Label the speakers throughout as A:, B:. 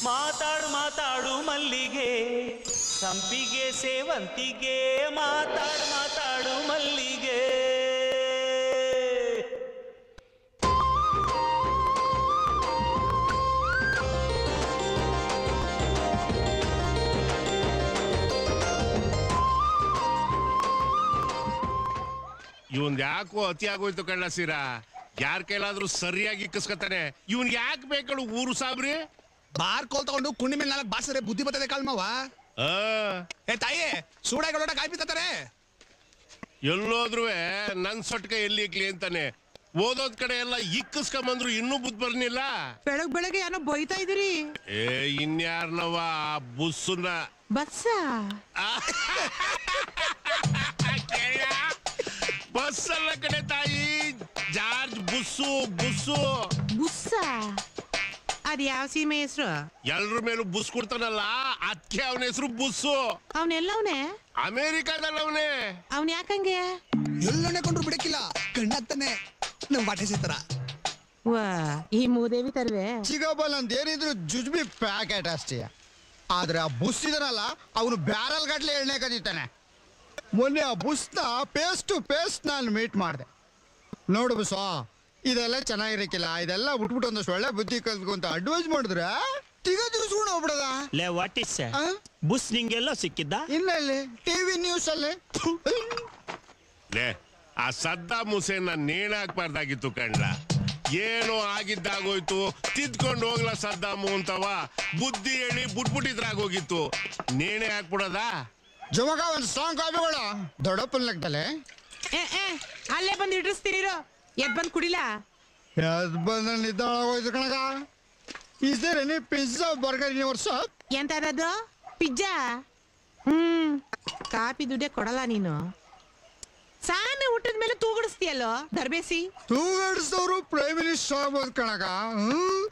A: ಮಾತಾಡು ಮಾತಾಡು ಮಲ್ಲಿಗೆ ಸಂಪಿಗೆ ಸೇವಂತಿಗೆ ಮಾತಾಡು ಮಾತಾಡು ಮಲ್ಲಿಗೆ
B: ಇವನ್ ಯಾಕೋ ಅತಿ ಆಗೋಯ್ತು ಕಣ್ಣ ಸೀರಾ ಯಾರ ಕೈಲಾದ್ರೂ ಸರಿಯಾಗಿ ಇಕ್ಕಿಸ್ಕೊತಾನೆ ಇವನ್ ಯಾಕೆ ಬೇಕಳು ಊರು ಸಾಬ್ರಿ
C: ಬಾರ್ ಕೋಲ್ ತಗೊಂಡು ಕುಂಡಿ ಮೇಲೆ ನಾಲ್ಕು ಬಾಸರೆ ಬುದ್ಧಿ ಬರ್ತದೆ ಕಳ್ಮವ
B: ಆ
C: ಏ ತಾಯಿ ಸೂಡಾಗಳೋಟ ಕಾಯಿ ಬಿತ್ತಾರೆ
B: ಎಲ್ಲೋದ್ರು ನನ್ ಸೊಟ್ಕ ಎಲ್ಲಿ ಇಕ್ಲಿ ಅಂತಾನೆ ಓದೋದ್ ಕಡೆ ಎಲ್ಲ ಇಕ್ಕಿಸ್ಕೊಂಬಂದ್ರು ಇನ್ನೂ ಬುದ್ಧಿ ಬರ್ನಿಲ್ಲ
D: ಬೆಳಗ್ ಬೆಳಗ್ಗೆ ಏನೋ ಬೈತಾ ಇದೀರಿ
B: ಏ ಇನ್ಯಾರ್ನವ ಆ ಬುಸ್ಸುನ
D: ಬಸ್ಸ
B: ಬಸ್ ಅಲ್ಲ ಕಡೆ ತಾಯಿ ಜಾರ್ಜ್ ಬುಸ್ಸು ಬುಸ್ಸು
D: ಬುಸ್ಸ ಅದ್ ಯಾವ ಸೀಮೆ ಹೆಸರು
B: ಎಲ್ರ ಮೇಲೂ ಬುಸ್ ಕೊಡ್ತಾನಲ್ಲ ಅದಕ್ಕೆ ಅವನ ಹೆಸರು ಬುಸ್ಸು
D: ಅವನೆಲ್ಲವನೆ
B: ಅಮೇರಿಕಾದಲ್ಲ ಅವನೇ
D: ಅವನ್ ಯಾಕಂಗೆ
C: ಎಲ್ಲನೇ ಕೊಂಡ್ರು ಬಿಡಕ್ಕಿಲ್ಲ ಕಣ್ಣಾಗ್ತಾನೆ ನಮ್ ವಾಟೆ ಸೇತರ
D: ವಾ ಈ ಮೂದೇವಿ ತರ್ವೆ
E: ಚಿಗಬಲ್ ಅಂತ ಏನಿದ್ರು ಜುಜ್ಬಿ ಪ್ಯಾಕೆಟ್ ಅಷ್ಟೇ ಆದ್ರೆ ಆ ಬುಸ್ ಇದನಲ್ಲ ಅವನು ಬ್ಯಾರಲ್ ಗಟ್ಲೆ ಎಣ್ಣೆ ಕದೀತಾನೆ ಮೊನ್ನೆ ಆ ಬುಸ್ನ ಪೇಸ್ಟ್ ಟು ಪೇಸ್ಟ್ ನಾನು ಮೀಟ್ ಮಾಡಿದೆ ನೋಡು ಬುಸ್ ಇದೆಲ್ಲ ಚೆನ್ನಾಗಿರಕ್ಕಿಲ್ಲ ಇದೆಲ್ಲ ಬಿಟ್ಬಿಟ್ಟು ಒಂದಷ್ಟು ಒಳ್ಳೆ ಬುದ್ಧಿ ಕಲ್ತ್ಕೊ ಅಂತ ಅಡ್ವೈಸ್ ಮಾಡಿದ್ರೆ ತಿಗ ತಿರ್ಸ್ಕೊಂಡು ಹೋಗ್ಬಿಡದ
A: ಲೇ ವಾಟ್ ಇಸ್
E: ಆ?
A: ಬುಸ್ ನಿಂಗೆಲ್ಲ ಸಿಕ್ಕಿದ್ದ
E: ಇನ್ನಲ್ಲಿ ಟಿವಿ ನ್ಯೂಸ್ ಅಲ್ಲಿ
B: ಲೇ ಆ ಸದ್ದಾಂ ಹುಸೇನ್ ನೇಣ ಹಾಕ್ಬಾರ್ದಾಗಿತ್ತು ಕಣ್ಲ ಏನೋ ಆಗಿದ್ದಾಗೋಯ್ತು ತಿದ್ಕೊಂಡು ಹೋಗ್ಲ ಸದ್ದಾಮು ಅಂತವ ಬುದ್ಧಿ ಹೇಳಿ ಬುಟ್ಬುಟ್ಟಿದ್ರಾಗೋಗಿತ್ತು ನೇಣೆ ಹಾಕ್ಬಿಡೋದಾ
E: ಜಮಗ ಒಂದು ಸಾಂಗ್ ಕಾಪಿಬೇಡ ದೊಡ್ಡಪ್ಪನ ಲೆಕ್ಕದಲ್ಲೇ
D: ಏ ಏ ಅಲ್ಲೇ ಬಂದು ಇಡ್ರಿಸ್ತೀರಿರೋ ಎದ್ ಬಂದ್ ಕುಡಿಲ
E: ಯಾವ್ದು ಬಂದ ನಿದ್ದಾಳ ಹೋಯ್ತು ಕಣಗ is there any pizza burger in your shop
D: ಎಂತದದು ಪಿಜ್ಜಾ ಹ್ಮ್ ಕಾಪಿ ದುಡ್ಡೇ ಕೊಡಲ್ಲ ನೀನು ಸಾಮೆ ಹುಟ್ಟಿದ ಮೇಲೆ ತೂಗುಡಿಸ್ತೀಯಲ್ಲೋ ದರ್ಬೇಸಿ
E: ತೂಗಡಿಸಿದವರು ಪ್ರೈಮ್ ಮಿನಿಸ್ಟರ್ ಆಗ್ಬೋದು ಕಣಗ ಹ್ಮ್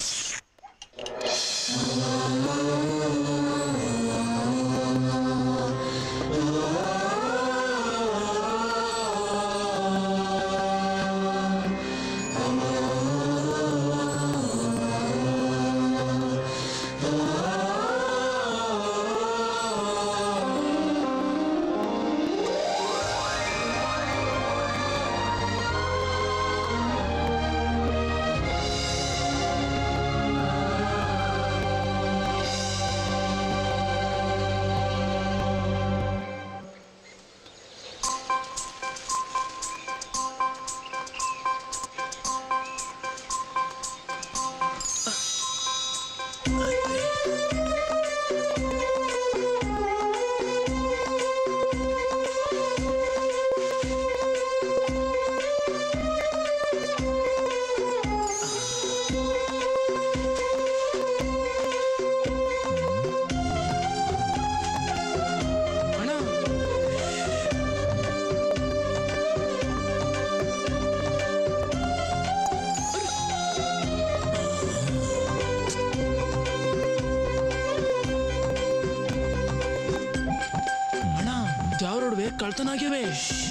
F: ಅಣ್ಣ ದ್ಯಾವ್ರೊಡವೆ ಕಳ್ತನಾಗ್ಯವೆ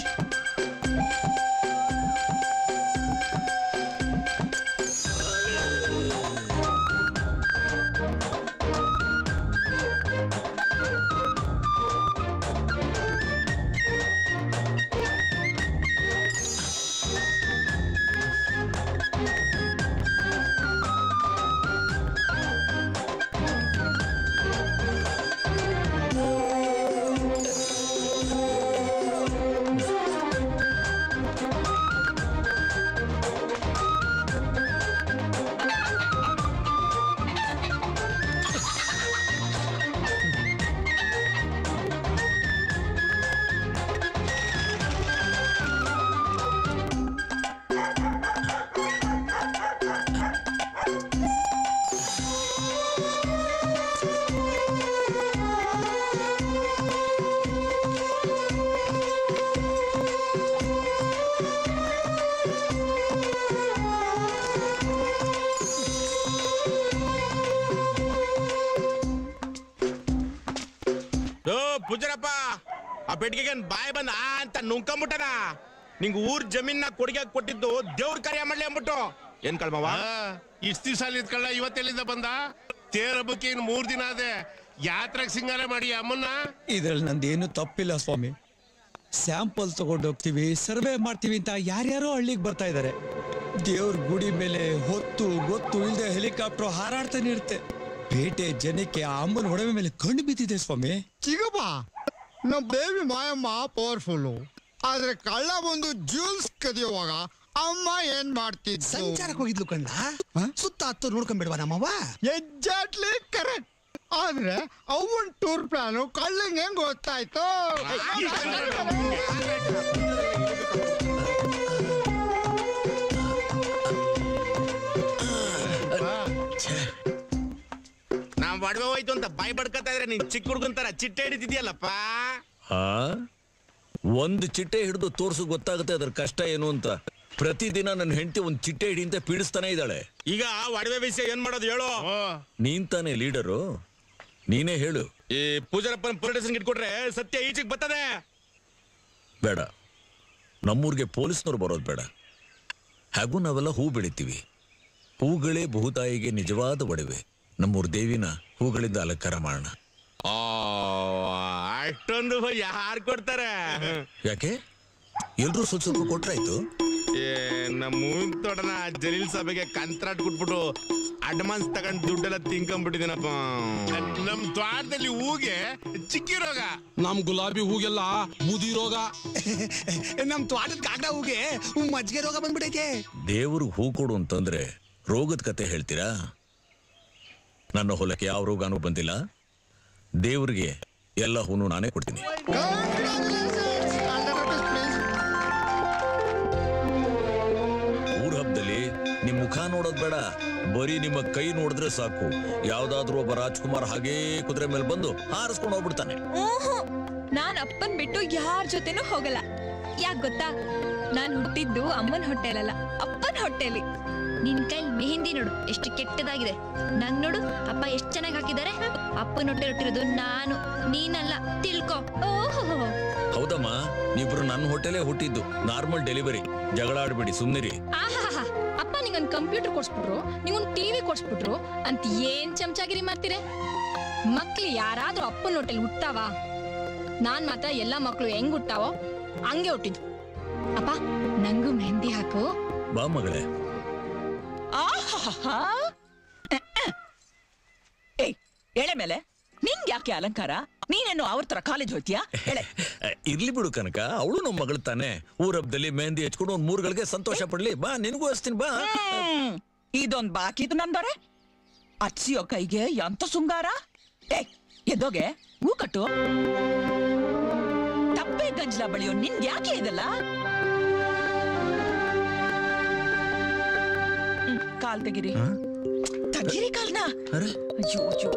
G: ಓ ಪೂಜರಪ್ಪ ಆ ಪೆಟ್ಟಿಗೆ ಬಾಯ್ ಬಂದ ಆ ಅಂತ ನುಂಕೊಂಬಿಟ್ಟನ ನಿಂಗ್ ಊರ್ ಜಮೀನ ಕೊಡುಗೆ ಕೊಟ್ಟಿದ್ದು ದೇವ್ರ ಕಾರ್ಯ ಮಾಡ್ಲಿ ಅಂದ್ಬಿಟ್ಟು ಏನ್ ಕಳ್ಮವ
B: ಇಷ್ಟ ದಿವಸ ಅಲ್ಲಿ ಇದ್ಕೊಳ್ಳ ಇವತ್ತೆಲ್ಲಿಂದ ಬಂದ ತೇರ್ ಹಬ್ಬಕ್ಕೆ ಇನ್ ಮೂರ್ ದಿನ ಅದೇ ಯಾತ್ರೆಗೆ ಸಿಂಗಾರ ಮಾಡಿ ಅಮ್ಮನ್ನ
C: ಇದ್ರಲ್ಲಿ ನಂದೇನು ತಪ್ಪಿಲ್ಲ ಸ್ವಾಮಿ ಸ್ಯಾಂಪಲ್ ತಗೊಂಡು ಹೋಗ್ತೀವಿ ಸರ್ವೆ ಮಾಡ್ತೀವಿ ಅಂತ ಯಾರ್ಯಾರೋ ಹಳ್ಳಿಗೆ ಬರ್ತಾ ಇದ್ದಾರೆ ದೇವ್ರ ಗುಡಿ ಮೇಲೆ ಹೊತ್ತು ಗೊತ್ತು ಇಲ್ಲದೆ ಹೆಲಿಕಾಪ್ಟರ್ ಹಾರಾಡ್ತಾನೆ ಇರುತ್ತೆ ಪೇಟೆ ಜನಕ್ಕೆ ಆ ಅಮ್ಮನ ಒಡವೆ ಮೇಲೆ ಕಣ್ಣು ಬಿದ್ದಿದೆ ಸ್ವಾಮಿ
E: ಚಿಗಪ್ಪ ನಮ್ಮ ದೇವಿ ಮಾಯಮ್ಮ ಪವರ್ಫುಲ್ಲು ಆದ್ರೆ ಕಳ್ಳ ಬಂದು ಜ್ಯೂಲ್ಸ್ ಕದಿಯುವಾಗ ಅಮ್ಮ ಏನ್ ಮಾಡ್ತಿದ್ದು
C: ಸಂಚಾರಕ್ಕೆ ಹೋಗಿದ್ಲು ಕಣ್ಣ ಸುತ್ತ ಹತ್ತು ನೋಡ್ಕೊಂಡ್ಬಿಡ್ವಾ ನಮ್ಮವ್ವ
E: ಎಕ್ಸಾಕ್ಟ್ಲಿ ಕರೆಕ್ಟ್ ಆದ್ರೆ ಅವನ್ ಟೂರ್ ಪ್ಲಾನು ಕಳ್ಳಂಗೆ ಹೆಂಗ್ ಗೊತ್ತಾಯ್ತು
G: ನಾವ್ ಒಡವೆ ಹೋಯ್ತು ಅಂತ ಬಾಯ್ ಬಡ್ಕತಾ ಇದ್ರೆ ನೀನ್ ಚಿಕ್ಕ ಹುಡ್ಗಂತಾರ ಚಿಟ್ಟೆ ಹಿಡಿತಿದ್ಯಲ್ಲಪ್ಪ
H: ಆ ಒಂದು ಚಿಟ್ಟೆ ಹಿಡಿದು ತೋರ್ಸು ಗೊತ್ತಾಗುತ್ತೆ ಅದ್ರ ಕಷ್ಟ ಏನು ಅಂತ ಪ್ರತಿದಿನ ನನ್ನ ಹೆಂಡತಿ ಒಂದು ಚಿಟ್ಟೆ ಹಿಡಿ ಅಂತ ಪೀಡಿಸ್ತಾನೆ ಇದ್ದಾಳೆ
G: ಈಗ ಒಡವೆ ವಿಷಯ ಏನ್ ಮಾಡೋದು ಹೇಳು
B: ಓ
H: ನೀನ್ ತಾನೇ ಲೀಡರು ನೀನೇ ಹೇಳು
G: ಈ ಪೂಜಾರಪ್ಪನ ಪೊಲಿಟಿಷನ್ ಇಟ್ಕೊಟ್ರೆ ಸತ್ಯ ಈಚೆಗೆ ಬರ್ತದೆ
H: ಬೇಡ ನಮ್ಮೂರಿಗೆ ಪೊಲೀಸ್ನವ್ರು ಬರೋದು ಬೇಡ ಹಾಗೂ ನಾವೆಲ್ಲ ಹೂ ಬೆಳಿತೀವಿ ಹೂಗಳೇ ಬಹುತಾಯಿಗೆ ನಿಜವಾದ ಒಡವೆ ನಮ್ಮೂರ್ ದೇವಿನ ಹೂಗಳಿಂದ ಅಲಂಕಾರ ಮಾಡೋಣ
G: ಆ, ಅಷ್ಟೊಂದು ಯಾರು ಕೊಡ್ತಾರೆ
H: ಯಾಕೆ ಎಲ್ರೂ ಸ್ವಲ್ಪ ಸ್ವಲ್ಪ ಕೊಟ್ರಾಯ್ತು
G: ಏ ನಮ್ಮ ಮೂವಿನ ತೋಟನ ಜಲೀಲ್ ಸಭೆಗೆ ಕಂತ್ರಾಟ್ ಕೊಟ್ಬಿಟ್ಟು ಅಡ್ವಾನ್ಸ್ ತಗೊಂಡ್ ದುಡ್ಡೆಲ್ಲ ತಿನ್ಕೊಂಡ್ಬಿಟ್ಟಿದ್ದೀನಪ್ಪ
B: ನಮ್ ದ್ವಾರದಲ್ಲಿ ಹೂಗೆ ಚಿಕ್ಕಿ ರೋಗ
F: ನಮ್ ಗುಲಾಬಿ ಹೂಗೆಲ್ಲ ಬೂದಿ ರೋಗ
C: ನಮ್ ತೋಟದ ಕಾಗಡ ಹೂಗೆ ಮಜ್ಜಿಗೆ ರೋಗ ಬಂದ್ಬಿಟ್ಟೈತೆ
H: ದೇವ್ರಿಗೆ ಹೂ ಕೊಡು ಅಂತಂದ್ರೆ ರೋಗದ ಕತೆ ಹೇಳ್ತೀರಾ ನನ್ನ ಹೊಲಕ್ಕೆ ಯಾವ ರೋಗಾನೂ ಬಂದಿಲ್ಲ ದೇವ್ರಿಗೆ ಎಲ್ಲ ಹೂನು ನಾನೇ ಕೊಡ್ತೀನಿ ಊರ್ ಹಬ್ಬದಲ್ಲಿ ನಿಮ್ ಮುಖ ನೋಡೋದ್ ಬೇಡ ಬರೀ ನಿಮ್ಮ ಕೈ ನೋಡಿದ್ರೆ ಸಾಕು ಯಾವ್ದಾದ್ರೂ ಒಬ್ಬ ರಾಜ್ಕುಮಾರ್ ಹಾಗೇ ಕುದುರೆ ಮೇಲೆ ಬಂದು ಹಾರಿಸ್ಕೊಂಡು ಹೋಗ್ಬಿಡ್ತಾನೆ
I: ಓಹೋ ನಾನ್ ಅಪ್ಪನ್ ಬಿಟ್ಟು ಯಾರ ಜೊತೆನೂ ಹೋಗಲ್ಲ ಯಾಕ್ ಗೊತ್ತಾ ನಾನ್ ಹುಟ್ಟಿದ್ದು ಅಮ್ಮನ್ ಹೊಟ್ಟೆಲಲ್ಲ ಅಪ್ಪನ್ ಹೊಟ್ಟೆಲಿ ನಿನ್ ಕೈಲ್ ಮೆಹಂದಿ ನೋಡು ಎಷ್ಟು ಕೆಟ್ಟದಾಗಿದೆ ನಂಗ್ ನೋಡು ಅಪ್ಪ ಎಷ್ಟ್ ಚೆನ್ನಾಗಿ ಹಾಕಿದ್ದಾರೆ ಅಪ್ಪನ ಹೊಟ್ಟೆ ಹುಟ್ಟಿರೋದು ನಾನು ನೀನಲ್ಲ ತಿಳ್ಕೊ ಓಹೋ
H: ಹೌದಮ್ಮ ನೀವಿಬ್ರು ನನ್ನ ಹೊಟ್ಟೆಲೇ ಹುಟ್ಟಿದ್ದು ನಾರ್ಮಲ್ ಡೆಲಿವರಿ ಜಗಳ ಆಡ್ಬೇಡಿ ಸುಮ್ನಿರಿ
I: ಆಹಾಹಾ ಅಪ್ಪ ನಿಂಗೊಂದ್ ಕಂಪ್ಯೂಟರ್ ಕೊಡ್ಸ್ಬಿಟ್ರು ನಿಂಗೊಂದ್ ಟಿವಿ ಕೊಡ್ಸ್ಬಿಟ್ರು ಅಂತ ಏನ್ ಚಮಚಾಗಿರಿ ಮಾಡ್ತೀರೆ ಮಕ್ಳು ಯಾರಾದ್ರೂ ಅಪ್ಪನ ಹೊಟ್ಟೆಲ್ ಹುಟ್ಟಾವ ನಾನ್ ಮಾತ್ರ ಎಲ್ಲಾ ಮಕ್ಳು ಹೆಂಗ್ ಹುಟ್ಟಾವೋ ಹಂಗೆ ಹುಟ್ಟಿದ್ದು ಅಪ್ಪ ನಂಗೂ ಮೆಹಂದಿ ಹಾಕು
H: ಬಾ ಮಗಳೇ
J: ಆಹಾಹಾ. ಏಯ್ ಎಳೆ ಮೇಲೆ ನಿಂಗ್ ಯಾಕೆ ಅಲಂಕಾರ ನೀನೇನು ಅವ್ರ ತರ ಕಾಲೇಜ್ ಹೋಗ್ತೀಯಾ ಎಳೆ
H: ಅಹ್, ಇರ್ಲಿ ಬಿಡು ಕನಕ ಅವಳು ನಮ್ಮ ಮಗಳು ತಾನೆ ಊರ್ ಹಬ್ಬದಲ್ಲಿ ಮೆಹಂದಿ ಹಚ್ಕೊಂಡು ಒಂದ್ ಮೂರ್ಗಳಿಗೆ ಸಂತೋಷ ಪಡ್ಲಿ ಬಾ ನಿನ್ಗೂ ಹಚ್ತೀನಿ ಬಾ
J: ಹ್ಮ್. ಇದೊಂದ್ ಬಾಕಿದು ನಂದೊರೆ ಅಚ್ಚಿಯೋ ಕೈಗೆ ಎಂತ ಸುಂಗಾರ ಏ ಎದ್ದೋಗೆ ಹೂ ಕಟ್ಟು ತಪ್ಪೆ ಗಂಜಲ ಬಳಿಯೋ ನಿನ್ ಯಾಕೆ ಇದಲ್ಲ ಹ್ಮ್, ಕಾಲ್ ತೆಗಿರಿ ತೆಗೀರಿ ಕಾಲ್ನ
H: ಅರೆ
J: ಅಯ್ಯೋ ಅಯ್ಯೋ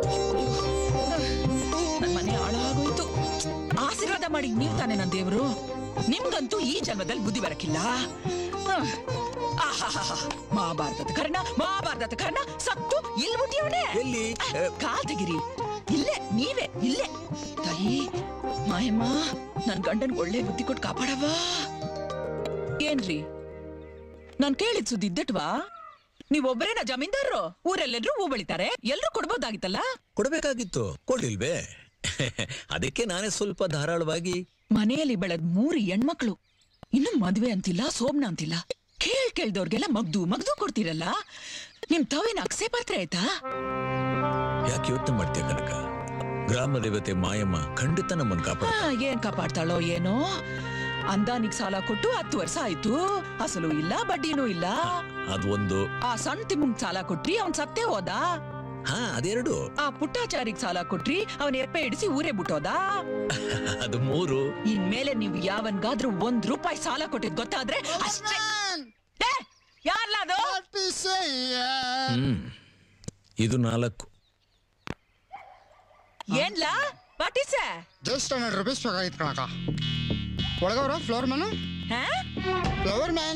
J: ನನ್ ಮನೆ ಹಾಳಾಗೋಯ್ತು ಆಶೀರ್ವಾದ ಮಾಡಿ ನೀವ್ ತಾನೇ ನನ್ ದೇವ್ರು ನಿಮ್ಗಂತೂ ಈ ಜನ್ಮದಲ್ಲಿ ಬುದ್ಧಿ ಬರಕಿಲ್ಲ ಹ್ಮ್. ಆಹಾಹಾಹಾ. ಮಹಾಭಾರತದ ಕರ್ಣ ಮಹಾಭಾರತದ ಕರ್ಣ ಸತ್ತು ಇಲ್ ಬಿಟ್ಟಿಯವನೇ
H: ಎಲ್ಲಿ?
J: ಕಾಲ್ ತೆಗಿರಿ ಇಲ್ಲೇ ನೀವೇ ಇಲ್ಲೇ ತಾಯಿ ಮಾಯಮ್ಮ ನನ್ ಗಂಡನ್ ಒಳ್ಳೆ ಬುದ್ಧಿ ಕೊಟ್ಟು ಕಾಪಾಡವ ಏನ್ರಿ ನಾನ್ ಕೇಳಿದ್ ಸುದ್ದಿ ಇದ್ದಟ್ವಾ ನೀವೊಬ್ಬರೇನ ಜಮೀನ್ದಾರರು ಊರೆಲ್ಲೆಲ್ರೂ ಹೂ ಬೆಳಿತಾರೆ ಎಲ್ರೂ ಕೊಡ್ಬೋದಾಗಿತ್ತಲ್ಲ
H: ಕೊಡ್ಬೇಕಾಗಿತ್ತು ಕೊಡ್ಲಿಲ್ವೇ ಅದಕ್ಕೆ ನಾನೇ ಸ್ವಲ್ಪ ಧಾರಾಳವಾಗಿ
J: ಮನೆಯಲ್ಲಿ ಬೆಳೆದ್ ಮೂರು ಹೆಣ್ಮಕ್ಳು ಇನ್ನು ಮದ್ವೆ ಅಂತಿಲ್ಲ ಸೋಮ್ನ ಅಂತಿಲ್ಲ ಕೇಳ್ ಕೇಳ್ದವ್ರಿಗೆಲ್ಲ ಮಗ್ದು ಮಗ್ದು ಕೊಡ್ತೀರಲ್ಲ ನಿಮ್ ತವಿನ ಅಕ್ಸೆ ಪಾತ್ರೆ ಆಯ್ತಾ
H: ಯಾಕೆ ಯೋಚನೆ ಮಾಡ್ತೀಯ ಕನಕ ಗ್ರಾಮ ದೇವತೆ ಮಾಯಮ್ಮ ಖಂಡಿತ ನಮ್ಮನ್ನ ಕಾಪಾಡ
J: ಆ, ಏನ್ ಕಾಪಾಡ್ತಾಳೋ ಏನೋ ಅಂದಾನಿಗ್ ಸಾಲ ಕೊಟ್ಟು ಹತ್ತು ವರ್ಷ ಆಯ್ತು ಅಸಲು ಇಲ್ಲ ಬಡ್ಡಿನೂ ಇಲ್ಲ
H: ಅದೊಂದು
J: ಆ ಸಣ್ಣ ತಿಮ್ಮಂಗ್ ಸಾಲ ಕೊಟ್ರಿ ಅವ್ನ್ ಸತ್ತೇ ಹೋದ
H: ಹಾ ಅದೆರಡು
J: ಆ ಪುಟ್ಟಾಚಾರಿಗ್ ಸಾಲ ಕೊಟ್ರಿ ಅವನ್ ಎಪ್ಪೆ ಇಡಿಸಿ ಊರೇ ಬಿಟ್ಟೋದ
H: ಅದು ಮೂರು
J: ಇನ್ಮೇಲೆ ನೀವು ಯಾವನ್ಗಾದ್ರೂ ಒಂದ್ ರೂಪಾಯಿ ಸಾಲ ಕೊಟ್ಟಿದ್ ಗೊತ್ತಾದ್ರೆ ಅಷ್ಟೇ ಏ, ಯಾರ್ಲಾ ಅದು
H: ಹ್ಮ್ ಇದು ನಾಲ್ಕು
J: ಏನ್ಲಾ ಪಾಟಿಸ
E: ಜಸ್ಟ್ ಹಂಡ್ರೆಡ್ ರುಪೀಸ್ ಬೇಕಾಗಿತ್ತು ಕಣಕ ಒಳಗವ್ರ ಫ್ಲವರ್ ಮ್ಯಾನು
J: ಹಾ
E: ಫ್ಲವರ್ ಮ್ಯಾನ್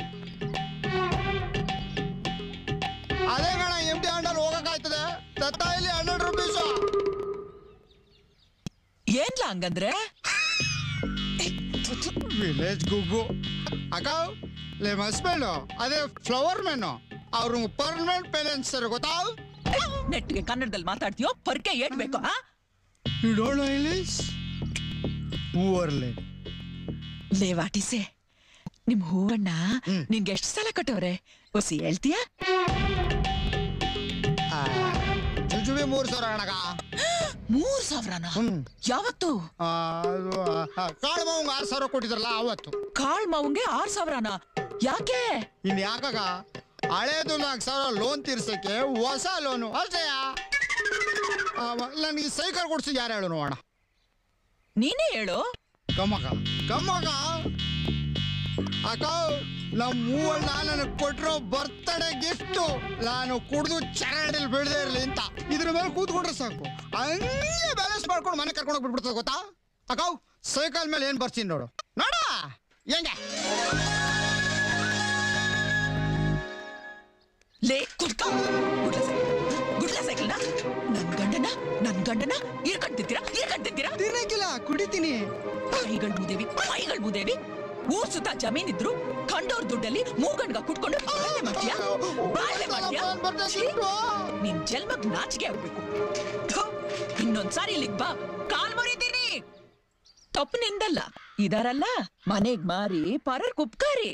E: ಅದೇ ಕಣ ಎಮ್ ಟಿ ಹಂಡ್ರೆಡ್ ಹೋಗಕ್ಕಾಯ್ತದೆ ತತ್ತ ಇಲ್ಲಿ ಹಂಡ್ರೆಡ್ ರುಪೀಸ್
J: ಏನ್ಲಾ ಹಂಗಂದ್ರೆ
E: ವಿಲೇಜ್ ಗುಗ್ಗು ಅಕ್ಕ ನಿಮ್ಮ ಹಸ್ಬೆಂಡು ಅದೇ ಫ್ಲವರ್ ಮ್ಯಾನು ಅವ್ರು ಪರ್ಮನೆಂಟ್ ಪೇರೆಂಟ್ಸ್ ಸರ್ ಗೊತ್ತಾ
J: ನೆಟ್ಟಿಗೆ ಕನ್ನಡದಲ್ಲಿ ಮಾತಾಡ್ತೀಯೋ ಪೊರ್ಕೆ ಏಟ್ಬೇಕು ಆ
E: you don't know English poor lady
J: ಲೇವಾಟಿಸೆ ನಿಮ್ ಹೂವಣ್ಣ ನಿನ್ಗೆ ಎಷ್ಟು ಸಲ ಕಟ್ಟವ್ರೆ ಒಸಿ ಹೇಳ್ತೀಯಾ
E: ಜುಜುಬಿ ಮೂರ್ ಸಾವಿರ ಅಣ್ಣಗ
J: ಮೂರ್ ಸಾವಿರನ ಯಾವತ್ತು
E: ಕಾಳು ಮಾವಂಗ ಆರು ಸಾವಿರ ಕೊಟ್ಟಿದ್ರಲ್ಲ ಅವತ್ತು
J: ಕಾಳ್ ಮಾವಂಗೆ ಆರ್ ಸಾವಿರನ ಯಾಕೆ
E: ಇನ್ ಯಾಕಾಗ ಹಳೇದು ನಾಲ್ಕು ಸಾವಿರ ಲೋನ್ ತೀರ್ಸಕ್ಕೆ ಹೊಸ ಲೋನು ಅಷ್ಟೇ ನನಗೆ ಸೈಕಲ್ ಕೊಡ್ಸಿ ಯಾರು ಹೇಳು ನೋಡೋಣ
J: ನೀನೇ ಹೇಳು
E: ಕಮ್ಮಗ ಕಮ್ಮಗ ಅಕ್ಕ ನಮ್ಮ ಮೂವಣ್ಣ ನನಗೆ ಕೊಟ್ಟಿರೋ ಬರ್ತಡೇ ಗಿಫ್ಟ್ ನಾನು ಕುಡ್ದು ಚರಂಡಿಲ್ ಬೀಳದೆ ಇರಲಿ ಅಂತ ಇದ್ರ ಮೇಲೆ ಕೂತ್ಕೊಂಡ್ರೆ ಸಾಕು ಹಂಗೆ ಬ್ಯಾಲೆನ್ಸ್ ಮಾಡ್ಕೊಂಡು ಮನೆ ಕರ್ಕೊಂಡು ಬಿಟ್ಬಿಡ್ತದೆ ಗೊತ್ತಾ ಅಕ್ಕ ಸೈಕಲ್ ಮೇಲೆ ಏನ್ ಬರ್ತೀನಿ ನೋಡು ನೋಡ ಹೆಂಗೆ
J: ಲೇ ಕುಡ್ಕ ಗುಡ್ಲ ಸೈಕಲ್ ಗುಡ್ಲ ಸೈಕಲ್ನ ನನ್ ಗಂಡನ ನನ್ ಗಂಡನ ಇರ್ಕಂತಿದ್ದೀರಾ ಇರ್ಕಂತಿದ್ದೀರಾ
E: ತಿನ್ನಕ್ಕಿಲ್ಲ ಕುಡಿತೀನಿ
J: ಮೈಗಳ್ ಮುದೇವಿ ಮೈಗಳ್ ಮುದೇವಿ ಊರ್ ಸುತ್ತ ಜಮೀನಿದ್ರು ಕಂಡೋರ್ ದುಡ್ಡಲ್ಲಿ ಮೂಗಣ್ಗ ಕುಟ್ಕೊಂಡು ಬಾಳ್ವೆ ಮಾಡ್ತೀಯಾ ಬಾಳ್ವೆ ಮಾಡ್ತೀಯಾ ಛೀ, ನಿನ್ ಜನ್ಮಕ್ ನಾಚಿಕೆ ಆಗ್ಬೇಕು ಥು, ಇನ್ನೊಂದ್ಸಾರಿ ಇಲ್ಲಿಗ್ ಬಾ ಕಾಲ್ ಮುರಿತೀನಿ ತಪ್ಪು ನಿಂದಲ್ಲ ಇದಾರಲ್ಲ ಮನೆಗ್ ಮಾರಿ ಪರರ್ ಕುಪ್ಕಾರಿ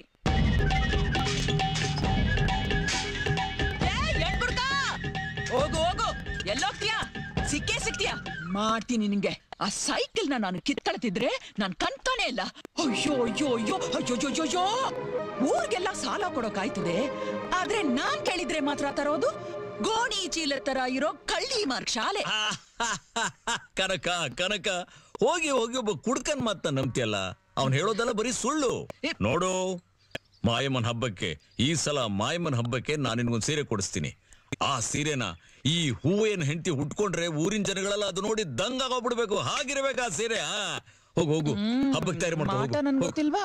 J: ಏ, ಎಣ್ಗುಡ್ಕ! ಹೋಗು ಹೋಗು ಎಲ್ಲೋಗ್ತೀಯಾ ಸಿಕ್ಕೇ ಸಿಕ್ತೀಯಾ ಮಾಡ್ತೀನಿ ನಿಂಗೆ ಆ ಸೈಕಲ್ ನಾನು ಕಿತ್ಕೊಳ್ತಿದ್ರೆ ನಾನ್ ಕಣ್ತಾನೆ ಇಲ್ಲ ಅಯ್ಯೋ ಅಯ್ಯೋ ಅಯ್ಯೋ ಅಯ್ಯೋ ಅಯ್ಯೋ ಅಯ್ಯೋ ಊರ್ಗೆಲ್ಲ ಸಾಲ ಕೊಡೋಕಾಯ್ತದೆ ಆದ್ರೆ ನಾನ್ ಕೇಳಿದ್ರೆ ಮಾತ್ರ ತರೋದು ಗೋಣಿ ಚೀಲ ತರ ಇರೋ ಕಳ್ಳಿ ಮಾರ್ಕ್ ಶಾಲೆ
H: ಕನಕ ಕನಕ ಹೋಗಿ ಹೋಗಿ ಒಬ್ಬ ಕುಡ್ಕನ್ ಮಾತ ನಂಬ್ತಿಯಲ್ಲ ಅವ್ನ್ ಹೇಳೋದೆಲ್ಲ ಬರೀ ಸುಳ್ಳು ನೋಡು ಮಾಯಮ್ಮನ್ ಹಬ್ಬಕ್ಕೆ ಈ ಸಲ ಮಾಯಮ್ಮನ್ ಹಬ್ಬಕ್ಕೆ ನಾನು ನಿನ್ಗೊಂದ್ ಸೀರೆ ಕೊಡಿಸ್ತೀನಿ ಆ ಸೀರೆನ ಈ ಹೂವೇನ್ ಹೆಂಡತಿ ಹುಟ್ಕೊಂಡ್ರೆ ಊರಿನ ಜನಗಳೆಲ್ಲ ಅದು ನೋಡಿ ದಂಗಾಗೋಗ್ಬಿಡ್ಬೇಕು ಹಾಗಿರ್ಬೇಕು ಆ ಸೀರೆ ಆ ಹೋಗು ಹೋಗು ಹಬ್ಬಕ್ಕೆ ತಯಾರಿ ಮಾಡ್ಕೊ
J: ಮಾಟ
H: ಹೋಗು.
J: ನನ್
H: ಹೋಗು
J: ಗೊತ್ತಿಲ್ವಾ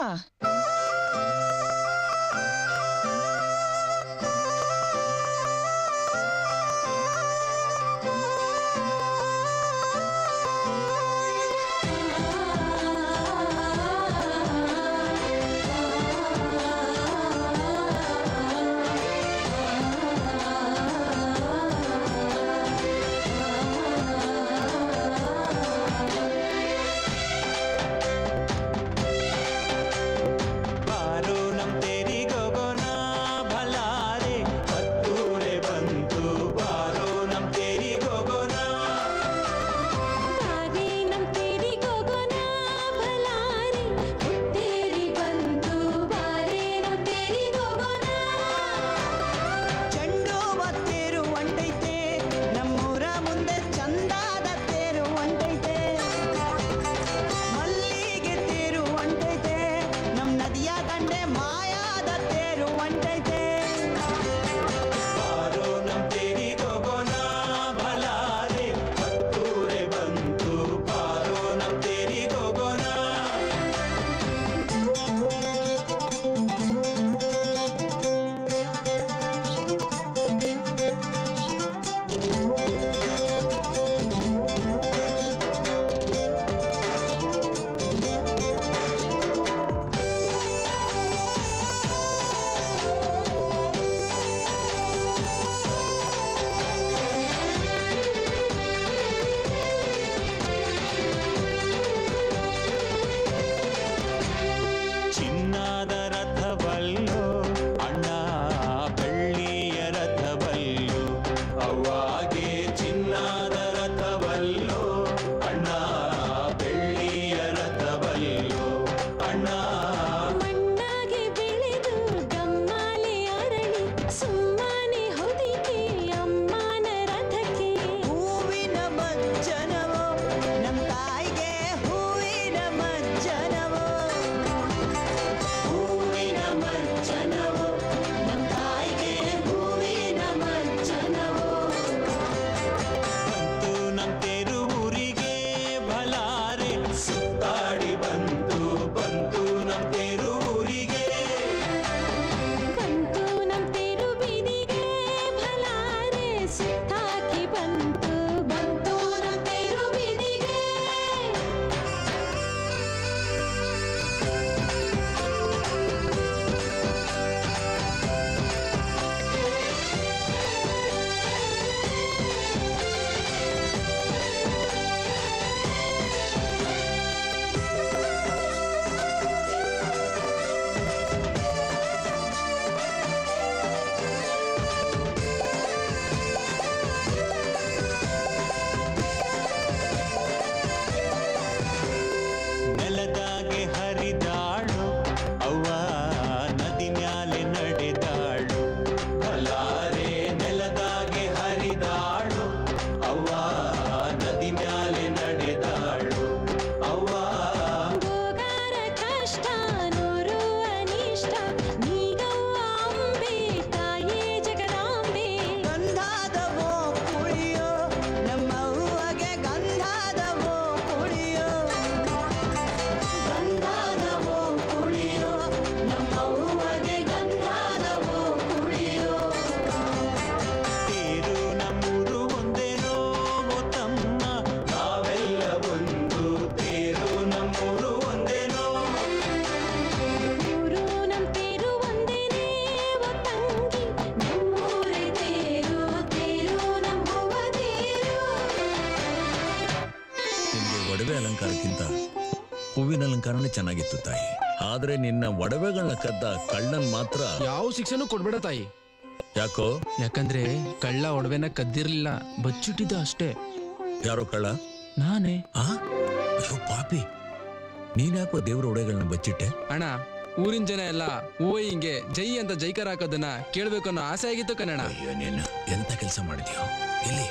H: ನಿನಗೆ ಒಡವೆ ಅಲಂಕಾರಕ್ಕಿಂತ ಹೂವಿನ ಅಲಂಕಾರನೇ ಚೆನ್ನಾಗಿತ್ತು ತಾಯಿ ಆದ್ರೆ ನಿನ್ನ ಒಡವೆಗಳನ್ನ ಕದ್ದ ಕಳ್ಳನ್ ಮಾತ್ರ
F: ಯಾವ ಶಿಕ್ಷೆನೂ ಕೊಡ್ಬೇಡ ತಾಯಿ
H: ಯಾಕೋ
F: ಯಾಕಂದ್ರೆ ಕಳ್ಳ ಒಡವೆನ ಕದ್ದಿರ್ಲಿಲ್ಲ ಬಚ್ಚಿಟ್ಟಿದ್ದ ಅಷ್ಟೇ
H: ಯಾರೋ ಕಳ್ಳ
F: ನಾನೇ
H: ಆ ಅಯ್ಯೋ ಪಾಪಿ ನೀನ್ ಯಾಕೋ ದೇವ್ರ ಒಡೆಗಳನ್ನ ಬಚ್ಚಿಟ್ಟೆ
F: ಅಣ್ಣ ಊರಿನ ಜನ ಎಲ್ಲ ಹೂವ ಹಿಂಗೆ ಜೈ ಅಂತ ಜೈಕಾರ ಹಾಕೋದನ್ನ ಕೇಳ್ಬೇಕು ಅನ್ನೋ ಆಸೆ ಆಗಿತ್ತು ಕನ್ನಡ
H: ಅಯ್ಯೋ ನೀನು ಎಂತ ಕೆಲಸ ಮಾಡಿದ್ಯೋ ಇಲ್ಲಿ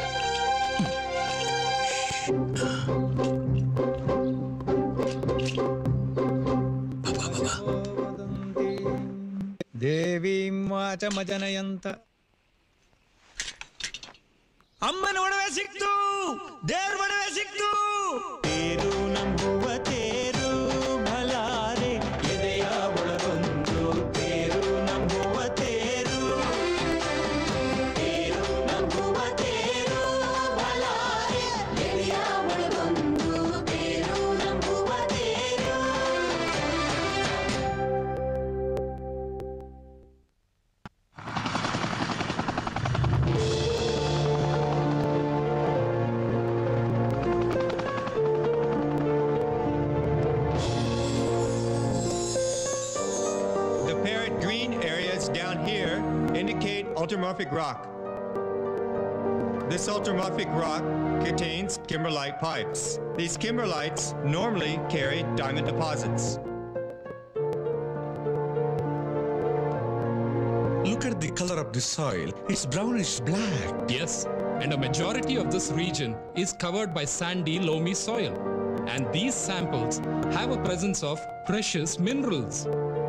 H: ಬಾ, ಬಾ, ಬಾ, ಬಾ.
C: ದೇವೀಂ ವಾಚ ಮಜನಯಂತ ಅಮ್ಮನ ಒಡವೆ ಸಿಕ್ತು ದೇವ್ರ ಒಡವೆ ಸಿಕ್ತು
A: ತೇರು ನಂಬುವ ತೇರು ಬಲಾರೆ ಎದೆಯ ಒಳಗೊಂದು ತೇರು ನಂಬುವ ತೇರು ತೇರು ನಂಬುವ ತೇರು ಬಲಾರೆ ಎದೆಯ ಒಳಗೊಂದು ತೇರು ನಂಬುವ ತೇರು
K: The parent green areas down here indicate ultramorphic rock. This ultramorphic rock contains kimberlite pipes. These kimberlites normally carry diamond deposits.
L: Look at the color of the soil. It's brownish black.
M: Yes, and a majority of this region is covered by sandy, loamy soil. And these samples have a presence of precious minerals.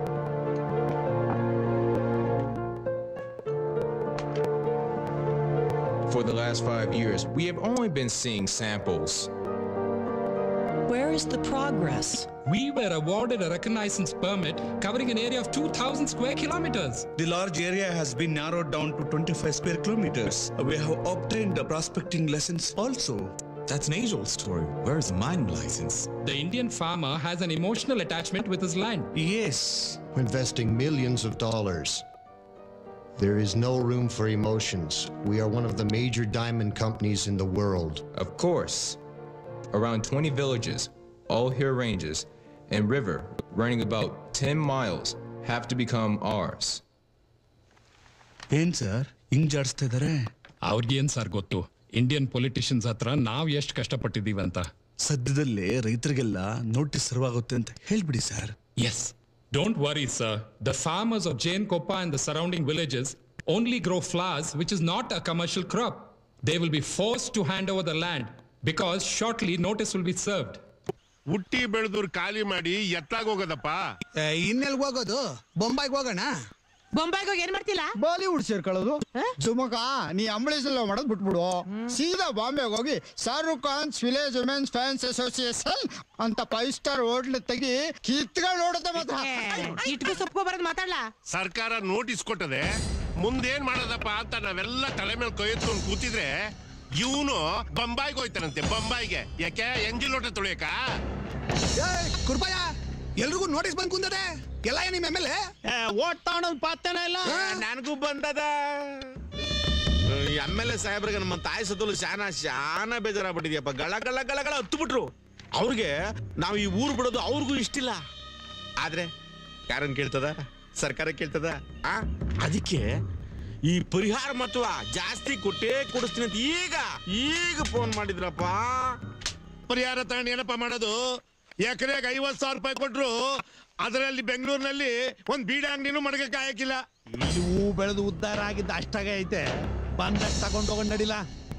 N: For the last five years, we have only been seeing samples.
J: Where is the progress?
M: We were awarded a reconnaissance permit covering an area of 2,000 square kilometers.
L: The large area has been narrowed down to 25 square kilometers. We have obtained the prospecting license also.
O: That's an age-old story. Where's the mining license?
M: The Indian farmer has an emotional attachment with his land.
L: Yes.
P: Investing millions of dollars. There is no room for emotions. We are one of the major diamond companies in the world.
N: Of course, around 20 villages, all hill ranges, and river running about 10 miles have to become ours.
L: ಏನ್ sir ಹಿಂಗ್ ಜಾಡಿಸ್ತಾ ಇದಾರೆ
M: ಅವ್ರಿಗೇನ್ sir ಗೊತ್ತು Indian politicians ಹತ್ರ ನಾವ್ ಎಷ್ಟು ಕಷ್ಟಪಟ್ಟಿದೀವಿ ಅಂತ
L: ಸದ್ಯದಲ್ಲೇ ರೈತರಿಗೆಲ್ಲ ನೋಟಿಸ್ ಸರ್ವಾಗುತ್ತೆ ಅಂತ ಹೇಳ್ಬಿಡಿ sir
M: yes don't worry sir the farmers of Jenkoppa and the surrounding villages only grow flowers which is not a commercial crop they will be force to hand over the land because shortly notice will be served
B: ಹುಟ್ಟಿ ಬೆಳೆದವ್ರು ಖಾಲಿ ಮಾಡಿ ಎತ್ತಾಗ ಹೋಗೋದಪ್ಪ
E: ಇನ್ನೆಲ್ಗ್ ಹೋಗೋದು ಬೊಂಬಾಯಿಗೆ ಹೋಗೋಣ
D: ಬೊಂಬಾಯಿಗೆ ಹೋಗಿ ಏನ್ ಮಾಡ್ತಿಲ್ಲ
E: Bollywood ಸೇರ್ಕೊಳ್ಳೋದು ಸುಮಕ ನೀ ಅಂಬಳೀಸಲ್ಲ ಮಾಡೋದು ಬಿಟ್ಬಿಡು ಸೀದಾ ಬಾಂಬೆಗೆ ಹೋಗಿ Shahrukh Khan village women's fans association ಅಂತ ಫೈವ್ ಸ್ಟಾರ್ ಹೋಟ್ಲ್ ತೆಗಿ ಕಿತ್ಕೊಂಡು ನೋಡುತ್ತೆ ಮಾತ್ರ
D: ಇಟ್ಕೋ ಸೊಪ್ಕೊ ಬರೋದು ಮಾತಾಡ್ಲಾ
B: ಸರ್ಕಾರ ನೋಟಿಸ್ ಕೊಟ್ಟದೆ ಮುಂದೇನ್ ಮಾಡೋದಪ್ಪ ಅಂತ ನಾವೆಲ್ಲ ತಲೆ ಮೇಲೆ ಕೈ ಎತ್ಕೊಂಡು ಕೂತಿದ್ರೆ ಇವನು ಬೊಂಬಾಯಿಗೆ ಹೋಯ್ತಾನಂತೆ ಬೊಂಬಾಯಿಗೆ ಯಾಕೆ ಎಂಜಿಲ್ ಲೋಟ ತೊಳಿಯಕ
E: ಕುರ್ಬಯ್ಯ ಎಲ್ರಿಗೂ ನೋಟಿಸ್ ಬಂದ್ ಕುಂದದೆ ಎಲ್ಲ ನಿಮ್ಮ ಎಮ್ ಎಲ್
G: ಓಟ್ ತಗೊಂಡ್ ಪಾತನ ಇಲ್ಲ ನನಗೂ ಬಂದದ ಎಮ್ ಎಲ್ ಎ ಸಾಹೇಬ್ರಿಗೆ ನಮ್ಮ ತಾಯಿ ಸತ್ತಲು ಶಾನ ಶಾನ ಬೇಜಾರಾಗ್ಬಿಟ್ಟಿದ್ಯಪ್ಪ ಗಳ ಗಳ ಗಳ ಗಳ ಹತ್ತು ಬಿಟ್ರು ಅವ್ರಿಗೆ ನಾವು ಈ ಊರು ಬಿಡೋದು ಅವ್ರಿಗೂ ಇಷ್ಟಿಲ್ಲ ಆದ್ರೆ ಯಾರನ್ ಕೇಳ್ತದ ಸರ್ಕಾರ ಕೇಳ್ತದ ಆ ಅದಕ್ಕೆ ಈ ಪರಿಹಾರ ಮತ್ವ ಜಾಸ್ತಿ ಕೊಟ್ಟೇ ಕೊಡಿಸ್ತೀನಿ ಅಂತ ಈಗ ಈಗ ಫೋನ್ ಮಾಡಿದ್ರಪ್ಪ
B: ಪರಿಹಾರ ತಗೊಂಡು ಏನಪ್ಪ ಮಾಡೋದು ಎಕರೆಗೆ ಐವತ್ ಸಾವಿರ ರೂಪಾಯಿ ಕೊಟ್ರು ಅದರಲ್ಲಿ ಬೆಂಗಳೂರಿನಲ್ಲಿ ಒಂದ್ ಬೀಡ ಅಂಗಡಿನೂ ಮಡಗಕ್ಕೆ ಆಯಕಿಲ್ಲ
G: ಇಲ್ಲಿ ಹೂ ಬೆಳೆದು ಉದ್ಧಾರ ಆಗಿದ್ದ ಅಷ್ಟಾಗೆ ಐತೆ ಬಂದಷ್ಟು ತಗೊಂಡು ಹೋಗೋಣ ನಡಿಲ್ಲ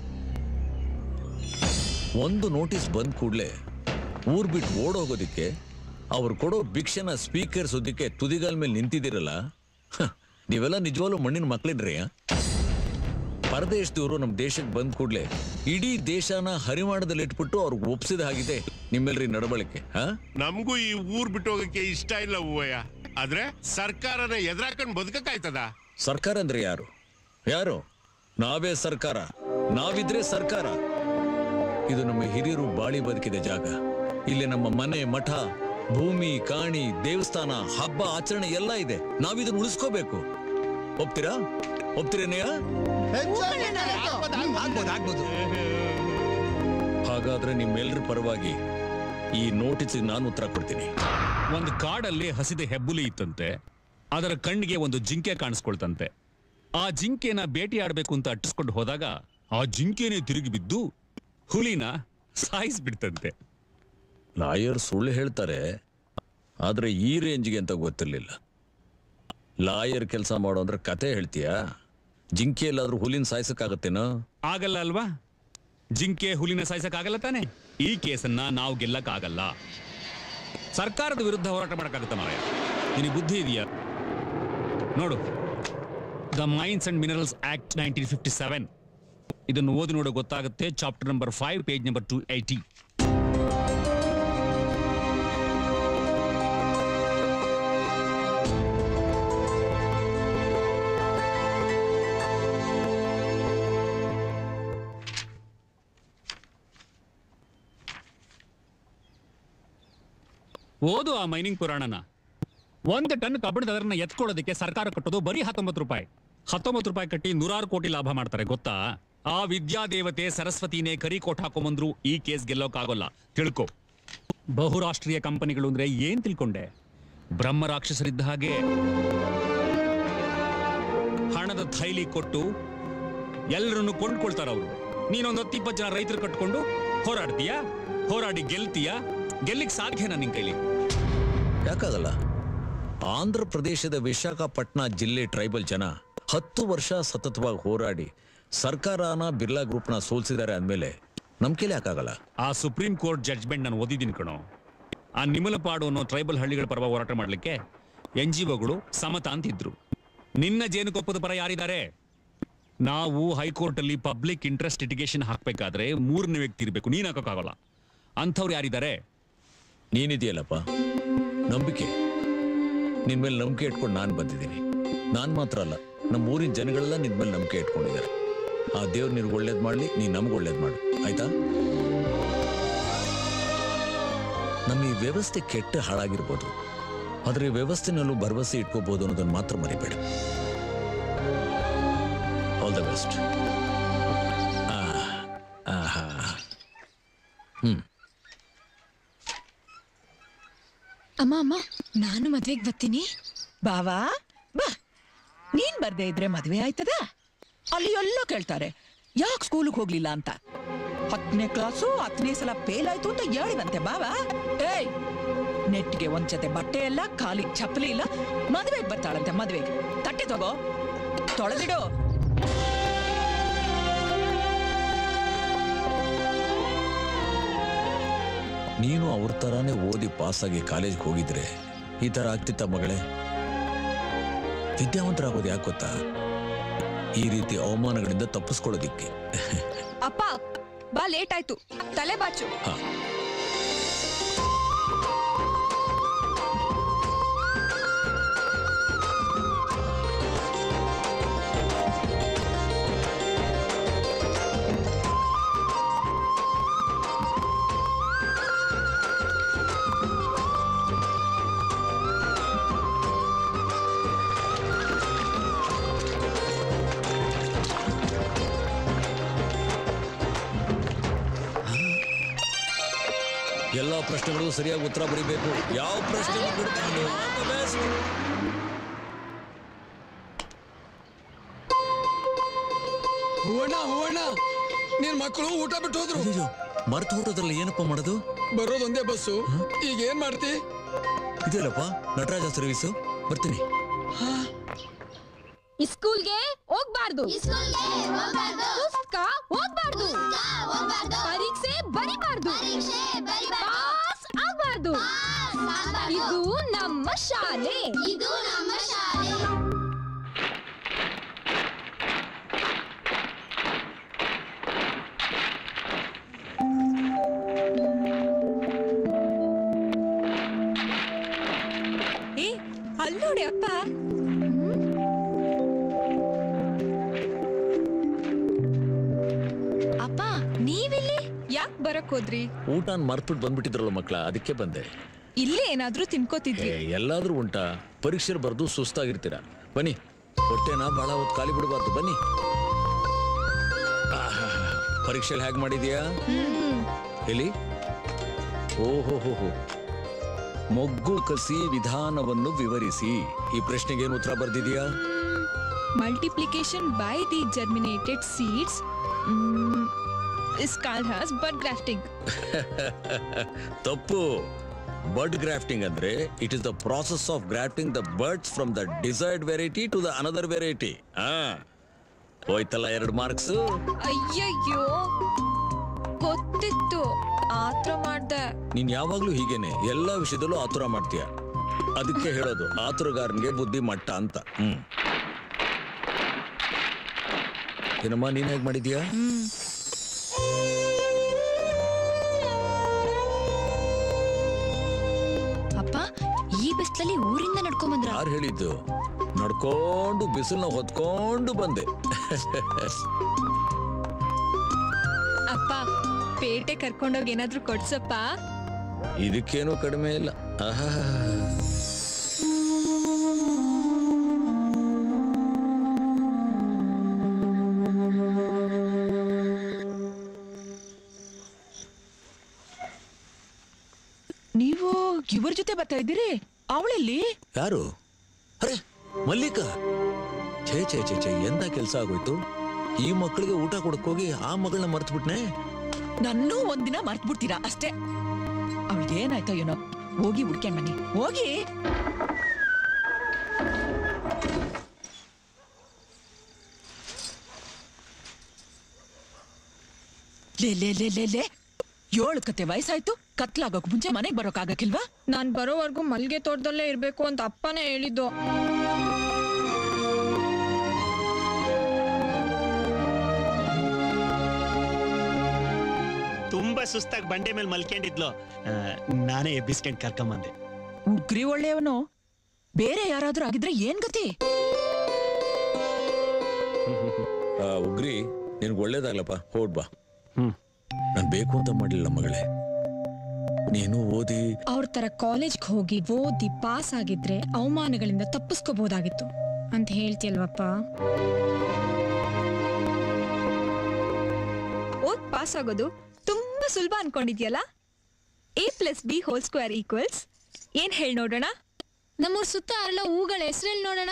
H: ಒಂದು ನೋಟಿಸ್ ಬಂದ್ ಕೂಡ್ಲೆ ಊರ್ ಬಿಟ್ಟು ಓಡೋಗೋದಿಕ್ಕೆ ಅವ್ರು ಕೊಡೋ ಭಿಕ್ಷೆನ ಸ್ಪೀಕರ್ ಸುದ್ದಿಕ್ಕೆ ತುದಿಗಾಲ್ ಮೇಲೆ ನಿಂತಿದ್ದೀರಲ್ಲ ಹ, ನೀವೆಲ್ಲ ನಿಜವಾಗ್ಲೂ ಮಣ್ಣಿನ ಮಕ್ಳಿನ್ರಿ ಆ? ಪರದೇಶದವರು ನಮ್ಮ ದೇಶಕ್ಕೆ ಬಂದ್ ಕೂಡ್ಲೆ ಇಡೀ ದೇಶನ ಹರಿಮಾಣದಲ್ಲಿ ಇಟ್ಬಿಟ್ಟು ಅವ್ರಿಗೆ ಒಪ್ಸಿದ ಹಾಗಿದೆ ನಿಮ್ಮೆಲ್ರಿ ನಡವಳಿಕೆ ಹಾ
B: ನಮಗೂ ಈ ಊರ್ ಬಿಟ್ಟು ಹೋಗಕ್ಕೆ ಇಷ್ಟ ಇಲ್ಲ ಹೂವಯ್ಯ ಆದ್ರೆ ಸರ್ಕಾರನ ಎದುರಾಕೊಂಡು ಬದುಕಕ್ಕಾಯ್ತದ
H: ಸರ್ಕಾರ ಅಂದ್ರೆ ಯಾರು ಯಾರು ನಾವೇ ಸರ್ಕಾರ ನಾವಿದ್ರೆ ಸರ್ಕಾರ ಇದು ನಮ್ಮ ಹಿರಿಯರು ಬಾಳಿ ಬದುಕಿದ ಜಾಗ ಇಲ್ಲಿ ನಮ್ಮ ಮನೆ ಮಠ ಭೂಮಿ ಕಾಣಿ ದೇವಸ್ಥಾನ ಹಬ್ಬ ಆಚರಣೆ ಎಲ್ಲ ಇದೆ ನಾವಿದನ್ನ ಉಳಿಸ್ಕೋಬೇಕು ಒಪ್ತೀರಾ ಒಪ್ತೀರೇನೆಯ
E: ಆಗ್ಬೋದು ಆಗ್ಬೋದು
H: ಹಾಗಾದ್ರೆ ನಿಮ್ಮೆಲ್ಲರ ಪರವಾಗಿ ಈ ನೋಟಿಸ್ಗೆ ನಾನು ಉತ್ತರ ಕೊಡ್ತೀನಿ
Q: ಒಂದು ಕಾಡಲ್ಲಿ ಹಸಿದ ಹೆಬ್ಬುಲಿ ಇತ್ತಂತೆ ಅದರ ಕಣ್ಣಿಗೆ ಒಂದು ಜಿಂಕೆ ಕಾಣಿಸ್ಕೊಳ್ತಂತೆ ಆ ಜಿಂಕೆನ ಬೇಟೆಯಾಡಬೇಕು ಅಂತ ಅಟ್ಟಿಸ್ಕೊಂಡು ಹೋದಾಗ ಆ ಜಿಂಕೆನೇ ತಿರುಗಿ ಬಿದ್ದು ಹುಲಿನ ಸಾಯಿಸ್ಬಿಡ್ತಂತೆ
H: ಲಾಯರ್ ಸುಳ್ಳು ಹೇಳ್ತಾರೆ ಆದ್ರೆ ಈ ರೇಂಜ್ಗೆ ಅಂತ ಗೊತ್ತಿರ್ಲಿಲ್ಲ ಲಾಯರ್ ಕೆಲಸ ಮಾಡೋ ಅಂದ್ರೆ ಕತೆ ಹೇಳ್ತೀಯಾ ಜಿಂಕೆ ಎಲ್ಲಾದ್ರೂ ಹುಲಿನ ಸಾಯಿಸಕ್ಕಾಗತ್ತೇನೋ
Q: ಆಗಲ್ಲ ಅಲ್ವಾ ಜಿಂಕೆ ಹುಲಿನ ಸಾಯಿಸಕ್ಕಾಗಲ್ಲ ತಾನೆ ಈ ಕೇಸನ್ನ ನಾವು ಗೆಲ್ಲಕ್ಕಾಗಲ್ಲ ಸರ್ಕಾರದ ವಿರುದ್ಧ ಹೋರಾಟ ಮಾಡಕ್ಕಾಗತ್ತ ಮಾರಾಯ ನಿನಗೆ ಬುದ್ಧಿ ಇದೆಯಾ ನೋಡು the mines and minerals act nineteen fifty seven ಇದನ್ನು ಓದಿ ನೋಡು ಗೊತ್ತಾಗುತ್ತೆ chapter number five page number two eighty ಓದು ಆ ಮೈನಿಂಗ್ ಪುರಾಣನ ಒಂದು ಟನ್ ಕಬ್ಬಿಣದ ಅದರನ್ನ ಎತ್ಕೊಳ್ಳೋದಕ್ಕೆ ಸರ್ಕಾರ ಕಟ್ಟೋದು ಬರೀ ಹತ್ತೊಂಬತ್ತು ರೂಪಾಯಿ ಹತ್ತೊಂಬತ್ತು ರೂಪಾಯಿ ಕಟ್ಟಿ ನೂರಾರು ಕೋಟಿ ಲಾಭ ಮಾಡ್ತಾರೆ ಗೊತ್ತಾ ಆ ವಿದ್ಯಾದೇವತೆ ಸರಸ್ವತಿನೇ ಕರಿ ಕೋಟ್ ಹಾಕೊಂಬಂದ್ರು ಈ ಕೇಸ್ ಗೆಲ್ಲೋಕ್ಕಾಗೋಲ್ಲ ತಿಳ್ಕೊ ಬಹುರಾಷ್ಟ್ರೀಯ ಕಂಪನಿಗಳು ಅಂದ್ರೆ ಏನ್ ತಿಳ್ಕೊಂಡೆ ಬ್ರಹ್ಮ ರಾಕ್ಷಸರಿದ್ದ ಹಾಗೆ ಹಣದ ಥೈಲಿ ಕೊಟ್ಟು ಎಲ್ಲರನ್ನು ಕೊಂಡ್ಕೊಳ್ತಾರ ಅವರು ನೀನೊಂದು ಹತ್ತಿಪ್ಪತ್ತು ಜನ ರೈತರು ಕಟ್ಕೊಂಡು ಹೋರಾಡ್ತೀಯಾ ಹೋರಾಡಿ ಗೆಲ್ತೀಯಾ ಗೆಲ್ಲಿಕ್ ಸಾಧ್ಯನಾ ನಿನ್ ಕೈಲಿ
H: ಯಾಕಾಗಲ್ಲ ಆಂಧ್ರ ಪ್ರದೇಶದ ವಿಶಾಖಪಟ್ಟಣ ಜಿಲ್ಲೆ ಟ್ರೈಬಲ್ ಜನ ಹತ್ತು ವರ್ಷ ಸತತವಾಗಿ ಹೋರಾಡಿ ಸರ್ಕಾರನ ಬಿರ್ಲಾ ಗ್ರೂಪ್ನ ಸೋಲ್ಸಿದ್ದಾರೆ ಅಂದಮೇಲೆ ನಮ್ ಕೈಲಿ ಯಾಕಾಗಲ್ಲ
Q: ಆ ಸುಪ್ರೀಂ ಕೋರ್ಟ್ ಜಡ್ಜ್ಮೆಂಟ್ ನಾನು ಓದಿದ್ದೀನಿ ಕಣೋ ಆ ನಿಮಲಪಾಡು ಅನ್ನೋ ಟ್ರೈಬಲ್ ಹಳ್ಳಿಗಳ ಪರವಾಗಿ ಹೋರಾಟ ಮಾಡ್ಲಿಕ್ಕೆ ಎನ್ ಜಿ ಒಗಳು ಸಮತ ಅಂತಿದ್ರು ನಿನ್ನ ಜೇನುಕೊಪ್ಪದ ಪರ ಯಾರಿದ್ದಾರೆ ನಾವು ಹೈಕೋರ್ಟ್ ಅಲ್ಲಿ ಪಬ್ಲಿಕ್ ಇಂಟ್ರೆಸ್ಟ್ ಲಿಟಿಗೇಷನ್ ಹಾಕ್ಬೇಕಾದ್ರೆ ಮೂರನೇ ವ್ಯಕ್ತಿ ಇರಬೇಕು ನೀನ್ ಹಾಕೋಕ್ಕಾಗಲ್ಲ ಅಂಥವ್ರು ಯಾರಿದ್ದಾರೆ
H: ನೀನಿದೆಯಲ್ಲಪ್ಪ ನಂಬಿಕೆ ನಿನ್ ಮೇಲೆ ನಂಬಿಕೆ ಇಟ್ಕೊಂಡು ನಾನು ಬಂದಿದ್ದೀನಿ ನಾನು ಮಾತ್ರ ಅಲ್ಲ ನಮ್ಮ ಊರಿನ ಜನಗಳೆಲ್ಲ ನಿನ್ ಮೇಲೆ ನಂಬಿಕೆ ಇಟ್ಕೊಂಡಿದ್ದಾರೆ ಆ ದೇವ್ರು ನಿನ್ಗೆ ಒಳ್ಳೇದ್ ಮಾಡ್ಲಿ ನೀನ್ ನಮ್ಗೆ ಒಳ್ಳೇದ್ ಮಾಡು ಆಯ್ತಾ ನಮ್ಮ ಈ ವ್ಯವಸ್ಥೆ ಕೆಟ್ಟ ಹಾಳಾಗಿರ್ಬೋದು ಆದ್ರೆ ಈ ವ್ಯವಸ್ಥೆನಲ್ಲೂ ಭರವಸೆ ಇಟ್ಕೋಬಹುದು ಅನ್ನೋದನ್ನ ಮಾತ್ರ ಮರಿಬೇಡ ಆಲ್ ದ ಬೆಸ್ಟ್ ಹ್ಮ್
I: ಅಮ್ಮ ಅಮ್ಮ ನಾನು ಮದ್ವೆಗೆ ಬರ್ತೀನಿ
J: ಬಾವಾ ಬಾ ನೀನ್ ಬರ್ದೇ ಇದ್ರೆ ಮದ್ವೆ ಆಯ್ತದ ಅಲ್ಲಿ ಎಲ್ಲೋ ಕೇಳ್ತಾರೆ ಯಾಕೆ ಸ್ಕೂಲಿಗೆ ಹೋಗ್ಲಿಲ್ಲ ಅಂತ ಹತ್ತನೇ ಕ್ಲಾಸು ಹತ್ತನೇ ಸಲ ಫೇಲ್ ಆಯ್ತು ಅಂತ ಹೇಳಿವಂತೆ ಬಾವಾ ಏಯ್ ನೆಟ್ಗೆ ಒಂದ್ ಜೊತೆ ಬಟ್ಟೆ ಇಲ್ಲ ಖಾಲಿ ಚಪ್ಪಲಿ ಇಲ್ಲ ಮದ್ವೆಗೆ ಬರ್ತಾಳಂತೆ ಮದ್ವೆಗೆ ತಟ್ಟೆ ತಗೋ ತೊಳೆದಿಡು
H: ನೀನು ಅವ್ರ ತರಾನೇ ಓದಿ ಪಾಸಾಗಿ ಕಾಲೇಜ್ಗೆ ಹೋಗಿದ್ರೆ ಈ ತರ ಆಗ್ತಿತ್ತ ಮಗಳೇ ವಿದ್ಯಾವಂತರಾಗೋದು ಯಾಕೆ ಗೊತ್ತಾ ಈ ರೀತಿ ಅವಮಾನಗಳಿಂದ ತಪ್ಪಿಸ್ಕೊಳ್ಳೋದಿಕ್ಕೆ
I: ಅಪ್ಪ ಬಾ ಲೇಟ್ ಆಯ್ತು ತಲೆ ಬಾಚು
H: ಹಾ ಎಲ್ಲಾ ಪ್ರಶ್ನೆಗಳು ಸರಿಯಾಗಿ ಉತ್ತರ ಬರೀಬೇಕು ಯಾವ ಪ್ರಶ್ನೆ ಬಿಡ್ಬಾರ್ದು. All the best.
C: ಹೂವಣ್ಣ ಹೂವಣ್ಣ ನಿನ್ ಮಕ್ಕಳು ಊಟ ಬಿಟ್ಟು ಹೋದ್ರು
H: ಮರ್ತು ಹೋಗೋದ್ರಲ್ಲಿ ಏನಪ್ಪ ಮಾಡೋದು
C: ಬರೋದೊಂದೇ ಒಂದೇ ಬಸ್ಸು ಈಗ ಏನ್ ಮಾಡ್ತಿ
H: ಇದೆಯಲ್ಲಪ್ಪ ನಟರಾಜ ಸರ್ವಿಸು ಬರ್ತೀನಿ
I: ಸ್ಕೂಲ್ಗೆ ಹೋಗ್ಬಾರ್ದು ಪುಸ್ತಕ ಓದ್ಬಾರ್ದು ಪರೀಕ್ಷೆ ಬರಿಬಾರ್ದು ಪಾಸ್ ಆಗ್ಬಾರ್ದು ಇದು ನಮ್ಮ ಶಾಲೆ ಇದು ನಮ್ಮ ಶಾಲೆ
R: ಏ ಅಲ್ಲಿ ನೋಡಿ ಅಪ್ಪ
I: ಅಪ್ಪ ನೀವಿಲ್ಲಿ
R: ಯಾಕೆ ಬರಕ್ ಹೋದ್ರಿ
H: ಊಟ ಮರ್ತ್ಬಿಟ್ಟು ಬಂದ್ಬಿಟ್ಟಿದ್ರಲ್ಲ ಮಕ್ಳ ಅದಕ್ಕೆ ಬಂದೆ
R: ಇಲ್ಲೇ ಏನಾದ್ರೂ ತಿನ್ಕೋತಿದ್ವಿ
H: ಏ, ಎಲ್ಲಾದ್ರೂ ಉಂಟಾ ಪರೀಕ್ಷೆ ಬರ್ದು ಸುಸ್ತಾಗಿರ್ತೀರ ಬನ್ನಿ ಹೊಟ್ಟೆನ ಬಹಳ ಹೊತ್ತು ಖಾಲಿ ಬಿಡಬಾರ್ದು ಬನ್ನಿ ಆಹಾ, ಪರೀಕ್ಷೆಲಿ ಹೇಗ್ ಮಾಡಿದ್ಯಾ ಎಲ್ಲಿ ಓಹೋ ಹೋ ಹೋ ಮೊಗ್ಗು ಕಸಿ ವಿಧಾನವನ್ನು ವಿವರಿಸಿ ಈ ಪ್ರಶ್ನೆಗೆ ಏನು ಉತ್ತರ ಬರ್ದಿದ್ಯಾ
R: multiplication by the germinated seeds is called has bud grafting
H: ತಪ್ಪು ಬರ್ಡ್ ಗ್ರಾಫ್ಟಿಂಗ್ ಅಂದ್ರೆ it is the process of grafting the birds from the desired variety to the another variety ಹಾ ಹೋಯ್ತಲ್ಲ ಎರಡು ಮಾರ್ಕ್ಸ್
R: ಅಯ್ಯಯ್ಯೋ ಗೊತ್ತಿತ್ತು ಆತ್ರ ಮಾಡ್ದೆ
H: ನೀನ್ ಯಾವಾಗ್ಲೂ ಹೀಗೇನೆ ಎಲ್ಲಾ ವಿಷಯದಲ್ಲೂ ಆತುರ ಮಾಡ್ತೀಯ ಅದಕ್ಕೆ ಹೇಳೋದು ಆತುರಗಾರನಿಗೆ ಬುದ್ಧಿ ಮಟ್ಟ ಅಂತ ಹ್ಮ್ ಏನಮ್ಮ ನೀನ್ ಹೇಗ್ ಮಾಡಿದ್ಯಾ
I: ಅಪ್ಪ ಈ ಬಿಸ್ಲಲ್ಲಿ ಊರಿಂದ ನಡ್ಕೊಂಡ್ ಬಂದ್ರ
H: ಯಾರು ಹೇಳಿದ್ದು ನಡ್ಕೊಂಡು ಬಿಸಿಲ್ನ ಹೊತ್ಕೊಂಡು ಬಂದೆ
R: ಅಪ್ಪ ಪೇಟೆ ಕರ್ಕೊಂಡೋಗಿ ಏನಾದ್ರೂ ಕೊಡ್ಸಪ್ಪ
H: ಇದಕ್ಕೇನು ಕಡಿಮೆ ಇಲ್ಲ ಆಹಾ
J: ನೀವು ಇವ್ರ ಜೊತೆ ಬರ್ತಾ ಇದ್ದೀರಿ ಅವಳಲ್ಲಿ
H: ಯಾರು ಅರೆ ಮಲ್ಲಿಕಾ ಛೇ ಛೇ ಛೇ ಛೇ ಎಂತ ಕೆಲಸ ಆಗೋಯ್ತು ಈ ಮಕ್ಕಳಿಗೆ ಊಟ ಕೊಡಕ್ಕೋಗಿ ಆ ಮಗಳನ್ನ ಮರ್ತು ಬಿಟ್ನೆ
J: ನನ್ನೂ ಒಂದಿನ ಮರ್ತ್ ಬಿಡ್ತೀರಾ ಅಷ್ಟೇ ಅವಳಿಗೆ ಏನಾಯ್ತೋ ಏನೋ ಹೋಗಿ ಹುಡ್ಕೊಂಡ್ ಬನ್ನಿ ಹೋಗಿ ಲೇ ಲೇ ಲೇ ಲೇ ಲೇ ಏಳು ಕತೆ ವಯಸ್ಸಾಯ್ತು ಕತ್ಲಾಗೋಕ್ ಮುಂಚೆ ಮನೆಗ್ ಬರೋಕಾಗಕ್ಕಿಲ್ವಾ
R: ನಾನ್ ಬರೋವರೆಗೂ ಮಲ್ಗೆ ತೋಟದಲ್ಲೇ ಇರ್ಬೇಕು ಅಂತ ಅಪ್ಪನೇ ಹೇಳಿದ್ದು
S: ತುಂಬಾ ಸುಸ್ತಾಗಿ ಬಂಡೆ ಮೇಲೆ ಮಲ್ಕೊಂಡಿದ್ಲು ಆ, ನಾನೇ ಎಬ್ಬಿಸ್ಕೊಂಡ್ ಕರ್ಕೊಂಬಂದೆ
J: ಉಗ್ರಿ ಒಳ್ಳೆಯವನು ಬೇರೆ ಯಾರಾದ್ರೂ ಆಗಿದ್ರೆ ಏನ್ ಗತಿ
H: ಆ, ಉಗ್ರಿ ನಿನ್ಗೆ ಒಳ್ಳೇದಾಗ್ಲಪ್ಪ ಹೊಡ್ ಬಾ ನಾನ್ ಬೇಕು ಅಂತ ಮಾಡ್ಲಿಲ್ಲ ಮಗಳೇ ನೀನು ಓದಿ
R: ಅವ್ರ ತರ ಕಾಲೇಜ್ಗೆ ಹೋಗಿ ಓದಿ ಪಾಸ್ ಆಗಿದ್ರೆ ಅವಮಾನಗಳಿಂದ ತಪ್ಪಿಸ್ಕೋಬಹುದಾಗಿತ್ತು ಅಂತ ಹೇಳ್ತಿಯಲ್ವಪ್ಪ ಓದ್ ಪಾಸ್ ಆಗೋದು ತುಂಬಾ ಸುಲಭ ಅನ್ಕೊಂಡಿದ್ಯಲ್ಲ A plus B whole square equals ಏನ್ ಹೇಳಿ ನೋಡೋಣ
I: ನಮ್ಮೂರ್ ಸುತ್ತ ಅರಳ ಹೂಗಳ ಹೆಸರಲ್ಲಿ ನೋಡೋಣ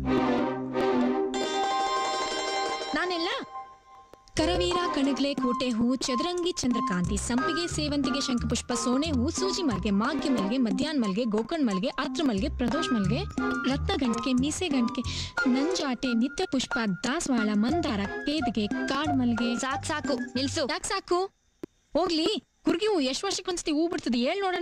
I: ನಾನೆಲ್ಲ ಕರವೀರ ಕಣಗ್ಲೆ ಕೋಟೆ ಹೂ ಚದುರಂಗಿ ಚಂದ್ರಕಾಂತಿ ಸಂಪಿಗೆ ಸೇವಂತಿಗೆ ಶಂಖಪುಷ್ಪ ಸೋನೆ ಹೂ ಸೂಜಿ ಮಲ್ಗೆ ಮಾಗ್ಯ ಮಲ್ಗೆ ಮಧ್ಯಾಹ್ನ ಮಲ್ಗೆ ಗೋಕರ್ಣ ಮಲ್ಗೆ ಆತ್ರ ಮಲ್ಗೆ ಪ್ರದೋಷ್ ಮಲ್ಗೆ ರತ್ನ ಗಂಟಿಗೆ ಮೀಸೆ ಗಂಟಿಗೆ ನಂಜಾಟೆ ನಿತ್ಯ ಪುಷ್ಪ ದಾಸವಾಳ ಮಂದಾರ ಕೇದಿಗೆ ಕಾಡ್ ಮಲ್ಗೆ ಸಾಕ್ ಸಾಕು ನಿಲ್ಸು ಯಾಕೆ ಸಾಕು ಹೋಗ್ಲಿ ಕುರ್ಗಿ ಹೂ ಎಷ್ಟು ವರ್ಷಕ್ಕೆ ಒಂದ್ಸತಿ ಹೂ ಬಿಡ್ತದೆ ಹೇಳ್ ನೋಡೋಣ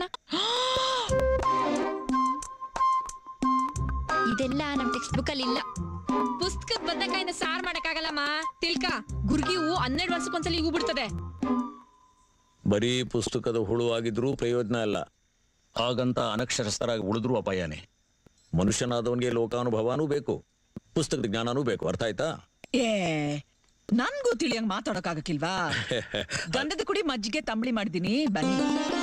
I: ಇದೆಲ್ಲ ನಮ್ ಟೆಕ್ಸ್ಟ್ ಬುಕ್ ಅಲ್ಲಿ ಇಲ್ಲ
R: ಪುಸ್ತಕದ ಬದನೆಕಾಯಿಂದ ಸಾರ್ ಮಾಡಕ್ಕಾಗಲ್ಲಮ್ಮ ತಿಲ್ಕ ಗುರ್ಗಿ ಹೂ ಹನ್ನೆರಡು ವರ್ಷಕ್ಕೊಂದ್ಸಲಿ ಹೂ ಬಿಡ್ತದೆ
H: ಬರೀ ಪುಸ್ತಕದ ಹುಳು ಆಗಿದ್ರೂ ಪ್ರಯೋಜನ ಇಲ್ಲ ಹಾಗಂತ ಅನಕ್ಷರಸ್ಥರಾಗಿ ಉಳಿದ್ರೂ ಅಪಾಯನೇ ಮನುಷ್ಯನಾದವನಿಗೆ ಲೋಕಾನುಭವನೂ ಬೇಕು ಪುಸ್ತಕದ ಜ್ಞಾನನೂ ಬೇಕು ಅರ್ಥ ಆಯ್ತಾ
J: ಏ ನನ್ಗೂ ತಿಳಿಯಂಗ್ ಮಾತಾಡೋಕಾಗಕ್ಕಿಲ್ವಾ ಗಂಧದ ಕುಡಿ ಮಜ್ಜಿಗೆ ತಂಬಳಿ ಮಾಡಿದೀನಿ ಬನ್ನಿ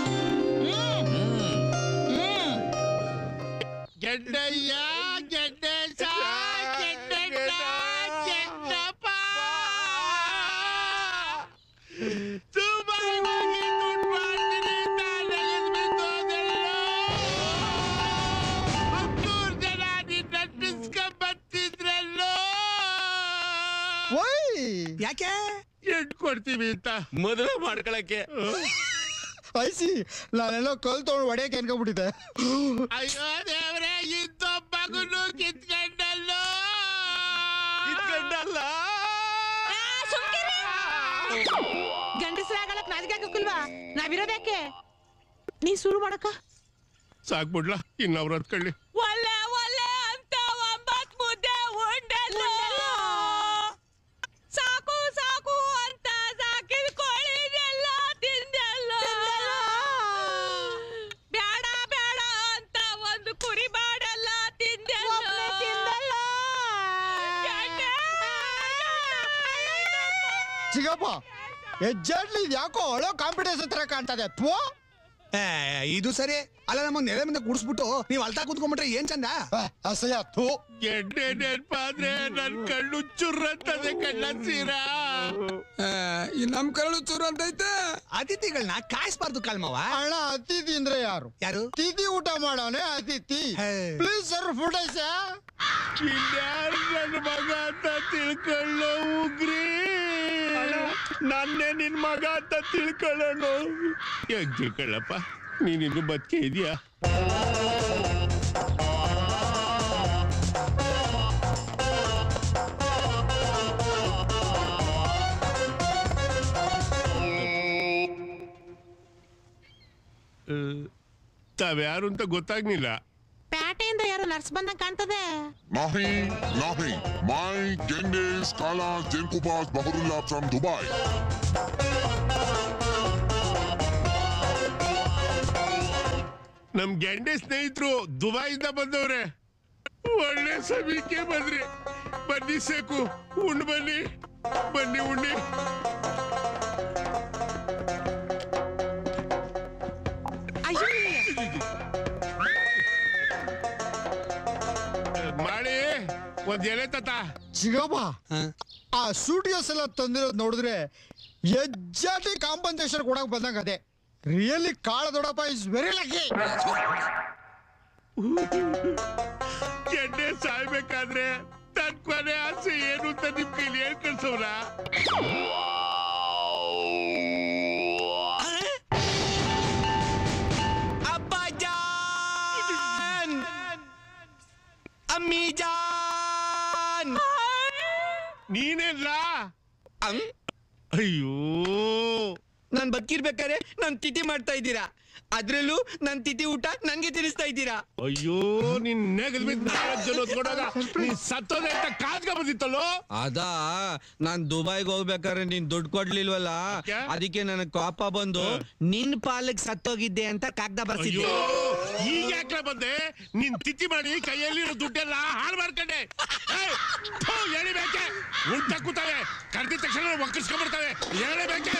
B: ಗೆಡ್ಡಯ್ಯ ಗೆಡ್ಡೆಸ ಗೆಡ್ಡೆಡ್ಡ ಗೆಡ್ಡಪ್ಪ ದುಬಾಯ್ ಹೋಗಿ ದುಡ್ಡು ಮಾಡ್ತೀನಿ ತಾನಲ್ಲಿ ಬಿದ್ದೋದೆಲ್ಲೋ. ಹತ್ತೂರು ಜನ ನಿನ್ನ ನಟಿಸ್ಕೊಂಬತ್ತಿದ್ರಲ್ಲೋ
E: ಯಾಕೆ
B: ಎಟ್ ಕೊಡ್ತೀವಿ ಅಂತ
G: ಮದುವೆ ಮಾಡ್ಕೊಳಕ್ಕೆ
E: ಐಸಿ ನಾನೆಲ್ಲೋ ಕಲ್ ತಗೊಂಡು ಹೊಡೆಯಕ್ಕೆ ಅನ್ಕೊಂಡ್ಬಿಟ್ಟಿದ್ದೆ
B: ಅಯ್ಯೋ ದೇವ್ರೆ ಇದ್ದೊಬ್ಬಗನು ಕಿತ್ಕೊಂಡಲ್ಲೋ
G: ಕಿತ್ಕೊಂಡಲ್ಲ
D: ಗಂಡಸ್ರಾಗಲಕ್ ನಾಚಿಕೆ ಹಾಕಲ್ವಾ ನಾವಿರೋದ್ಯಾಕೆ ನೀ ಶುರು ಮಾಡಕ
B: ಸಾಕ್ಬಿಡ್ಲಾ ಇನ್ನು ಅವ್ರ ಹತ್ಕೊಳ್ಳಿ
J: ಒಳ್ಳೆ ಒಳ್ಳೆ ಅಂತ ಒಂಬತ್ ಮುದ್ದೆ ಉಂಡಲ್ಲ ಸಾಕು ಸಾಕು ಅಂತ ಸಾಕಿದ ಕೋಳಿನೆಲ್ಲ ತಿಂದಲ್ಲ ಬೇಡ ಬೇಡ ಅಂತ ಒಂದು ಕುರಿ ಮಾಡಲ್ಲ ತಿಂದಲ್ಲ
E: ಚಿಗಪ್ಪ ಎಜ್ಜಾಡ್ಲಿ ಯಾಕೋ ಒಳೋ ಕಾಂಪಿಟೇಷನ್ ತರ ಕಾಣ್ತದೆ ಪೋ
L: ಏ, ಇದು ಸರಿ ಅಲ್ಲ ನಮ್ಮ ನೆಲೆ ಮುಂದೆ ಕೂಡಿಸ್ಬಿಟ್ಟು ನೀವು ಅಲ್ತಾ ಕೂತ್ಕೊಂಡ್ಬಿಟ್ರೆ ಏನ್ ಚಂದ
E: ಅಸಹ್ಯ ಥೂ
B: ಎಣ್ಣೆ ನೆನ್ಪಾದ್ರೆ ನನ್ ಕಣ್ಣು ಚುರ್ರಂತದೆ ಕಣ್ಣ ಸೀರಾ
C: ಈ ನಮ್ ಕರಳು ಚೂರು ಅಂತ ಐತೆ
L: ಅತಿಥಿಗಳನ್ನ ಕಾಯಿಸ್ಬಾರ್ದು ಕಾಲ್ಮವ
E: ಅಣ್ಣ ಅತಿಥಿ ಅಂದ್ರೆ ಯಾರು
L: ಯಾರು
E: ತಿಥಿ ಊಟ ಮಾಡೋನೆ ಅತಿಥಿ ಪ್ಲೀಸ್ ಸರ್ ಫುಡ್ ಐಸಾ
B: ಇನ್ಯಾರು ನನ್ನ ಮಗ ಅಂತ ತಿಳ್ಕೊಳ್ಳೋ ಉಗ್ರಿ ನನ್ನೇ ನಿನ್ ಮಗ ಅಂತ ತಿಳ್ಕೊಳ್ಳೋಣ ಯಾಕೆ ತಿಳ್ಕೊಳ್ಳಪ್ಪ ನೀನಿನ್ನು ಬದುಕೆ ಇದೆಯಾ ತಾವ್ಯಾರು ಅಂತ ಗೊತ್ತಾಗ್ಲಿಲ್ಲ
D: ಪ್ಯಾಟೆಯಿಂದ ಯಾರು ನರ್ಸ್ ಬಂದಂಗ್ ಕಾಣ್ತದೆ
T: Nahi, Nahi. My Genghis Kalas Jenkubas Bahurullah from Dubai.
B: ನಮ್ ಗೆಂಡೆ ಸ್ನೇಹಿತರು ದುಬೈಯಿಂದ ಬಂದವ್ರೆ ಒಳ್ಳೆ ಸಮಯಕ್ಕೆ ಬಂದ್ರಿ ಬನ್ನಿ ಸಾಕು ಉಂಡ್ ಬನ್ನಿ ಬನ್ನಿ ಉಣ್ಣಿ ಮಾಡಿ ಒಂದ್ ಎಲೆ ತತ
E: ಚಿಗಪ್ಪ ಆ ಸೂಟ್ ಕೇಸ್ ಎಲ್ಲ ತಂದಿರೋದ್ ನೋಡಿದ್ರೆ ಎಜ್ಜಾಟಿ ಕಾಂಪನ್ಸೇಷನ್ ಕೊಡಕ್ ಬಂದಂಗ ಅದೇ ರಿಯಲಿ ಕಾಳ ದೊಡ್ಡಪ್ಪ ಇಸ್ ವೆರಿ ಲಕ್ಕಿ
B: ಗೆಡ್ಡೆ ಸಾಯ್ಬೇಕಾದ್ರೆ ತನ್ ಕೊನೆ ಆಸೆ ಏನು ಅಂತ ನಿಮ್ ಕೈಲಿ ಹೇಳ್ ಕಳ್ಸವ್ರ
L: ಅಬ್ಬಾಜಾನ್ ಅಮ್ಮಿ ಜಾನ್
B: ನೀನೆಲ್ಲ ಅಯ್ಯೋ
U: ನಾನ್ ಬದುಕಿರ್ಬೇಕಾದ್ರೆ ನಾನ್ ತಿಥಿ ಮಾಡ್ತಾ ಇದ್ದೀರಾ ಅದ್ರಲ್ಲೂ ನನ್ ತಿಥಿ ಊಟ ನನ್ಗೆ ತಿನ್ನಿಸ್ತಾ ಇದ್ದೀರಾ
B: ಅಯ್ಯೋ ನಿನ್ ನೆಗಲ್ ಬಿದ್ದು ನಾಲ್ಕು ಜನ ಹೊತ್ಕೊಂಡಾಗ ನೀನ್ ಸತ್ತೋದೆ ಅಂತ ಕಾಜ್ಗ ಬಂದಿತ್ತಲ್ಲೋ
U: ಅದಾ ನಾನ್ ದುಬೈಗೆ ಹೋಗ್ಬೇಕಾದ್ರೆ ನೀನ್ ದುಡ್ಡು ಕೊಡ್ಲಿಲ್ವಲ್ಲ ಅದಕ್ಕೆ ನನಗ್ ಕೋಪ ಬಂದು ನಿನ್ ಪಾಲಕ್ ಸತ್ತೋಗಿದ್ದೆ ಅಂತ ಕಾಗ್ದ ಬರ್ಸಿದ್ದೆ
B: ಅಯ್ಯೋ ಈಗ ಯಾಕೆ ಬಂದೆ ನಿನ್ ತಿಥಿ ಮಾಡಿ ಕೈಯಲ್ಲಿರೋ ದುಡ್ಡೆಲ್ಲ ಹಾಳು ಮಾಡ್ಕೊಂಡೆ ಏಯ್, ಥು, ಎಳಿಬೇಕೆ ಉಂಟ ಕೂತವೆ ಕರೆದಿದ ತಕ್ಷಣ ಒಕ್ಕರ್ಸ್ಕೊಂಡ್ಬಿಡ್ತವೆ ಎಳಿಬೇಕೆ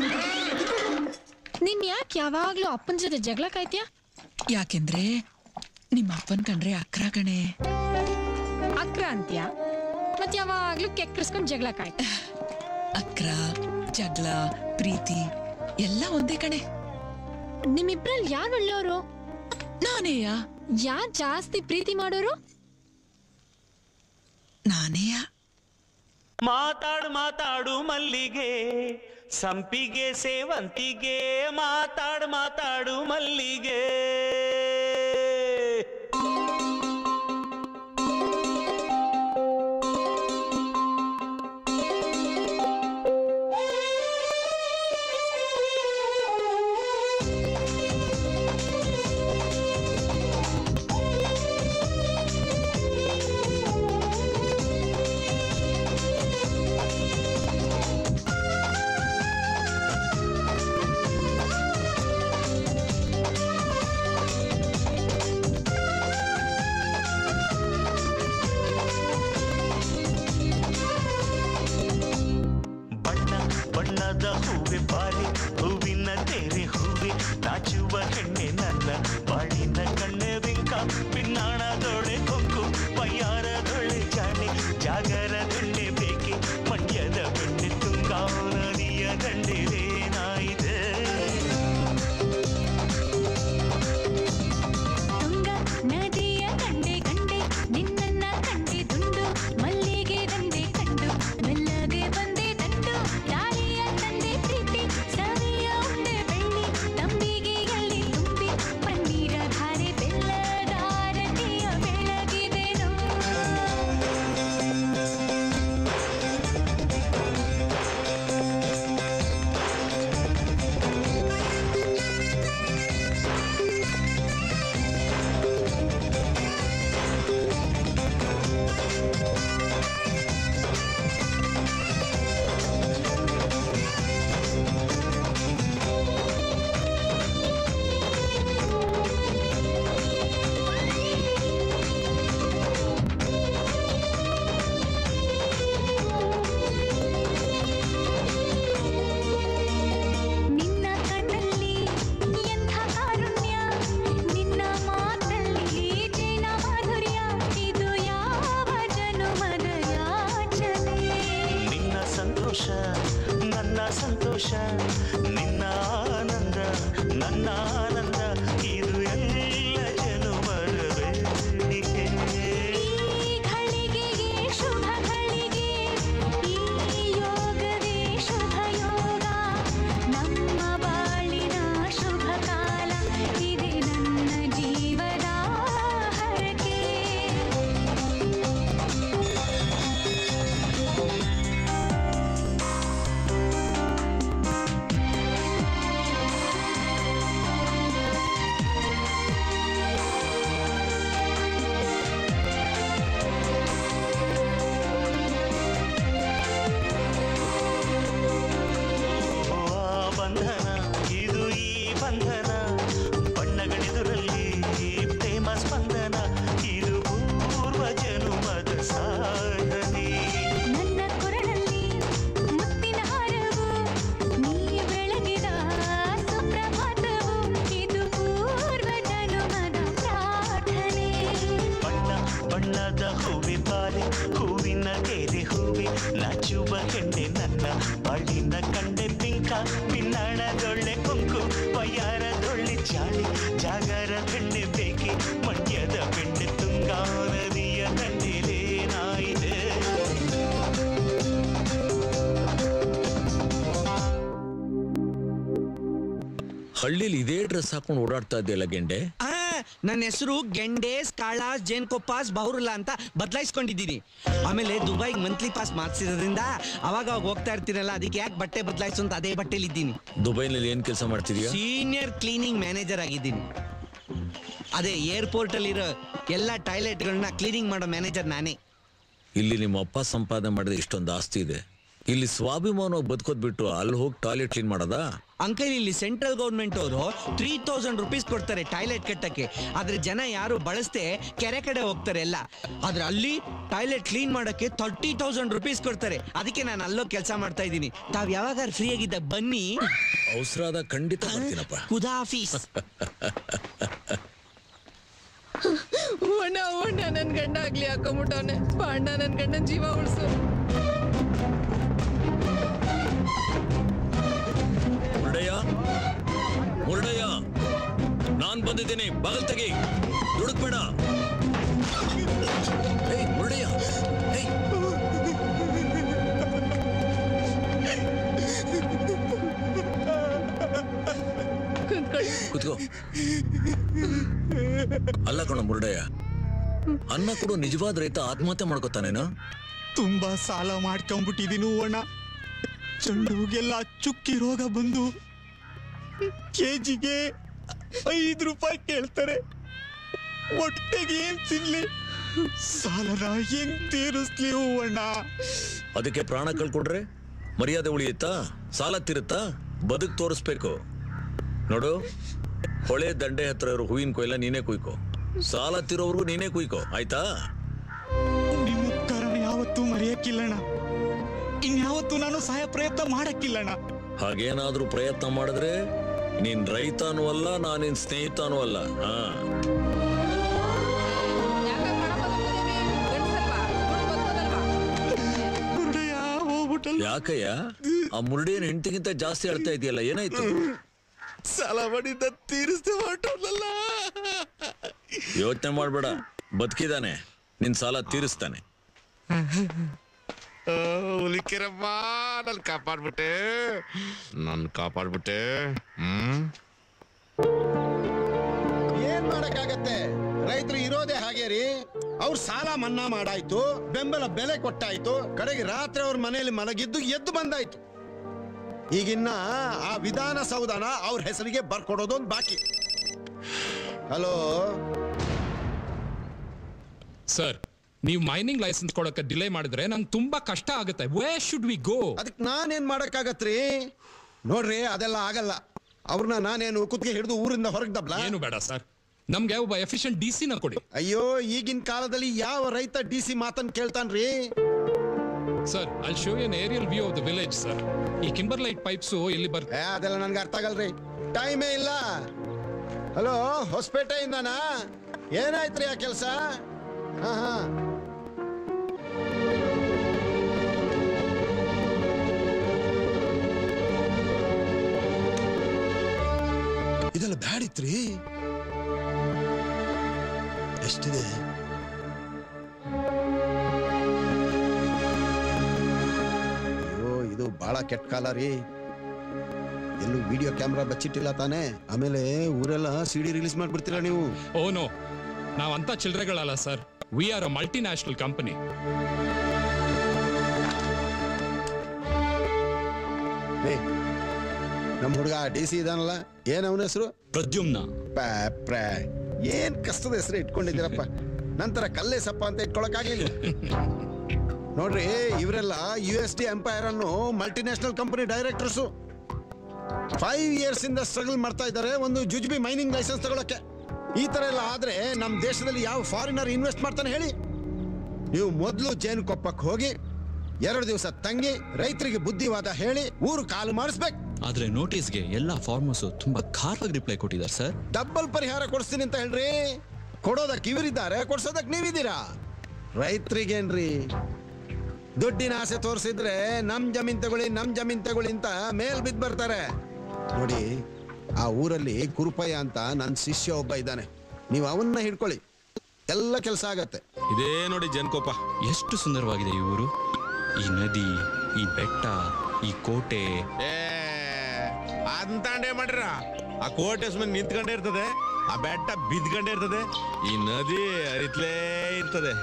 I: ನಿನ್ ಯಾಕೆ ಯಾವಾಗ್ಲೂ ಅಪ್ಪನ ಜೊತೆ ಜಗಳ ಕಾಯ್ತ್ಯಾ
J: ಯಾಕೆಂದ್ರೆ ನಿಮ್ಮ ಅಪ್ಪನ್ ಕಂಡ್ರೆ ಅಕ್ರ ಕಣೆ
I: ಅಕ್ರ ಅಂತ್ಯ ಮತ್ ಯಾವಾಗ್ಲೂ ಕೆಕ್ಕರ್ಸ್ಕೊಂಡ್ ಜಗಳ ಕಾಯ್ತ
J: ಅಕ್ರ ಜಗಳ ಪ್ರೀತಿ ಎಲ್ಲ ಒಂದೇ ಕಣೆ
I: ನಿಮ್ಮಿಬ್ರಲ್ಲಿ ಯಾರು ಒಳ್ಳೆಯವರು
J: ನಾನೇಯ
I: ಯಾರ್ ಜಾಸ್ತಿ ಪ್ರೀತಿ ಮಾಡೋರು
J: ನಾನೇಯ
A: ಮಾತಾಡು ಮಾತಾಡು ಮಲ್ಲಿಗೆ ಸಂಪಿಗೆ ಸೇವಂತಿಗೆ ಮಾತಾಡು ಮಾತಾಡು ಮಲ್ಲಿಗೆ ಬಣ್ಣ ಬಣ್ಣದ ಹೂವೆ ಬಾರಿ ಹೂವಿನ ತೆರೆ ಹೂವೆ ನಾಚುವ ಹೆಣ್ಣೆ ನನ್ನ ಬಾಳಿನ ಕಣ್ಣೆ ಬಿಂಕ ಪಿನ್ನಾಣದೊಳೆ ಕೊಂಕು ಪಯ್ಯಾರದೊಳೆ ಜಾಣೆ ಜಾಗರದೊಳ್ಳೆ ಬೇಕೆ ಮಂಡ್ಯದ ಬೆಣ್ಣೆ ತುಂಗಾ ನದಿಯ ದಂಡೆರೇನಾಯಿದೆ
V: ತುಂಗ ನದಿಯ ಕಂಡೆ ಕಂಡೆ ನಿನ್ನನ್ನ ಕಂಡೆ ದುಂಡು ಮಲ್ಲಿಗೆ ದಂಡೆ ಕಂಡು ಮೆಲ್ಲಗೆ ಬಂದೆ ದಂಡು ದಾಳಿಯ ತಂದೆ ಪ್ರೀತಿ ಸವಿಯ ಉಂಡೆ ಬೆಳ್ಳಿ ತಂಬಿಗೆ ಎಲ್ಲಿ ತುಂಬಿ ಪನ್ನೀರ ಧಾರೆ
A: ನನ್ನ ಆನಂದ ಇದು ಎಲ್ಲ ಜನುಮರ ಬೇಡಿಕೆ
V: ಈ ಘಳಿಗೆಗೆ ಶುಭ ಘಳಿಗೆ ಈ ಯೋಗವೇ ಶುಭ ಯೋಗ ನಮ್ಮ ಬಾಳಿನ ಶುಭ ಕಾಲ ಇದೆ ನನ್ನ ಜೀವದ ಹರಕೆ
A: ಆ ಬಂಧನ ಇದು ಈ ಬಂಧನ ಬಣ್ಣಗಳೆದುರಲ್ಲಿ ಪ್ರೇಮ ಸ್ಪಂದನ ಇದು ಪೂರ್ವ ಜನುಮದ ಸಾಧನೆ
V: ನನ್ನ ಕೊರಳಲ್ಲಿ ಮುತ್ತಿನ ಹಾರವು ನೀ ಬೆಳಗಿದ ಸುಪ್ರಭಾತವು ಇದು ಪೂರ್ವ ಜನುಮದ ಪ್ರಾರ್ಥನೆ
A: ಬಣ್ಣ ಬಣ್ಣದ ಹೂವಿ ಬಾಲೆ ಹೂವಿನ ಕೆರೆ ಹೂವಿ ನಾಚುವ ಹೆಣ್ಣೆ ನನ್ನ ಬಾಳಿನ ಕಂಡೆ ಪಿಂಕ ಪಿನ್ನಣದೊಳ್ಳೆ ಕೊಂಕು ವಯ್ಯಾರದೊಳ್ಳೆ ಚಾಳಿ ಜಾಗರ ಬೆಣ್ಣೆ ಬೇಕಿ ಮಂಡ್ಯದ ಬೆಣ್ಣೆ ತುಂಗಾ ನದಿಯ ದಂಡೆಲೇನಾಯಿದೆ
H: ಹಳ್ಳಿಲಿ ಇದೇ ಡ್ರೆಸ್ ಹಾಕೊಂಡು ಓಡಾಡ್ತಾ ಇದೆಯಲ್ಲ ಗೆಂಡೆ
U: ಆ, ನನ್ನ ಹೆಸರು ಗೆಂಡೇಸ್ ಕಾಳಾಸ್ ಜೇನ್ ಕೊಪ್ಪಾಸ್ ಬಹುರುಲ್ಲ ಅಂತ ಬದಲಾಯಿಸ್ಕೊಂಡಿದ್ದೀನಿ ಆಮೇಲೆ ದುಬೈಗೆ ಮಂತ್ಲಿ ಪಾಸ್ ಮಾಡಿಸಿರೋದ್ರಿಂದ ಅವಾಗ ಅವಾಗ ಹೋಗ್ತಾ ಇರ್ತೀನಲ್ಲ ಅದಕ್ಕೆ ಯಾಕೆ ಬಟ್ಟೆ ಬದಲಾಯಿಸು ಅಂತ ಅದೇ ಬಟ್ಟೆಲಿ ಇದ್ದೀನಿ
H: ದುಬೈನಲ್ಲಿ ಏನ್ ಕೆಲಸ ಮಾಡ್ತಿದ್ಯಾ
U: ಸೀನಿಯರ್ ಕ್ಲೀನಿಂಗ್ ಮ್ಯಾನೇಜರ್ ಆಗಿದ್ದೀನಿ ಅದೇ ಏರ್ಪೋರ್ಟ್ ಅಲ್ಲಿರೋ ಎಲ್ಲ ಟಾಯ್ಲೆಟ್ಗಳನ್ನ ಕ್ಲೀನಿಂಗ್ ಮಾಡೋ ಮ್ಯಾನೇಜರ್ ನಾನೇ
H: ಇಲ್ಲಿ ನಿಮ್ಮ ಅಪ್ಪ ಸಂಪಾದನೆ ಮಾಡಿದ ಇಷ್ಟೊಂದು ಆಸ್ತಿ ಇದೆ ಇಲ್ಲಿ ಸ್ವಾಭಿಮಾನವಾಗಿ ಬದುಕೋದ್ ಬಿಟ್ಟು ಅಲ್ಲಿ ಹೋಗಿ ಟಾಯ್ಲೆಟ್ ಕ್ಲೀನ್ ಮಾಡೋದಾ
U: ಅಂಕಲ್ ಇಲ್ಲಿ ಸೆಂಟ್ರಲ್ ಗೌರ್ಮೆಂಟ್ ಅವರು ತ್ರೀ ತೌಸಂಡ್ ರುಪೀಸ್ ಕೊಡ್ತಾರೆ ಟಾಯ್ಲೆಟ್ ಕಟ್ಟಕ್ಕೆ ಆದ್ರೆ ಜನ ಯಾರು ಬಳಸದೆ ಕೆರೆ ಕಡೆ ಹೋಗ್ತಾರೆ ಎಲ್ಲ ಆದ್ರೆ ಅಲ್ಲಿ ಟಾಯ್ಲೆಟ್ ಕ್ಲೀನ್ ಮಾಡಕ್ಕೆ ತರ್ಟಿ ತೌಸಂಡ್ ರುಪೀಸ್ ಕೊಡ್ತಾರೆ ಅದಕ್ಕೆ ನಾನು ಅಲ್ಲೋ ಕೆಲಸ ಮಾಡ್ತಾ ಇದ್ದೀನಿ ತಾವ್ ಯಾವಾಗ ಫ್ರೀ ಆಗಿದ್ದ ಬನ್ನಿ
H: ಅವಸರಾದ ಖಂಡಿತ ಬರ್ತೀನಪ್ಪ
U: ಖುದಾಫೀಸ್
J: ಅಣ್ಣ ಅಣ್ಣ ನನ್ ಗಂಡ ಆಗ್ಲಿ ಹಾಕೊಂಬಿಟ್ಟವನೆ ಅಣ್ಣ ನನ್ ಗಂಡನ ಜೀವ ಉಳಿಸು
H: ಮುರುಡಯ್ಯ ಮುರುಡಯ್ಯ ನಾನ್ ಬಂದಿದ್ದೀನಿ ಬಗಲ್ ತೆಗಿ ದುಡುಕ್ಬೇಡ ಏಯ್ ಮುರುಡಯ್ಯ ಏಯ್ ಕುತ್ಕೋ ಅಲ್ಲ ಕಣ ಮುರುಡಯ್ಯ ಅನ್ನ ಕೊಡು ನಿಜವಾದ ರೈತ ಆತ್ಮಹತ್ಯೆ ಮಾಡ್ಕೋತಾನೇನೋ
E: ತುಂಬಾ ಸಾಲ ಮಾಡ್ಕೊಂಡ್ಬಿಟ್ಟಿದೀನಿ ಅಣ್ಣ ಚೆಂಡುಗೆಲ್ಲ ಚುಕ್ಕಿ ರೋಗ ಬಂದು ಕೆಜಿಗೆ ಐದು ರೂಪಾಯಿ ಕೇಳ್ತಾರೆ ಹೊಟ್ಟೆಗೆ ಏನ್ ತಿನ್ಲಿ ಸಾಲನ ಹೆಂಗ್ ತೀರಿಸ್ಲಿ ಅಣ್ಣ
H: ಅದಕ್ಕೆ ಪ್ರಾಣ ಕಳ್ಕೊಂಡ್ರೆ ಮರ್ಯಾದೆ ಉಳಿಯುತ್ತಾ ಸಾಲ ತೀರುತ್ತಾ ಬದುಕ್ ತೋರಿಸ್ಬೇಕು ನೋಡು ಹೊಳೆ ದಂಡೆ ಹತ್ರ ಇರೋ ಹೂವಿನ ಕೊಯ್ಲ ನೀನೇ ಕುಯ್ಕೋ ಸಾಲ ತೀರೋವರೆಗೂ ನೀನೇ ಕುಯ್ಕೋ ಆಯ್ತಾ
E: ನಿಮ್ಮ ಉಪಕಾರನ ಯಾವತ್ತೂ ಮರೆಯಕ್ಕಿಲ್ಲಣ್ಣ ಇನ್ಯಾವತ್ತೂ ನಾನು ಸಹಾಯ ಪ್ರಯತ್ನ ಮಾಡಕ್ಕಿಲ್ಲಣ್ಣ
H: ಹಾಗೇನಾದ್ರೂ ಪ್ರಯತ್ನ ಮಾಡಿದ್ರೆ ನೀನ್ ರೈತನೂ ಅಲ್ಲ ನಾನಿನ್ ಸ್ನೇಹಿತನೂ ಅಲ್ಲ ಹಾ ಯಾಕಯ್ಯ ಆ ಮುರುಡಿಯನ್ ಹೆಂಡತಿಗಿಂತ ಜಾಸ್ತಿ ಅಳ್ತಾ ಇದೆಯಲ್ಲ ಏನಾಯ್ತು
G: ಸಾಲ ಮಾಡಿದ್ದ ತೀರಿಸ್ದೆ ಹೊರಟೋಲ್ಲ
H: ಯೋಚನೆ ಮಾಡ್ಬೇಡ ಬದುಕಿದಾನೆ ನಿನ್ ಸಾಲ ತೀರಿಸ್ತಾನೆ
G: ಹುಲಿಕೆರಮ್ಮ ನನ್ ಕಾಪಾಡ್ಬಿಟ್ಟೆ ನನ್ ಕಾಪಾಡ್ಬಿಟ್ಟೆ ಹ್ಮ್
F: ಏನ್ ಮಾಡಕ್ಕಾಗತ್ತೆ ರೈತರು ಇರೋದೇ ಹಾಗೆ ರೀ ಅವ್ರ ಸಾಲ ಮನ್ನಾ ಮಾಡಾಯ್ತು ಬೆಂಬಲ ಬೆಲೆ ಕೊಟ್ಟಾಯ್ತು ಕಡೆಗೆ ರಾತ್ರಿ ಅವ್ರ ಮನೆಯಲ್ಲಿ ಮಲಗಿದ್ದು ಎದ್ದು ಬಂದಾಯ್ತು ಈಗಿನ್ನ ಆ ವಿಧಾನಸೌಧನ ಅವ್ರ ಹೆಸರಿಗೆ ಬರ್ಕೊಡೋದೊಂದು ಬಾಕಿ ಹಲೋ
M: ಸರ್ ನೀವು ಮೈನಿಂಗ್ ಲೈಸೆನ್ಸ್ ಕೊಡಕ್ಕೆ ಡಿಲೇ ಮಾಡಿದ್ರೆ ನಂಗೆ ತುಂಬಾ ಕಷ್ಟ ಆಗುತ್ತೆ ವೇ ಶುಡ್ ವಿ ಗೋ
F: ಅದಕ್ಕೆ ನಾನೇನ್ ಮಾಡಕ್ಕಾಗತ್ರಿ ನೋಡ್ರಿ ಅದೆಲ್ಲ ಆಗಲ್ಲ ಅವ್ರನ್ನ ನಾನೇನು ಕುತ್ತಿಗೆ ಹಿಡಿದು ಊರಿಂದ ಹೊರಗೆ ದಬ್ಲ
M: ಏನು ಬೇಡ ಸರ್ ನಮ್ಗೆ ಒಬ್ಬ ಎಫಿಷಿಯಂಟ್ ಡಿ ನ ಕೊಡಿ
F: ಅಯ್ಯೋ ಈಗಿನ ಕಾಲದಲ್ಲಿ ಯಾವ ರೈತ ಡಿ ಸಿ ಮಾತನ್ ಕೇಳ್ತಾನ್ರಿ
M: sir I show an aerial view of the village sir ಈ ಕಿಂಬರ್ ಲೈಟ್ ಪೈಪ್ಸ್ ಇಲ್ಲಿ ಬರ್
F: ಅದೆಲ್ಲ ನನ್ಗೆ ಅರ್ಥ ಆಗಲ್ರಿ ಟೈಮೇ ಇಲ್ಲ ಹಲೋ ಹೊಸಪೇಟೆಯಿಂದನಾ ಏನಾಯ್ತ್ರಿ ಆ ಕೆಲಸ ಹಾ ಹಾ ಇದೆಲ್ಲ ಬ್ಯಾಡಿತ್ರಿ ಎಷ್ಟಿದೆ ಅಯ್ಯೋ ಇದು ಬಹಳ ಕೆಟ್ಟ ಕಾಲ ರೀ ಎಲ್ಲೂ ವಿಡಿಯೋ ಕ್ಯಾಮ್ರಾ ಬಚ್ಚಿಟ್ಟಿಲ್ಲ ತಾನೇ ಆಮೇಲೆ ಊರೆಲ್ಲ ಸಿಡಿ ರಿಲೀಸ್ ಮಾಡ್ಬಿಡ್ತೀರಾ ನೀವು
M: ಓ ನೋ ನಾವಂತ ಚಿಲ್ಲರೆಗಳಲ್ಲ sir we are a multinational company
F: ಏ ನಮ್ಮ ಹುಡುಗ ಡಿ ಸಿ ಇದಾನಲ್ಲ ಏನ್ ಅವನ ಹೆಸರು
Q: ಪ್ರದ್ಯುಮ್ನ
F: ಪ್ಯಾಪ್ರೆ ಏನ್ ಕಷ್ಟದ ಹೆಸರು ಇಟ್ಕೊಂಡಿದ್ದೀರಪ್ಪ ನಂತರ ಕಲ್ಲೇಸಪ್ಪ ಅಂತ ಇಟ್ಕೊಳಕ್ಕಾಗ್ಲಿಲ್ಲ ನೋಡ್ರಿ ಇವರೆಲ್ಲ ಯು ಎಸ್ ಡಿ ಎಂಪೈರ್ ಅನ್ನು multinational company directors five years ಇಂದ ಸ್ಟ್ರಗಲ್ ಮಾಡ್ತಾ ಇದ್ದಾರೆ ಒಂದು ಜುಜ್ಬಿ ಮೈನಿಂಗ್ ಲೈಸೆನ್ಸ್ ತಗೊಳಕ್ಕೆ ಈ ತರ ಎಲ್ಲ ಆದ್ರೆ ನಮ್ಮ ದೇಶದಲ್ಲಿ ಯಾವ ಫಾರಿನರ್ ಇನ್ವೆಸ್ಟ್ ಮಾಡ್ತಾನೆ ಹೇಳಿ ನೀವು ಮೊದಲು ಜೇನು ಕೊಪ್ಪಕ್ಕೆ ಹೋಗಿ ಎರಡು ದಿವಸ ತಂಗಿ ರೈತರಿಗೆ ಬುದ್ಧಿವಾದ ಹೇಳಿ ಊರು ಕಾಲು ಮಾಡಿಸ್ಬೇಕು
Q: ಆದ್ರೆ ನೋಟಿಸ್ಗೆ ಎಲ್ಲಾ ಫಾರ್ಮರ್ಸ್ ತುಂಬಾ ಖಾರವಾಗಿ ರಿಪ್ಲೈ ಕೊಟ್ಟಿದ್ದಾರೆ ಸರ್
F: ಡಬ್ಬಲ್ ಪರಿಹಾರ ಕೊಡಿಸ್ತೀನಿ ಅಂತ ಹೇಳ್ರಿ ಕೊಡೋದಕ್ಕೆ ಇವರಿದ್ದಾರೆ ಕೊಡ್ಸೋದಕ್ಕೆ ನೀವಿದ್ದೀರಾ ರೈತರಿಗೇನ್ರಿ ದುಡ್ಡಿನ ಆಸೆ ತೋರಿಸಿದ್ರೆ ನಮ್ ಜಮೀನ್ ತಗೊಳ್ಳಿ ನಮ್ ಜಮೀನ್ ತಗೊಳ್ಳಿ ಅಂತ ಮೇಲ್ ಬಿದ್ದು ಬರ್ತಾರೆ ನೋಡಿ ಆ ಊರಲ್ಲಿ ಕುರುಪಯ್ಯ ಅಂತ ನನ್ನ ಶಿಷ್ಯ ಒಬ್ಬ ಇದ್ದಾನೆ ನೀವು ಅವನ್ನ ಹಿಡ್ಕೊಳ್ಳಿ ಎಲ್ಲ ಕೆಲಸ ಆಗತ್ತೆ
Q: ಇದೇ ನೋಡಿ ಜನ್ಕೋಪ ಎಷ್ಟು ಸುಂದರವಾಗಿದೆ ಈ ಊರು ಈ ನದಿ ಈ ಬೆಟ್ಟ ಈ ಕೋಟೆ
G: ಏ ಅಂತಂಡೇ ಮಾಡ್ರ ಆ ಕೋಟೆ ಸುಮ್ಮನೆ ನಿಂತ್ಕೊಂಡೇ ಇರ್ತದೆ ಆ ಬೆಟ್ಟ ಬಿದ್ಕೊಂಡೇ ಇರ್ತದೆ ಈ ನದಿ ಹರಿತ್ಲೇ ಇರ್ತದೆ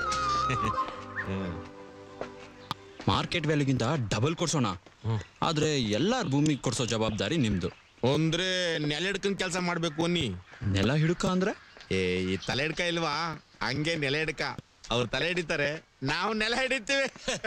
Q: ಮಾರ್ಕೆಟ್ ವ್ಯಾಲ್ಯೂಗಿಂತ ಡಬಲ್ ಕೊಡ್ಸೋಣ ಆದ್ರೆ ಎಲ್ಲಾರ ಭೂಮಿ ಕೊಡ್ಸೋ ಜವಾಬ್ದಾರಿ ನಿಮ್ದು
G: ಅಂದ್ರೆ ನೆಲ ಹಿಡ್ಕೊಂಡ್ ಕೆಲಸ ಮಾಡ್ಬೇಕು ಅನ್ನಿ
Q: ನೆಲ ಹಿಡುಕ ಅಂದ್ರೆ
G: ಏ ಈ ತಲೆ ಹಿಡ್ಕ ಇಲ್ವಾ ಹಂಗೆ ನೆಲ ಹಿಡ್ಕ ಅವ್ರು ತಲೆ ಹಿಡಿತಾರೆ ನಾವು ನೆಲ ಹಿಡಿತೀವಿ